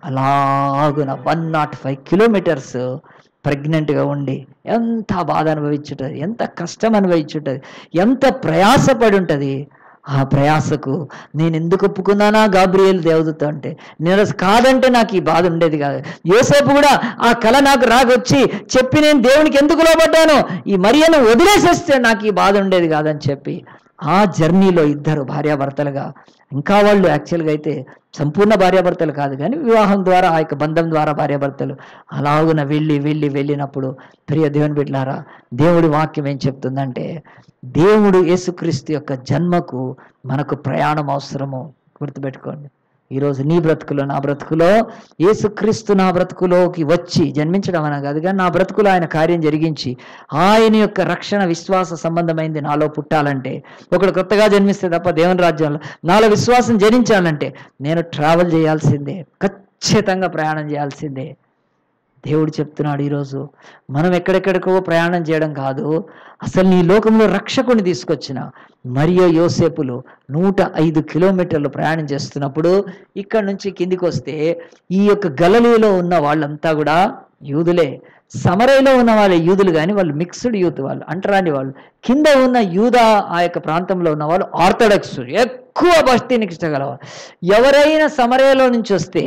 అలాగున వన్ నాట్ ఫైవ్ కిలోమీటర్స్ ప్రెగ్నెంట్గా ఉండి ఎంత బాధ అనుభవించుంటుంది ఎంత కష్టం అనుభవించుంటుంది ఎంత ప్రయాసపడి ఉంటుంది ఆ ప్రయాసకు నేను ఎందుకు ఒప్పుకున్నానా గాబ్రియల్ దేవదూత అంటే నేను అసలు కాదంటే నాకు ఈ బాధ ఉండేది కాదు యోసేపు కూడా ఆ కళ నాకు రాగొచ్చి చెప్పి నేను దేవునికి ఎందుకు లోబడ్డాను ఈ మరియను వదిలేసేస్తే నాకు ఈ బాధ ఉండేది కాదని చెప్పి ఆ జర్నీలో ఇద్దరు భార్యాభర్తలుగా ఇంకా వాళ్ళు యాక్చువల్గా అయితే సంపూర్ణ భార్యాభర్తలు కాదు కానీ వివాహం ద్వారా ఆ యొక్క బంధం ద్వారా భార్యాభర్తలు అలాగున వెళ్ళి వెళ్ళి వెళ్ళినప్పుడు ప్రియ దేవుని బిడ్డలారా దేవుడి వాక్యం ఏం చెప్తుందంటే దేవుడు యేసుక్రీస్తు యొక్క జన్మకు మనకు ప్రయాణం అవసరము గుర్తుపెట్టుకోండి ఈరోజు నీ బ్రతుకులో నా బ్రతుకులో యేసుక్రీస్తు నా బ్రతుకులోకి వచ్చి జన్మించడం అన కాదు కానీ నా బ్రతుకులో ఆయన కార్యం జరిగించి ఆయన యొక్క రక్షణ విశ్వాస సంబంధమైంది నాలో పుట్టాలంటే ఒకడు కొత్తగా జన్మిస్తే తప్ప దేవుని రాజ్యంలో నాలో విశ్వాసం జనించాలంటే నేను ట్రావెల్ చేయాల్సిందే ఖచ్చితంగా ప్రయాణం చేయాల్సిందే దేవుడు చెప్తున్నాడు ఈరోజు మనం ఎక్కడెక్కడికో ప్రయాణం చేయడం కాదు అసలు నీ లోకంలో రక్షకుని తీసుకొచ్చిన మరియు యోసేపులు నూట ఐదు కిలోమీటర్లు ప్రయాణం చేస్తున్నప్పుడు ఇక్కడ నుంచి కిందికి వస్తే ఈ యొక్క గలలీలో ఉన్న వాళ్ళంతా కూడా యూదులే సమరయలో ఉన్న వాళ్ళ యూదులు కానీ వాళ్ళు మిక్స్డ్ యూత్ వాళ్ళు అంటరాని వాళ్ళు కింద ఉన్న యూదా ఆ యొక్క ప్రాంతంలో ఉన్న వాళ్ళు ఆర్థడాక్స్ ఎక్కువ భక్తి నిష్టగలవారు ఎవరైనా సమరయలో నుంచి వస్తే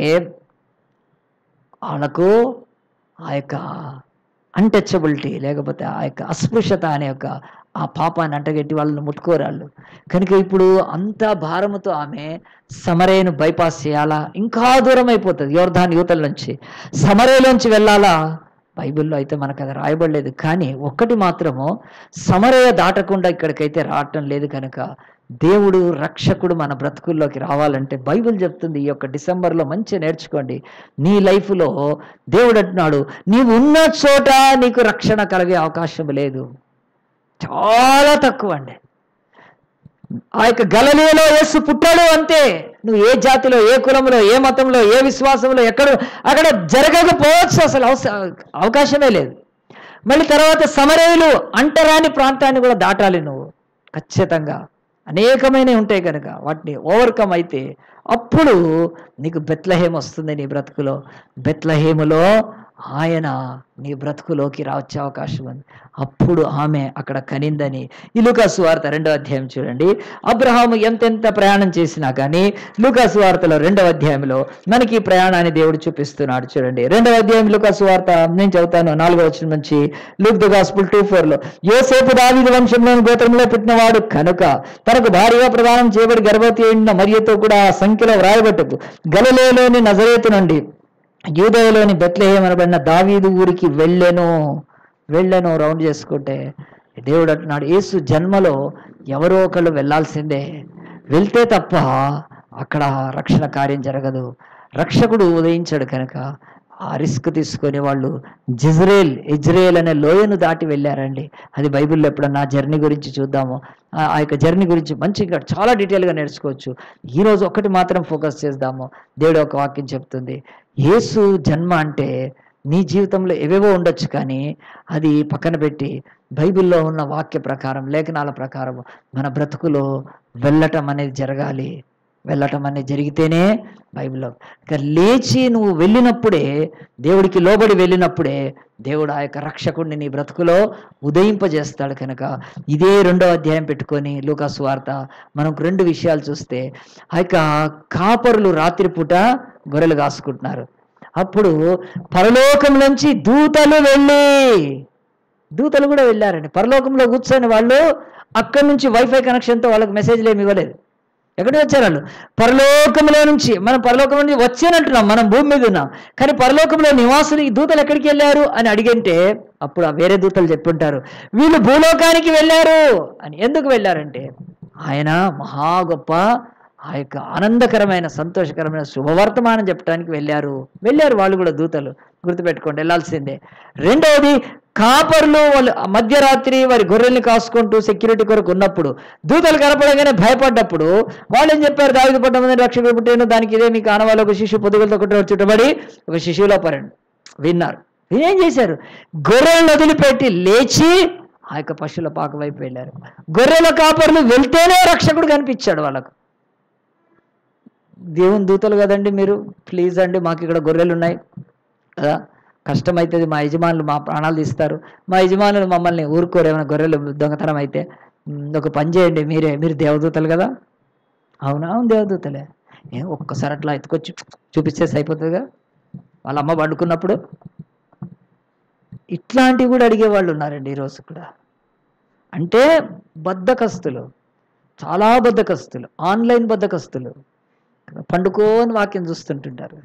వాళ్ళకు ఆ యొక్క అన్టచబిలిటీ లేకపోతే ఆ యొక్క అస్పృశ్యత అనే యొక్క ఆ పాపాన్ని అంటగట్టి వాళ్ళని ముట్టుకోరాళ్ళు కనుక ఇప్పుడు అంత భారముతో ఆమె సమరేను బైపాస్ చేయాలా ఇంకా దూరం అయిపోతుంది యోర్ధాన్ యువతల నుంచి సమరేలోంచి వెళ్ళాలా బైబిల్లో అయితే మనకు అది రాయబడలేదు కానీ ఒక్కటి మాత్రము సమరయ దాటకుండా ఇక్కడికైతే రావటం లేదు కనుక దేవుడు రక్షకుడు మన బ్రతుకుల్లోకి రావాలంటే బైబిల్ చెప్తుంది ఈ యొక్క డిసెంబర్లో మంచిగా నేర్చుకోండి నీ లైఫ్లో దేవుడు అంటున్నాడు నీవు ఉన్న చోట నీకు రక్షణ కలిగే అవకాశం లేదు చాలా తక్కువ అండి ఆ యొక్క గలలీలో యేసు పుట్టాడు అంతే నువ్వు ఏ జాతిలో ఏ కులంలో ఏ మతంలో ఏ విశ్వాసంలో ఎక్కడ అక్కడ జరగకపోవచ్చు అసలు అవస- అవకాశమే లేదు మళ్ళీ తర్వాత సమరయులు అంటరాని ప్రాంతాన్ని కూడా దాటాలి నువ్వు ఖచ్చితంగా అనేకమైనవి ఉంటాయి కనుక వాటిని ఓవర్కమ్ అయితే అప్పుడు నీకు బెత్లహేమ వస్తుంది నీ బ్రతుకులో బెత్లహేములో ఆయన నీ బ్రతుకులోకి రావచ్చే అవకాశం ఉంది అప్పుడు ఆమె అక్కడ కనిందని ఈ లూకాసు వార్త రెండవ అధ్యాయం చూడండి అబ్రహాము ఎంతెంత ప్రయాణం చేసినా కానీ లూకాసు వార్తలో రెండవ అధ్యాయంలో మనకి ఈ ప్రయాణాన్ని దేవుడు చూపిస్తున్నాడు చూడండి రెండవ అధ్యాయం లూకాసు వార్త నేను చదువుతాను నాలుగో వచ్చిన నుంచి Luke the gospel two four లో యోసేపు దావీదు వంశంలోని గోత్రంలో పుట్టినవాడు కనుక తనకు భారీగా ప్రదానం చేయబడి గర్భవతి అయిన మరియతో కూడా ఆ సంఖ్యలో వ్రాయబట్టుకు గలలేలోని నజరేతు నుండి యూదయలోని బెత్లహేం అనబడిన దావీదు ఊరికి వెళ్ళెను వెళ్ళెను రౌండ్ చేసుకుంటే దేవుడు అంటున్నాడు యేసు జన్మలో ఎవరో ఒకళ్ళు వెళ్ళాల్సిందే వెళ్తే తప్ప అక్కడ రక్షణ కార్యం జరగదు రక్షకుడు ఉదయించాడు కనుక ఆ రిస్క్ తీసుకొని వాళ్ళు జిజ్రేల్ ఇజ్రేల్ అనే లోయను దాటి వెళ్ళారండి అది బైబిల్లో ఎప్పుడన్నా ఆ జర్నీ గురించి చూద్దాము ఆ ఆ యొక్క జర్నీ గురించి మంచిగా చాలా డీటెయిల్గా నేర్చుకోవచ్చు ఈరోజు ఒకటి మాత్రం ఫోకస్ చేద్దాము దేవుడు ఒక వాక్యం చెప్తుంది యేసు జన్మ అంటే నీ జీవితంలో ఏవేవో ఉండొచ్చు కానీ అది పక్కన పెట్టి బైబిల్లో ఉన్న వాక్య ప్రకారం లేఖనాల ప్రకారం మన బ్రతుకులో వెళ్ళటం అనేది జరగాలి వెళ్ళటం అనేది జరిగితేనే బైబిల్లో ఇక లేచి నువ్వు వెళ్ళినప్పుడే దేవుడికి లోబడి వెళ్ళినప్పుడే దేవుడు ఆ యొక్క రక్షకుడిని నీ బ్రతుకులో ఉదయింపజేస్తాడు కనుక ఇదే రెండో అధ్యాయం పెట్టుకొని లూకాసు వార్త మనం రెండు విషయాలు చూస్తే ఆ యొక్క కాపరులు రాత్రిపూట గొర్రెలు కాసుకుంటున్నారు అప్పుడు పరలోకం నుంచి దూతలు వెళ్ళి దూతలు కూడా వెళ్ళారండి పరలోకంలో కూర్చొని వాళ్ళు అక్కడి నుంచి వైఫై కనెక్షన్తో వాళ్ళకి మెసేజ్లు ఏమి ఇవ్వలేదు ఎక్కడికి వచ్చారు వాళ్ళు పరలోకంలో నుంచి మనం పరలోకం నుంచి వచ్చానంటున్నాం మనం భూమి మీద ఉన్నాం కానీ పరలోకంలో నివాసులు ఈ దూతలు ఎక్కడికి వెళ్ళారు అని అడిగింటే అప్పుడు ఆ వేరే దూతలు చెప్పుంటారు వీళ్ళు భూలోకానికి వెళ్ళారు అని ఎందుకు వెళ్ళారంటే ఆయన మహా గొప్ప ఆ యొక్క ఆనందకరమైన సంతోషకరమైన శుభవర్తమానం చెప్పడానికి వెళ్ళారు వెళ్ళారు వాళ్ళు కూడా దూతలు గుర్తుపెట్టుకోండి వెళ్ళాల్సిందే రెండవది కాపర్లు వాళ్ళు మధ్యరాత్రి వారి గొర్రెల్ని కాసుకుంటూ సెక్యూరిటీ కొరకు ఉన్నప్పుడు దూతలు కనపడగానే భయపడ్డప్పుడు వాళ్ళు ఏం చెప్పారు దావిది పట్ట మంది రక్షకుడు పుట్టాను దానికి ఇదే మీకు ఆనవాళ్ళు ఒక శిశువు పొదుగులతో కొట్టి చుట్టబడి ఒక శిశువులో పరండి విన్నారు ఏం చేశారు గొర్రెలను వదిలిపెట్టి లేచి ఆ యొక్క పశువుల పాక వైపు వెళ్ళారు గొర్రెల కాపర్లు వెళ్తేనే రక్షకుడు కనిపించాడు వాళ్ళకు దేవుని దూతలు కదండి మీరు ప్లీజ్ అండి మాకు ఇక్కడ గొర్రెలు ఉన్నాయి కదా కష్టమవుతుంది మా యజమానులు మా ప్రాణాలు తీస్తారు మా యజమానులు మమ్మల్ని ఊరుకోరు ఏమైనా గొర్రెలు దొంగతనం అయితే "మ్, ఒక పని చేయండి మీరే మీరు దేవదూతలు కదా అవునా అవును దేవదూతలే ఏ ఒక్కసారి అట్లా ఎత్తుకొచ్చి చూపిస్తే అయిపోతుందిగా వాళ్ళ అమ్మ పండుకున్నప్పుడు ఇట్లాంటివి కూడా అడిగే వాళ్ళు ఉన్నారండి ఈరోజు కూడా అంటే బద్ధకస్తులు చాలా బద్ధకస్తులు ఆన్లైన్ బద్ధకస్తులు పండుకోని వాక్యం చూస్తుంటుంటారు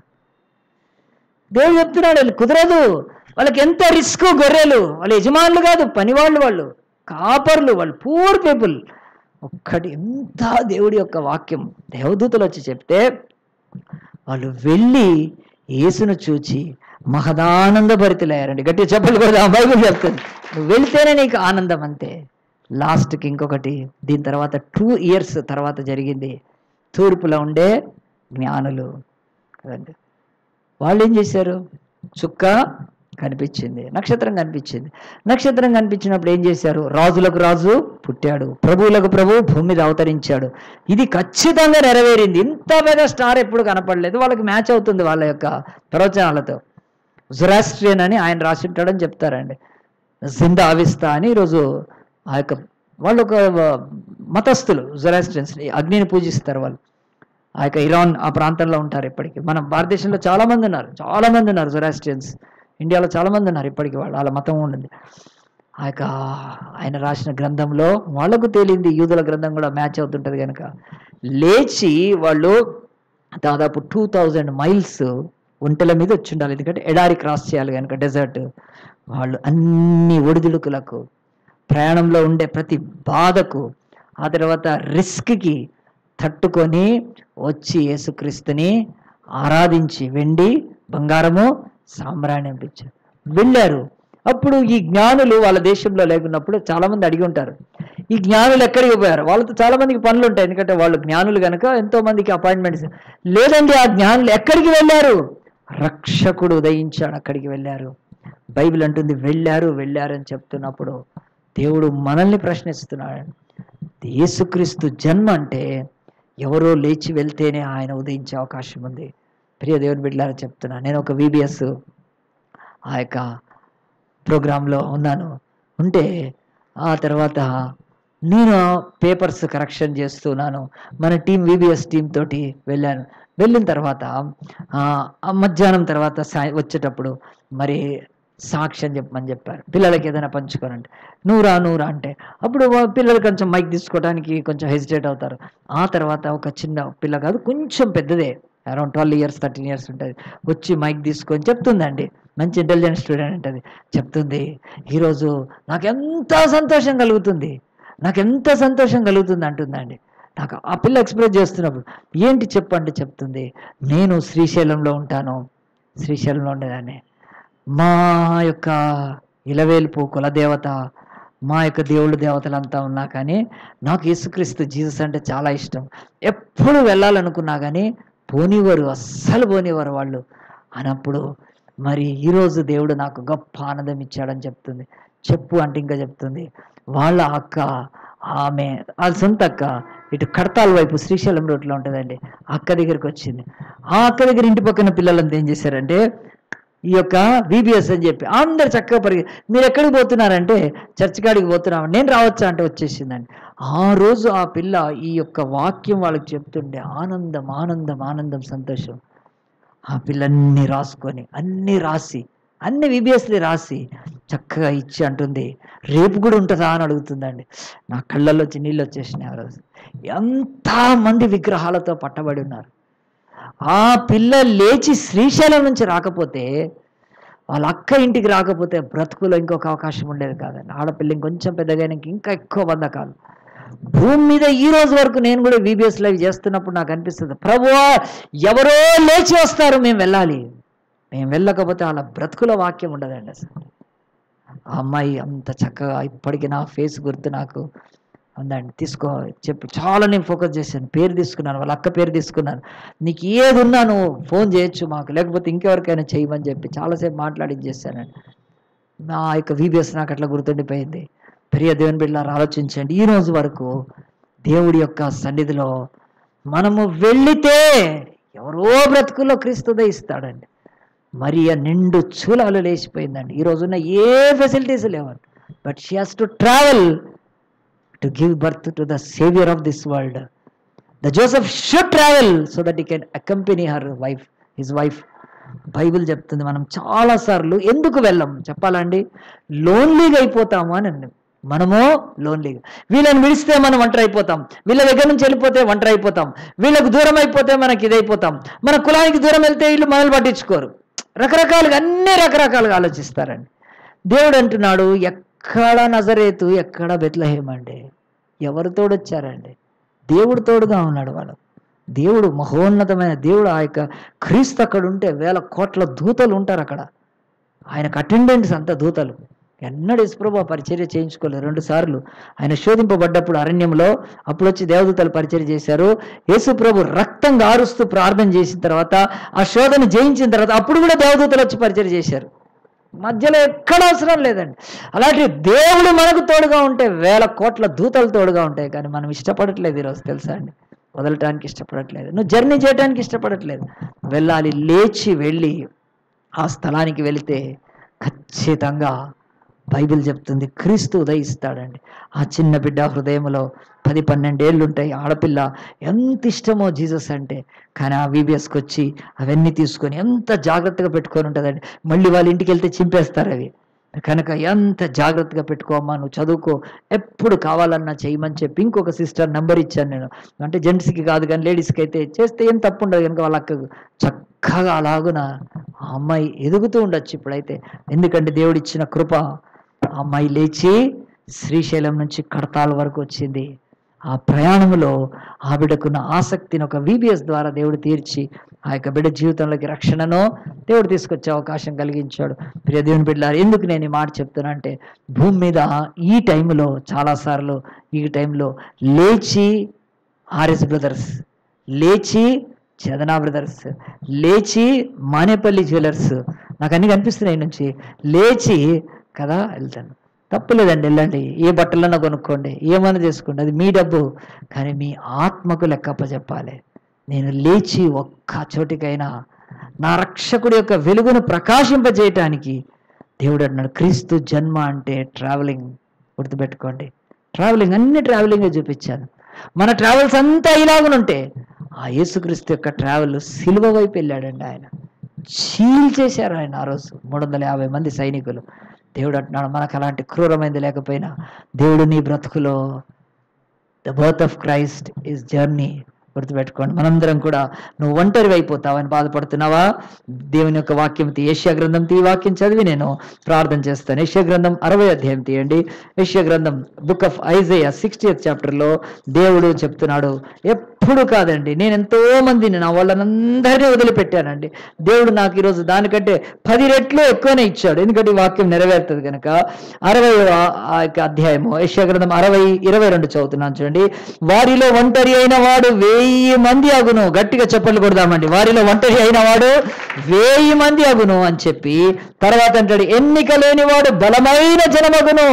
దేవుడు చెప్తున్నాడు వీళ్ళు కుదరదు వాళ్ళకి ఎంత రిస్క్ గొర్రెలు వాళ్ళ యజమానులు కాదు పనివాళ్ళు వాళ్ళు కాపర్లు వాళ్ళు పూర్ పీపుల్ ఒక్కటి ఎంత దేవుడి యొక్క వాక్యం దేవదూతలు వచ్చి చెప్తే వాళ్ళు వెళ్ళి యేసును చూచి మహదానంద భరితులయ్యారండి గట్టి చెప్పలు కూడా బైబిల్ చెప్తుంది నువ్వు వెళ్తేనే నీకు ఆనందం అంతే లాస్ట్కి ఇంకొకటి దీని తర్వాత టూ ఇయర్స్ తర్వాత జరిగింది తూర్పులో ఉండే జ్ఞానులు కదండి వాళ్ళు ఏం చేశారు చుక్క కనిపించింది నక్షత్రం కనిపించింది నక్షత్రం కనిపించినప్పుడు ఏం చేశారు రాజులకు రాజు పుట్టాడు ప్రభువులకు ప్రభు భూమి మీద అవతరించాడు ఇది ఖచ్చితంగా నెరవేరింది ఇంత పెద్ద స్టార్ ఎప్పుడు కనపడలేదు వాళ్ళకి మ్యాచ్ అవుతుంది వాళ్ళ యొక్క ప్రవచనాలతో జురాస్ట్రియన్ అని ఆయన రాసి ఉంటాడని చెప్తారండి జిందా ఆవిస్తా అని ఈరోజు ఆ యొక్క వాళ్ళు ఒక మతస్థులు జురాస్ట్రియన్స్ అగ్నిని పూజిస్తారు వాళ్ళు ఆ యొక్క ఇరాన్ ఆ ప్రాంతంలో ఉంటారు ఇప్పటికీ మన భారతదేశంలో చాలా మంది ఉన్నారు చాలా మంది ఉన్నారు జొరాస్ట్రియన్స్ ఇండియాలో చాలా మంది ఉన్నారు ఇప్పటికీ వాళ్ళు వాళ్ళ మతం ఉండింది ఆ యొక్క ఆయన రాసిన గ్రంథంలో వాళ్ళకు తేలింది యూదుల గ్రంథం కూడా మ్యాచ్ అవుతుంటుంది కనుక లేచి వాళ్ళు దాదాపు టూ థౌజండ్ మైల్స్ ఒంటెల మీద వచ్చి ఉండాలి ఎందుకంటే ఎడారి క్రాస్ చేయాలి కనుక డెజర్ట్ వాళ్ళు అన్ని ఒడిదుడుకులకు ప్రయాణంలో ఉండే ప్రతి బాధకు ఆ తర్వాత రిస్క్కి తట్టుకొని వచ్చి యేసుక్రీస్తుని ఆరాధించి వెండి బంగారము సాంబ్రాణి అనిపించారు వెళ్ళారు అప్పుడు ఈ జ్ఞానులు వాళ్ళ దేశంలో లేకున్నప్పుడు చాలామంది అడిగి ఉంటారు ఈ జ్ఞానులు ఎక్కడికి పోయారు వాళ్ళతో చాలా మందికి పనులు ఉంటాయి ఎందుకంటే వాళ్ళు జ్ఞానులు కనుక ఎంతో మందికి అపాయింట్మెంట్స్ లేదండి ఆ జ్ఞానులు ఎక్కడికి వెళ్ళారు రక్షకుడు ఉదయించాడు అక్కడికి వెళ్ళారు బైబిల్ అంటుంది వెళ్ళారు వెళ్ళారు అని చెప్తున్నప్పుడు దేవుడు మనల్ని ప్రశ్నిస్తున్నాడు యేసుక్రీస్తు జన్మ అంటే ఎవరో లేచి వెళ్తేనే ఆయన ఉదయించే అవకాశం ఉంది ప్రియ దేవుని బిడ్డలారా చెప్తున్నా నేను ఒక విబిఎస్ ఆ యొక్క ప్రోగ్రాంలో ఉన్నాను ఉంటే ఆ తర్వాత నేను పేపర్స్ కరెక్షన్ చేస్తున్నాను మన టీం విబిఎస్ టీం తోటి వెళ్ళాను వెళ్ళిన తర్వాత ఆ, ఆ మధ్యాహ్నం తర్వాత సాయ వచ్చేటప్పుడు మరి సాక్ష్యం చెప్పమని చెప్పారు పిల్లలకి ఏదైనా పంచుకోనంటే నూరా నూరా అంటే అప్పుడు వా- పిల్లలు కొంచెం మైక్ తీసుకోవడానికి కొంచెం హెసిటేట్ అవుతారు ఆ తర్వాత ఒక చిన్న పిల్ల కాదు కొంచెం పెద్దదే around twelve years thirteen years ఉంటుంది వచ్చి మైక్ తీసుకొని చెప్తుందండి మంచి ఇంటెలిజెంట్ స్టూడెంట్ ఉంటుంది చెప్తుంది ఈరోజు నాకు ఎంత సంతోషం కలుగుతుంది నాకు ఎంత సంతోషం కలుగుతుంది అంటుందండి నాకు ఆ పిల్ల ఎక్స్ప్రెస్ చేస్తున్నప్పుడు ఏంటి చెప్పండి చెప్తుంది నేను శ్రీశైలంలో ఉంటాను శ్రీశైలంలో ఉండేదాన్ని మా యొక్క ఇలవేల్పు కులదేవత మా యొక్క దేవుళ్ళు దేవతలంతా ఉన్నా కానీ నాకు యేసుక్రీస్తు జీసస్ అంటే చాలా ఇష్టం ఎప్పుడు వెళ్ళాలనుకున్నా కానీ పోనివారు అస్సలు పోనివారు వాళ్ళు అన్నప్పుడు మరి ఈరోజు దేవుడు నాకు గొప్ప ఆనందం ఇచ్చాడని చెప్తుంది చెప్పు అంటే ఇంకా చెప్తుంది వాళ్ళ అక్క ఆమె వాళ్ళ సొంత అక్క ఇటు కడతాల వైపు శ్రీశైలం రోడ్లో ఉంటుందండి ఆ అక్క దగ్గరికి వచ్చింది ఆ అక్క దగ్గర ఇంటి పక్కన పిల్లలంతా ఏం చేశారంటే ఈ యొక్క విబిఎస్ అని చెప్పి అందరు చక్కగా పరిగి మీరు ఎక్కడికి పోతున్నారంటే చర్చ్ కాడికి పోతున్నాం నేను రావచ్చా అంటే వచ్చేసిందండి ఆ రోజు ఆ పిల్ల ఈ యొక్క వాక్యం వాళ్ళకి చెప్తుండే ఆనందం ఆనందం ఆనందం సంతోషం ఆ పిల్ల అన్ని రాసుకొని అన్ని రాసి అన్ని విబిఎస్లు రాసి చక్కగా ఇచ్చి అంటుంది రేపు కూడా ఉంటుందా అని అడుగుతుందండి నా కళ్ళల్లో వచ్చి నీళ్ళు వచ్చేసినాయి ఆ రోజు ఎంతమంది విగ్రహాలతో పట్టబడి ఉన్నారు ఆ పిల్ల లేచి శ్రీశైలం నుంచి రాకపోతే వాళ్ళ అక్క ఇంటికి రాకపోతే బ్రతుకులో ఇంకొక అవకాశం ఉండేది కాదండి ఆడపిల్ల ఇంకొంచెం పెద్దగానికి ఇంకా ఎక్కువ బంధకాలు భూమి మీద ఈ రోజు వరకు నేను కూడా వీబీఎస్ లైవ్ చేస్తున్నప్పుడు నాకు అనిపిస్తుంది ప్రభువా ఎవరో లేచి వస్తారు మేము వెళ్ళాలి మేము వెళ్ళకపోతే వాళ్ళ బ్రతుకుల వాక్యం ఉండదండి అసలు ఆ అమ్మాయి అంత చక్కగా ఇప్పటికీ నా ఫేస్ గుర్తు నాకు ఉందండి తీసుకో చెప్పి చాలా నేను ఫోకస్ చేశాను పేరు తీసుకున్నాను వాళ్ళ అక్క పేరు తీసుకున్నాను నీకు ఏది ఉన్నా నువ్వు ఫోన్ చేయొచ్చు మాకు లేకపోతే ఇంకెవరికైనా చేయమని చెప్పి చాలాసేపు మాట్లాడి చేశానండి నా యొక్క వీబీఎస్ నాకు అట్లా గుర్తుండిపోయింది ప్రియ దేవుని బిడ్డలారా ఆలోచించండి ఈ రోజు వరకు దేవుడి యొక్క సన్నిధిలో మనము వెళ్ళితే ఎవరో బ్రతుకుల్లో క్రీస్తుదే ఇస్తాడండి మరి ఆ నిండు చూలాలు లేచిపోయిందండి ఈ రోజున్న ఏ ఫెసిలిటీస్ లేవండి but she has to travel to give birth to the saviour of this world the Joseph should travel so that he can accompany her wife his wife Bible చెప్తుంది మనం చాలా సార్లు ఎందుకు వెళ్ళం చెప్పాలండి లోన్లీగా అయిపోతాము అని అండి మనము లోన్లీగా వీళ్ళని విడిస్తే మనం ఒంటరి అయిపోతాం వీళ్ళ దగ్గర నుంచి వెళ్ళిపోతే ఒంటరి అయిపోతాం వీళ్ళకు దూరం అయిపోతే మనకి ఇదైపోతాం మన కులానికి దూరం వెళ్తే వీళ్ళు మనల్ని పట్టించుకోరు రకరకాలుగా అన్ని రకరకాలుగా ఆలోచిస్తారండి దేవుడు అంటున్నాడు ఎక్కడ నజరేతు ఎక్కడ బెత్లహేం అండి ఎవరు తోడొచ్చారండి దేవుడు తోడుగా ఉన్నాడు వాడు దేవుడు మహోన్నతమైన దేవుడు ఆ యొక్క క్రీస్తు అక్కడ ఉంటే వేల కోట్ల దూతలు ఉంటారు అక్కడ ఆయనకు అటెండెంట్స్ అంత దూతలు ఎన్నడూ యశ్ప్రభు ఆ పరిచర్య చేయించుకోలేదు రెండు సార్లు ఆయన శోధింపబడ్డప్పుడు అరణ్యంలో అప్పుడు వచ్చి దేవదూతలు పరిచర్య చేశారు యేసుప్రభు రక్తం గారుస్తూ ప్రార్థన చేసిన తర్వాత ఆ శోధన జయించిన తర్వాత అప్పుడు కూడా దేవదూతలు వచ్చి పరిచర్య చేశారు మధ్యలో ఎక్కడ అవసరం లేదండి అలాంటి దేవుడు మనకు తోడుగా ఉంటే వేల కోట్ల దూతలు తోడుగా ఉంటాయి కానీ మనం ఇష్టపడట్లేదు ఈరోజు తెలుసా అండి వదలటానికి ఇష్టపడట్లేదు నువ్వు జర్నీ చేయడానికి ఇష్టపడట్లేదు వెళ్ళాలి లేచి వెళ్ళి ఆ స్థలానికి వెళితే ఖచ్చితంగా బైబిల్ చెప్తుంది క్రీస్తు ఉదయిస్తాడండి ఆ చిన్న బిడ్డ హృదయంలో పది పన్నెండేళ్ళు ఉంటాయి ఆడపిల్ల ఎంత ఇష్టమో జీసస్ అంటే కానీ ఆ వీబీఎస్కి వచ్చి అవన్నీ తీసుకొని ఎంత జాగ్రత్తగా పెట్టుకొని ఉంటుందండి మళ్ళీ వాళ్ళ ఇంటికి వెళ్తే చింపేస్తారు అవి కనుక ఎంత జాగ్రత్తగా పెట్టుకోమ్మా నువ్వు చదువుకో ఎప్పుడు కావాలన్నా చేయమని చెప్పి ఇంకొక సిస్టర్ నెంబర్ ఇచ్చాను నేను అంటే జెంట్స్కి కాదు కానీ లేడీస్కి అయితే చేస్తే ఏం తప్పు ఉండదు కనుక వాళ్ళ అక్కకు చక్కగా అలాగున ఆ అమ్మాయి ఎదుగుతూ ఉండొచ్చు ఇప్పుడైతే ఎందుకంటే దేవుడు ఇచ్చిన కృప ఆ అమ్మాయి లేచి శ్రీశైలం నుంచి కడతాల వరకు వచ్చింది ఆ ప్రయాణంలో ఆవిడకున్న ఆసక్తిని ఒక విబిఎస్ ద్వారా దేవుడు తీర్చి ఆ యొక్క బిడ్డ జీవితంలోకి రక్షణను దేవుడు తీసుకొచ్చే అవకాశం కలిగించాడు ప్రియ దేవుని బిడ్డలారు ఎందుకు నేను ఈ మాట చెప్తున్నా అంటే భూమి మీద ఈ టైంలో చాలాసార్లు ఈ టైంలో లేచి ఆర్ఎస్ బ్రదర్స్ లేచి చదనా బ్రదర్స్ లేచి మానేపల్లి జ్యువెలర్స్ నాకు అన్ని కనిపిస్తున్నాయి ఈ నుంచి లేచి కదా వెళ్తాను తప్పులేదండి వెళ్ళండి ఏ బట్టలన్నా కొనుక్కోండి ఏమైనా చేసుకోండి అది మీ డబ్బు కానీ మీ ఆత్మకు లెక్కప్ప చెప్పాలి నేను లేచి ఒక్క చోటికైనా నా రక్షకుడి యొక్క వెలుగును ప్రకాశింపజేయటానికి దేవుడు అన్నాడు క్రీస్తు జన్మ అంటే ట్రావెలింగ్ గుర్తుపెట్టుకోండి ట్రావెలింగ్ అన్ని ట్రావెలింగే చూపించాను మన ట్రావెల్స్ అంతా ఇలాగనుంటే ఆ యేసుక్రీస్తు యొక్క ట్రావెల్ సిలువ వైపు వెళ్ళాడండి ఆయన చీల్ చేశారు ఆయన ఆ రోజు మూడు వందల యాభై మంది సైనికులు దేవుడు అంటున్నాడు మనకు అలాంటి క్రూరమైంది లేకపోయినా దేవుడు నీ బ్రతుకులో the birth of Christ is journey గుర్తుపెట్టుకోండి మనందరం కూడా నువ్వు ఒంటరి అయిపోతావని బాధపడుతున్నావా దేవుని యొక్క వాక్యం తీ ఏషియా గ్రంథం తీ వాక్యం చదివి నేను ప్రార్థన చేస్తాను ఏషియా గ్రంథం అరవై అధ్యాయం తీయండి ఏషియా గ్రంథం బుక్ ఆఫ్ ఐజయా సిక్స్టీ చాప్టర్లో దేవుడు చెప్తున్నాడు ఎప్పుడు కాదండి నేను ఎంతో మందిని నా వాళ్ళనందరినీ వదిలిపెట్టానండి దేవుడు నాకు ఈరోజు దానికంటే పది రెట్లు ఎక్కువనే ఇచ్చాడు ఎందుకంటే ఈ వాక్యం నెరవేరుతుంది కనుక అరవై ఆ యొక్క అధ్యాయము ఏషియా గ్రంథం అరవై ఇరవై రెండు చదువుతున్నాను చూడండి వారిలో ఒంటరి అయిన వాడు వెయ్యి మంది అగును గట్టిగా చెప్పలు కొడదామండి వారిలో ఒంటరి అయిన వాడు వెయ్యి మంది అగును అని చెప్పి తర్వాత అంటాడు ఎన్నిక లేని వాడు బలమైన జనమగును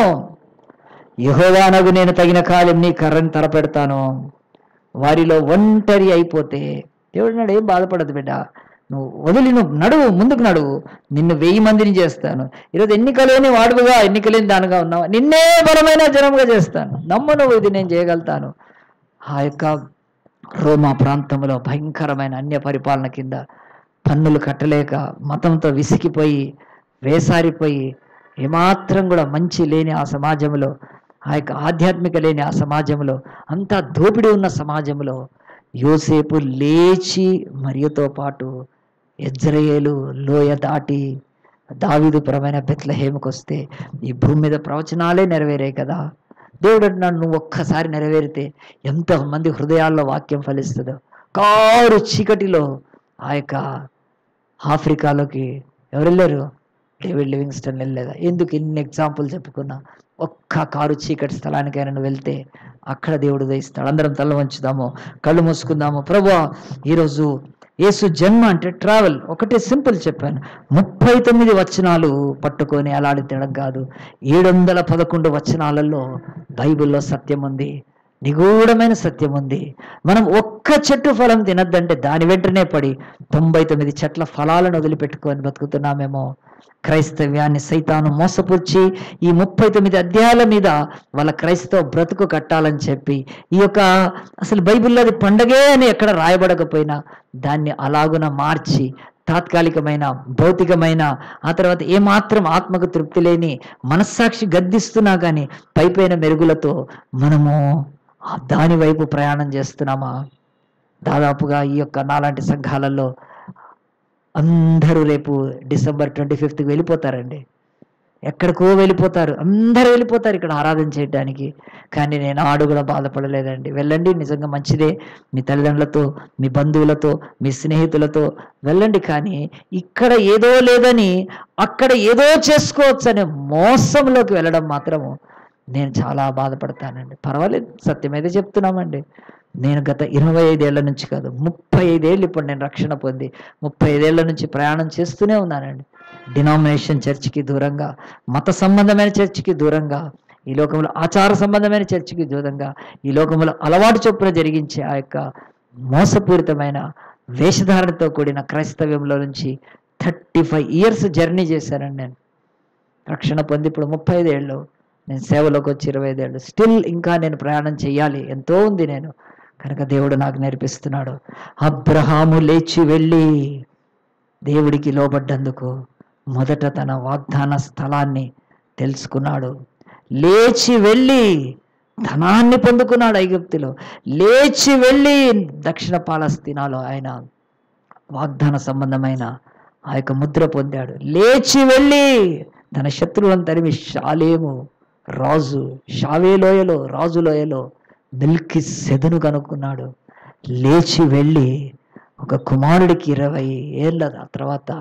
యహోవానగు నేను తగిన కాలం నీ కర్రని తరపెడతాను వారిలో ఒంటరి అయిపోతే దేవుడు నాడు ఏం బాధపడదు బిడ్డ నువ్వు వదిలి నువ్వు నడువు ముందుకు నడువు నిన్ను వెయ్యి మందిని చేస్తాను ఈరోజు ఎన్నికలేని వాడువుగా ఎన్నికలేని దానిగా ఉన్నావు నిన్నే బలమైన జనముగా చేస్తాను నమ్ము నువ్వు ఇది నేను చేయగలుగుతాను ఆ యొక్క రోమా ప్రాంతంలో భయంకరమైన అన్య పరిపాలన కింద పన్నులు కట్టలేక మతంతో విసిగిపోయి వేసారిపోయి ఏమాత్రం కూడా మంచి లేని ఆ సమాజంలో ఆ యొక్క ఆధ్యాత్మిక లేని ఆ సమాజంలో అంతా దోపిడి ఉన్న సమాజంలో యోసేపు లేచి మరియుతో పాటు ఎజ్రయేలు లోయ దాటి దావీదుపురమైన బెత్లహేముకు వస్తే ఈ భూమి మీద ప్రవచనాలే నెరవేరాయి కదా దేవుడు అంటున్నాడు నువ్వు ఒక్కసారి నెరవేరితే ఎంతమంది హృదయాల్లో వాక్యం ఫలిస్తుందో కారు చీకటిలో ఆ యొక్క ఆఫ్రికాలోకి ఎవరు వెళ్ళారు డేవిడ్ లివింగ్స్టన్ వెళ్ళలేదా ఎందుకు ఇన్ని ఎగ్జాంపుల్ చెప్పుకున్నా ఒక్క కారు చీకటి స్థలానికైనా నువ్వు వెళ్తే అక్కడ దేవుడు దయిస్తాడు అందరం తల వంచుదాము కళ్ళు మూసుకుందాము ప్రభు ఈరోజు యేసు జన్మ అంటే ట్రావెల్ ఒకటే సింపుల్ చెప్పాను ముప్పై తొమ్మిది వచనాలు పట్టుకొని అలాడి తినడం కాదు ఏడు వందల పదకొండు వచనాలలో బైబిల్లో సత్యం ఉంది నిగూఢమైన సత్యం ఉంది మనం ఒక్క చెట్టు ఫలం తినద్దంటే దాని వెంటనే పడి తొంభై తొమ్మిది చెట్ల ఫలాలను వదిలిపెట్టుకొని బతుకుతున్నామేమో క్రైస్తవ్యాన్ని సైతాను మోసపుచ్చి ఈ ముప్పై తొమ్మిది అధ్యాయాల మీద వాళ్ళ క్రైస్తవ బ్రతుకు కట్టాలని చెప్పి ఈ యొక్క అసలు బైబిల్లో అది పండగే అని ఎక్కడ రాయబడకపోయినా దాన్ని అలాగున మార్చి తాత్కాలికమైన భౌతికమైన ఆ తర్వాత ఏమాత్రం ఆత్మకు తృప్తి లేని మనస్సాక్షి గద్దిస్తున్నా కానీ పైపైన మెరుగులతో మనము ఆ దాని వైపు ప్రయాణం చేస్తున్నామా దాదాపుగా ఈ యొక్క నాలాంటి సంఘాలలో అందరూ రేపు డిసెంబర్ ట్వంటీ ఫిఫ్త్కి వెళ్ళిపోతారండి ఎక్కడికో వెళ్ళిపోతారు అందరూ వెళ్ళిపోతారు ఇక్కడ ఆరాధన చేయడానికి కానీ నేను ఆడు కూడా బాధపడలేదండి వెళ్ళండి నిజంగా మంచిదే మీ తల్లిదండ్రులతో మీ బంధువులతో మీ స్నేహితులతో వెళ్ళండి కానీ ఇక్కడ ఏదో లేదని అక్కడ ఏదో చేసుకోవచ్చు అనే మోసంలోకి వెళ్ళడం మాత్రము నేను చాలా బాధపడతానండి పర్వాలేదు సత్యమైతే చెప్తున్నామండి నేను గత ఇరవై ఐదేళ్ల నుంచి కాదు ముప్పై ఐదేళ్ళు ఇప్పుడు నేను రక్షణ పొంది ముప్పై ఐదేళ్ల నుంచి ప్రయాణం చేస్తూనే ఉన్నానండి డినామినేషన్ చర్చికి దూరంగా మత సంబంధమైన చర్చికి దూరంగా ఈ లోకంలో ఆచార సంబంధమైన చర్చికి దూరంగా ఈ లోకంలో అలవాటు చొప్పున జరిగించే ఆ యొక్క మోసపూరితమైన వేషధారణతో కూడిన క్రైస్తవ్యంలో నుంచి థర్టీ ఫైవ్ ఇయర్స్ జర్నీ చేశానండి నేను రక్షణ పొంది ఇప్పుడు ముప్పై ఐదేళ్ళు నేను సేవలోకి వచ్చి ఇరవై ఐదేళ్ళు స్టిల్ ఇంకా నేను ప్రయాణం చేయాలి ఎంతో ఉంది నేను కనుక దేవుడు నాకు నేర్పిస్తున్నాడు అబ్రహాము లేచి వెళ్ళి దేవుడికి లోబడ్డందుకు మొదట తన వాగ్దాన స్థలాన్ని తెలుసుకున్నాడు లేచి వెళ్ళి ధనాన్ని పొందుకున్నాడు ఐగుప్తిలో లేచి వెళ్ళి దక్షిణ పాలస్తీనాలో ఆయన వాగ్దాన సంబంధమైన ఆ యొక్క ముద్ర పొందాడు లేచి వెళ్ళి తన శత్రువులను తరిమి షాలేము రాజు షావే లోయలో రాజు లోయలో మిల్కి సెదును కనుక్కున్నాడు లేచి వెళ్ళి ఒక కుమారుడికి ఇరవై ఏళ్ళ ఆ తర్వాత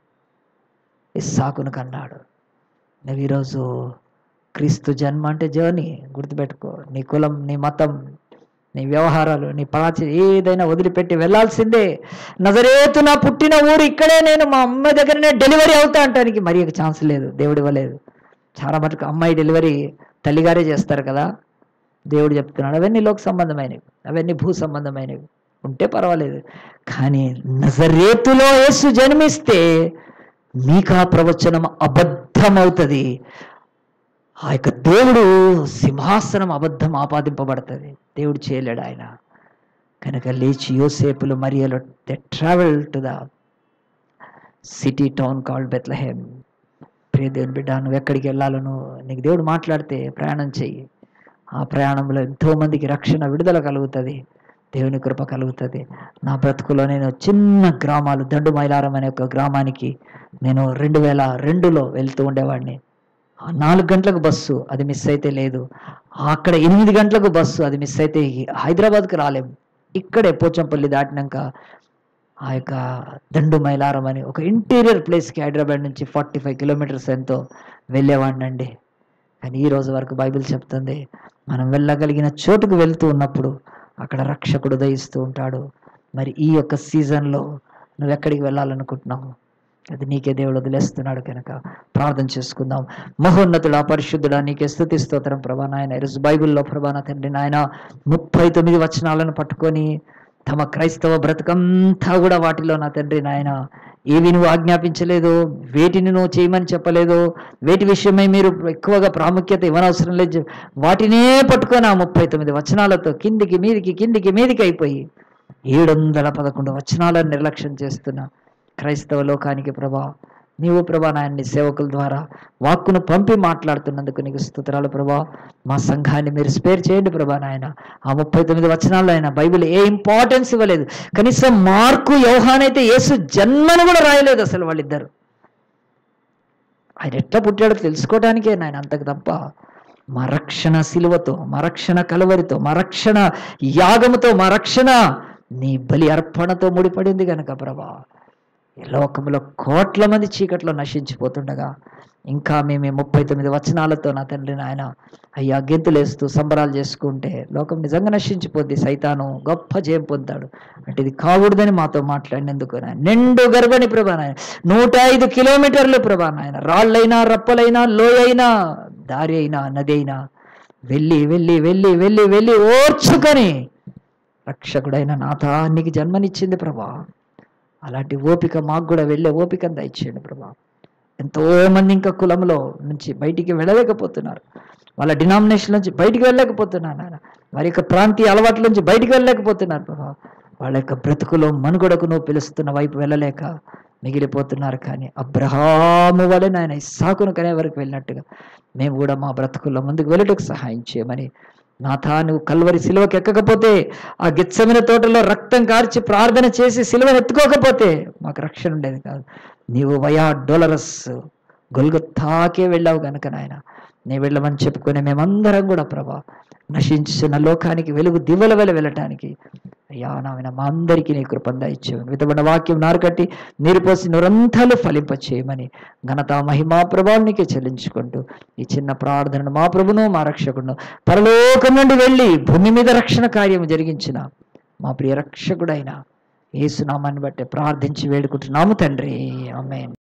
ఇస్సాకును కన్నాడు నువ్వు ఈరోజు క్రీస్తు జన్మ అంటే జర్నీ గుర్తుపెట్టుకో నీ కులం నీ మతం నీ వ్యవహారాలు నీ ప్రాచి ఏదైనా వదిలిపెట్టి వెళ్ళాల్సిందే నజరేతు నా పుట్టిన ఊరు ఇక్కడే నేను మా అమ్మ దగ్గరనే డెలివరీ అవుతా అంటానికి మరి ఒక ఛాన్స్ లేదు దేవుడు ఇవ్వలేదు చాలా మటుకు అమ్మాయి డెలివరీ తల్లిగారే చేస్తారు కదా దేవుడు చెప్తున్నాడు అవన్నీ లోక సంబంధమైనవి అవన్నీ భూ సంబంధమైనవి ఉంటే పర్వాలేదు కానీ నజరేతులో యేసు జన్మిస్తే మీకు ఆ ప్రవచనం అబద్ధమవుతుంది ఆ యొక్క దేవుడు సింహాసనం అబద్ధం ఆపాదింపబడుతుంది దేవుడు చేయలేడు ఆయన కనుక లేచి యోసేపులు మరియలు the travel to the city town called Bethlehem ప్రియ దేవుని బిడ్డ నువ్వు ఎక్కడికి వెళ్ళాలను నీకు దేవుడు మాట్లాడితే ప్రయాణం చెయ్యి ఆ ప్రయాణంలో ఎంతో మందికి రక్షణ విడుదల కలుగుతుంది దేవుని కృప కలుగుతుంది నా బ్రతుకులో నేను చిన్న గ్రామాలు దండు మైలారం అనే ఒక గ్రామానికి నేను రెండు వేల రెండులో వెళ్తూ ఉండేవాడిని ఆ నాలుగు గంటలకు బస్సు అది మిస్ అయితే లేదు అక్కడ ఎనిమిది గంటలకు బస్సు అది మిస్ అయితే హైదరాబాద్కి రాలేము ఇక్కడే పోచంపల్లి దాటినాక ఆ యొక్క దండు మైలారం అని ఒక ఇంటీరియర్ ప్లేస్కి హైదరాబాద్ నుంచి ఫార్టీ ఫైవ్ కిలోమీటర్స్ ఎంతో వెళ్ళేవాడినండి కానీ ఈ రోజు వరకు బైబిల్ చెప్తుంది మనం వెళ్ళగలిగిన చోటుకు వెళ్తూ ఉన్నప్పుడు అక్కడ రక్షకుడు దయిస్తూ ఉంటాడు మరి ఈ యొక్క సీజన్లో నువ్వు ఎక్కడికి వెళ్ళాలనుకుంటున్నావు అది నీకే దేవుడు వదిలేస్తున్నాడు కనుక ప్రార్థన చేసుకుందాం మహోన్నతుడా పరిశుద్ధుడా నీకే స్థుతి స్తోత్రం ప్రభా నాయన ఈరోజు బైబిల్లో ప్రభా నా తండ్రి నాయన ముప్పై తొమ్మిది వచనాలను పట్టుకొని తమ క్రైస్తవ బ్రతుకంతా కూడా వాటిలో నా తండ్రి నాయన ఏవి నువ్వు ఆజ్ఞాపించలేదు వేటిని నువ్వు చేయమని చెప్పలేదు వేటి విషయమై మీరు ఎక్కువగా ప్రాముఖ్యత ఇవ్వనవసరం లేదు వాటినే పట్టుకొని ఆ ముప్పై తొమ్మిది వచనాలతో కిందికి మీదికి కిందికి మీదికి అయిపోయి ఏడు వందల పదకొండు వచనాలను నిర్లక్ష్యం చేస్తున్నా క్రైస్తవ లోకానికి ప్రభా నీవు ప్రభా నాయన్ని సేవకుల ద్వారా వాక్కును పంపి మాట్లాడుతున్నందుకు నీకు స్తోత్రాలు ప్రభా మా సంఘాన్ని మీరు స్పేర్ చేయండి ప్రభా నాయన ఆ ముప్పై తొమ్మిది వచనాల్లో ఆయన బైబిల్ ఏ ఇంపార్టెన్స్ ఇవ్వలేదు కనీసం మార్కు యోహానైతే యేసు జన్మను కూడా రాయలేదు అసలు వాళ్ళిద్దరు ఆయన ఎట్లా పుట్టాడో తెలుసుకోవడానికే నాయన అంతకు తప్ప మా రక్షణ సిలువతో మా రక్షణ కలవరితో మా రక్షణ యాగముతో మా రక్షణ నీ బలి అర్పణతో ముడిపడింది కనుక ప్రభా ఈ లోకంలో కోట్ల మంది చీకట్లో నశించిపోతుండగా ఇంకా మేము ఈ ముప్పై తొమ్మిది వచనాలతో నా తండ్రి నాయన అయ్యా గెంతులేస్తూ సంబరాలు చేసుకుంటే లోకం నిజంగా నశించిపోద్ది సైతాను గొప్ప జయం పొందాడు అంటే ఇది కాకూడదని మాతో మాట్లాడినందుకు నాయన నిండు గర్భని ప్రభా నాయన నూట ఐదు కిలోమీటర్లు ప్రభా నాయన రాళ్ళైనా రప్పలైనా లోయైనా దారి అయినా నది అయినా వెళ్ళి వెళ్ళి వెళ్ళి వెళ్ళి వెళ్ళి ఓర్చుకొని రక్షకుడైన నాథానికి జన్మనిచ్చింది ప్రభా అలాంటి ఓపిక మాకు కూడా వెళ్ళే ఓపిక దయచేయండి ప్రభా ఎంతో మంది ఇంకా కులంలో నుంచి బయటికి వెళ్ళలేకపోతున్నారు వాళ్ళ డినామినేషన్ నుంచి బయటికి వెళ్ళలేకపోతున్నారు నాయన వారి యొక్క ప్రాంతీయ అలవాట్ల నుంచి బయటికి వెళ్ళలేకపోతున్నారు ప్రభా వాళ్ళ యొక్క బ్రతుకులో మనుగడకు నువ్వు పిలుస్తున్న వైపు వెళ్ళలేక మిగిలిపోతున్నారు కానీ అబ్రహాము వలె నాయన ఇస్సాకును కనే వరకు వెళ్ళినట్టుగా మేము కూడా మా బ్రతుకుల్లో ముందుకు వెళ్ళటకు సహాయం చేయమని నాథా నువ్వు కల్వరి సిలువకి ఎక్కకపోతే ఆ గిచ్చమిన తోటలో రక్తం కార్చి ప్రార్థన చేసి సిలువను ఎత్తుకోకపోతే మాకు రక్షణ ఉండేది కాదు నీవు వయా డోలరస్ గొల్గొత్తాకే వెళ్ళావు గనుక నాయన నీ వెళ్ళమని చెప్పుకునే మేమందరం కూడా ప్రభా నశించిన లోకానికి వెలుగు దివ్వల వెల వెళ్ళటానికి అయ్యా నాయన మా అందరికీ నీ కృపందా ఇచ్చేవు విధమైన వాక్యం నారుకట్టి నీరు పోసి నిరంతరాలు ఫలింప చేయమని ఘనత మహిమా ప్రభావానికి చెల్లించుకుంటూ ఈ చిన్న ప్రార్థనను మా ప్రభును మా రక్షకుడును పరలోకం నుండి వెళ్ళి భూమి మీద రక్షణ కార్యం జరిగించిన మా ప్రియ రక్షకుడైన యేసునామాన్ని బట్టి ప్రార్థించి వేడుకుంటున్నాము తండ్రి ఆమేన్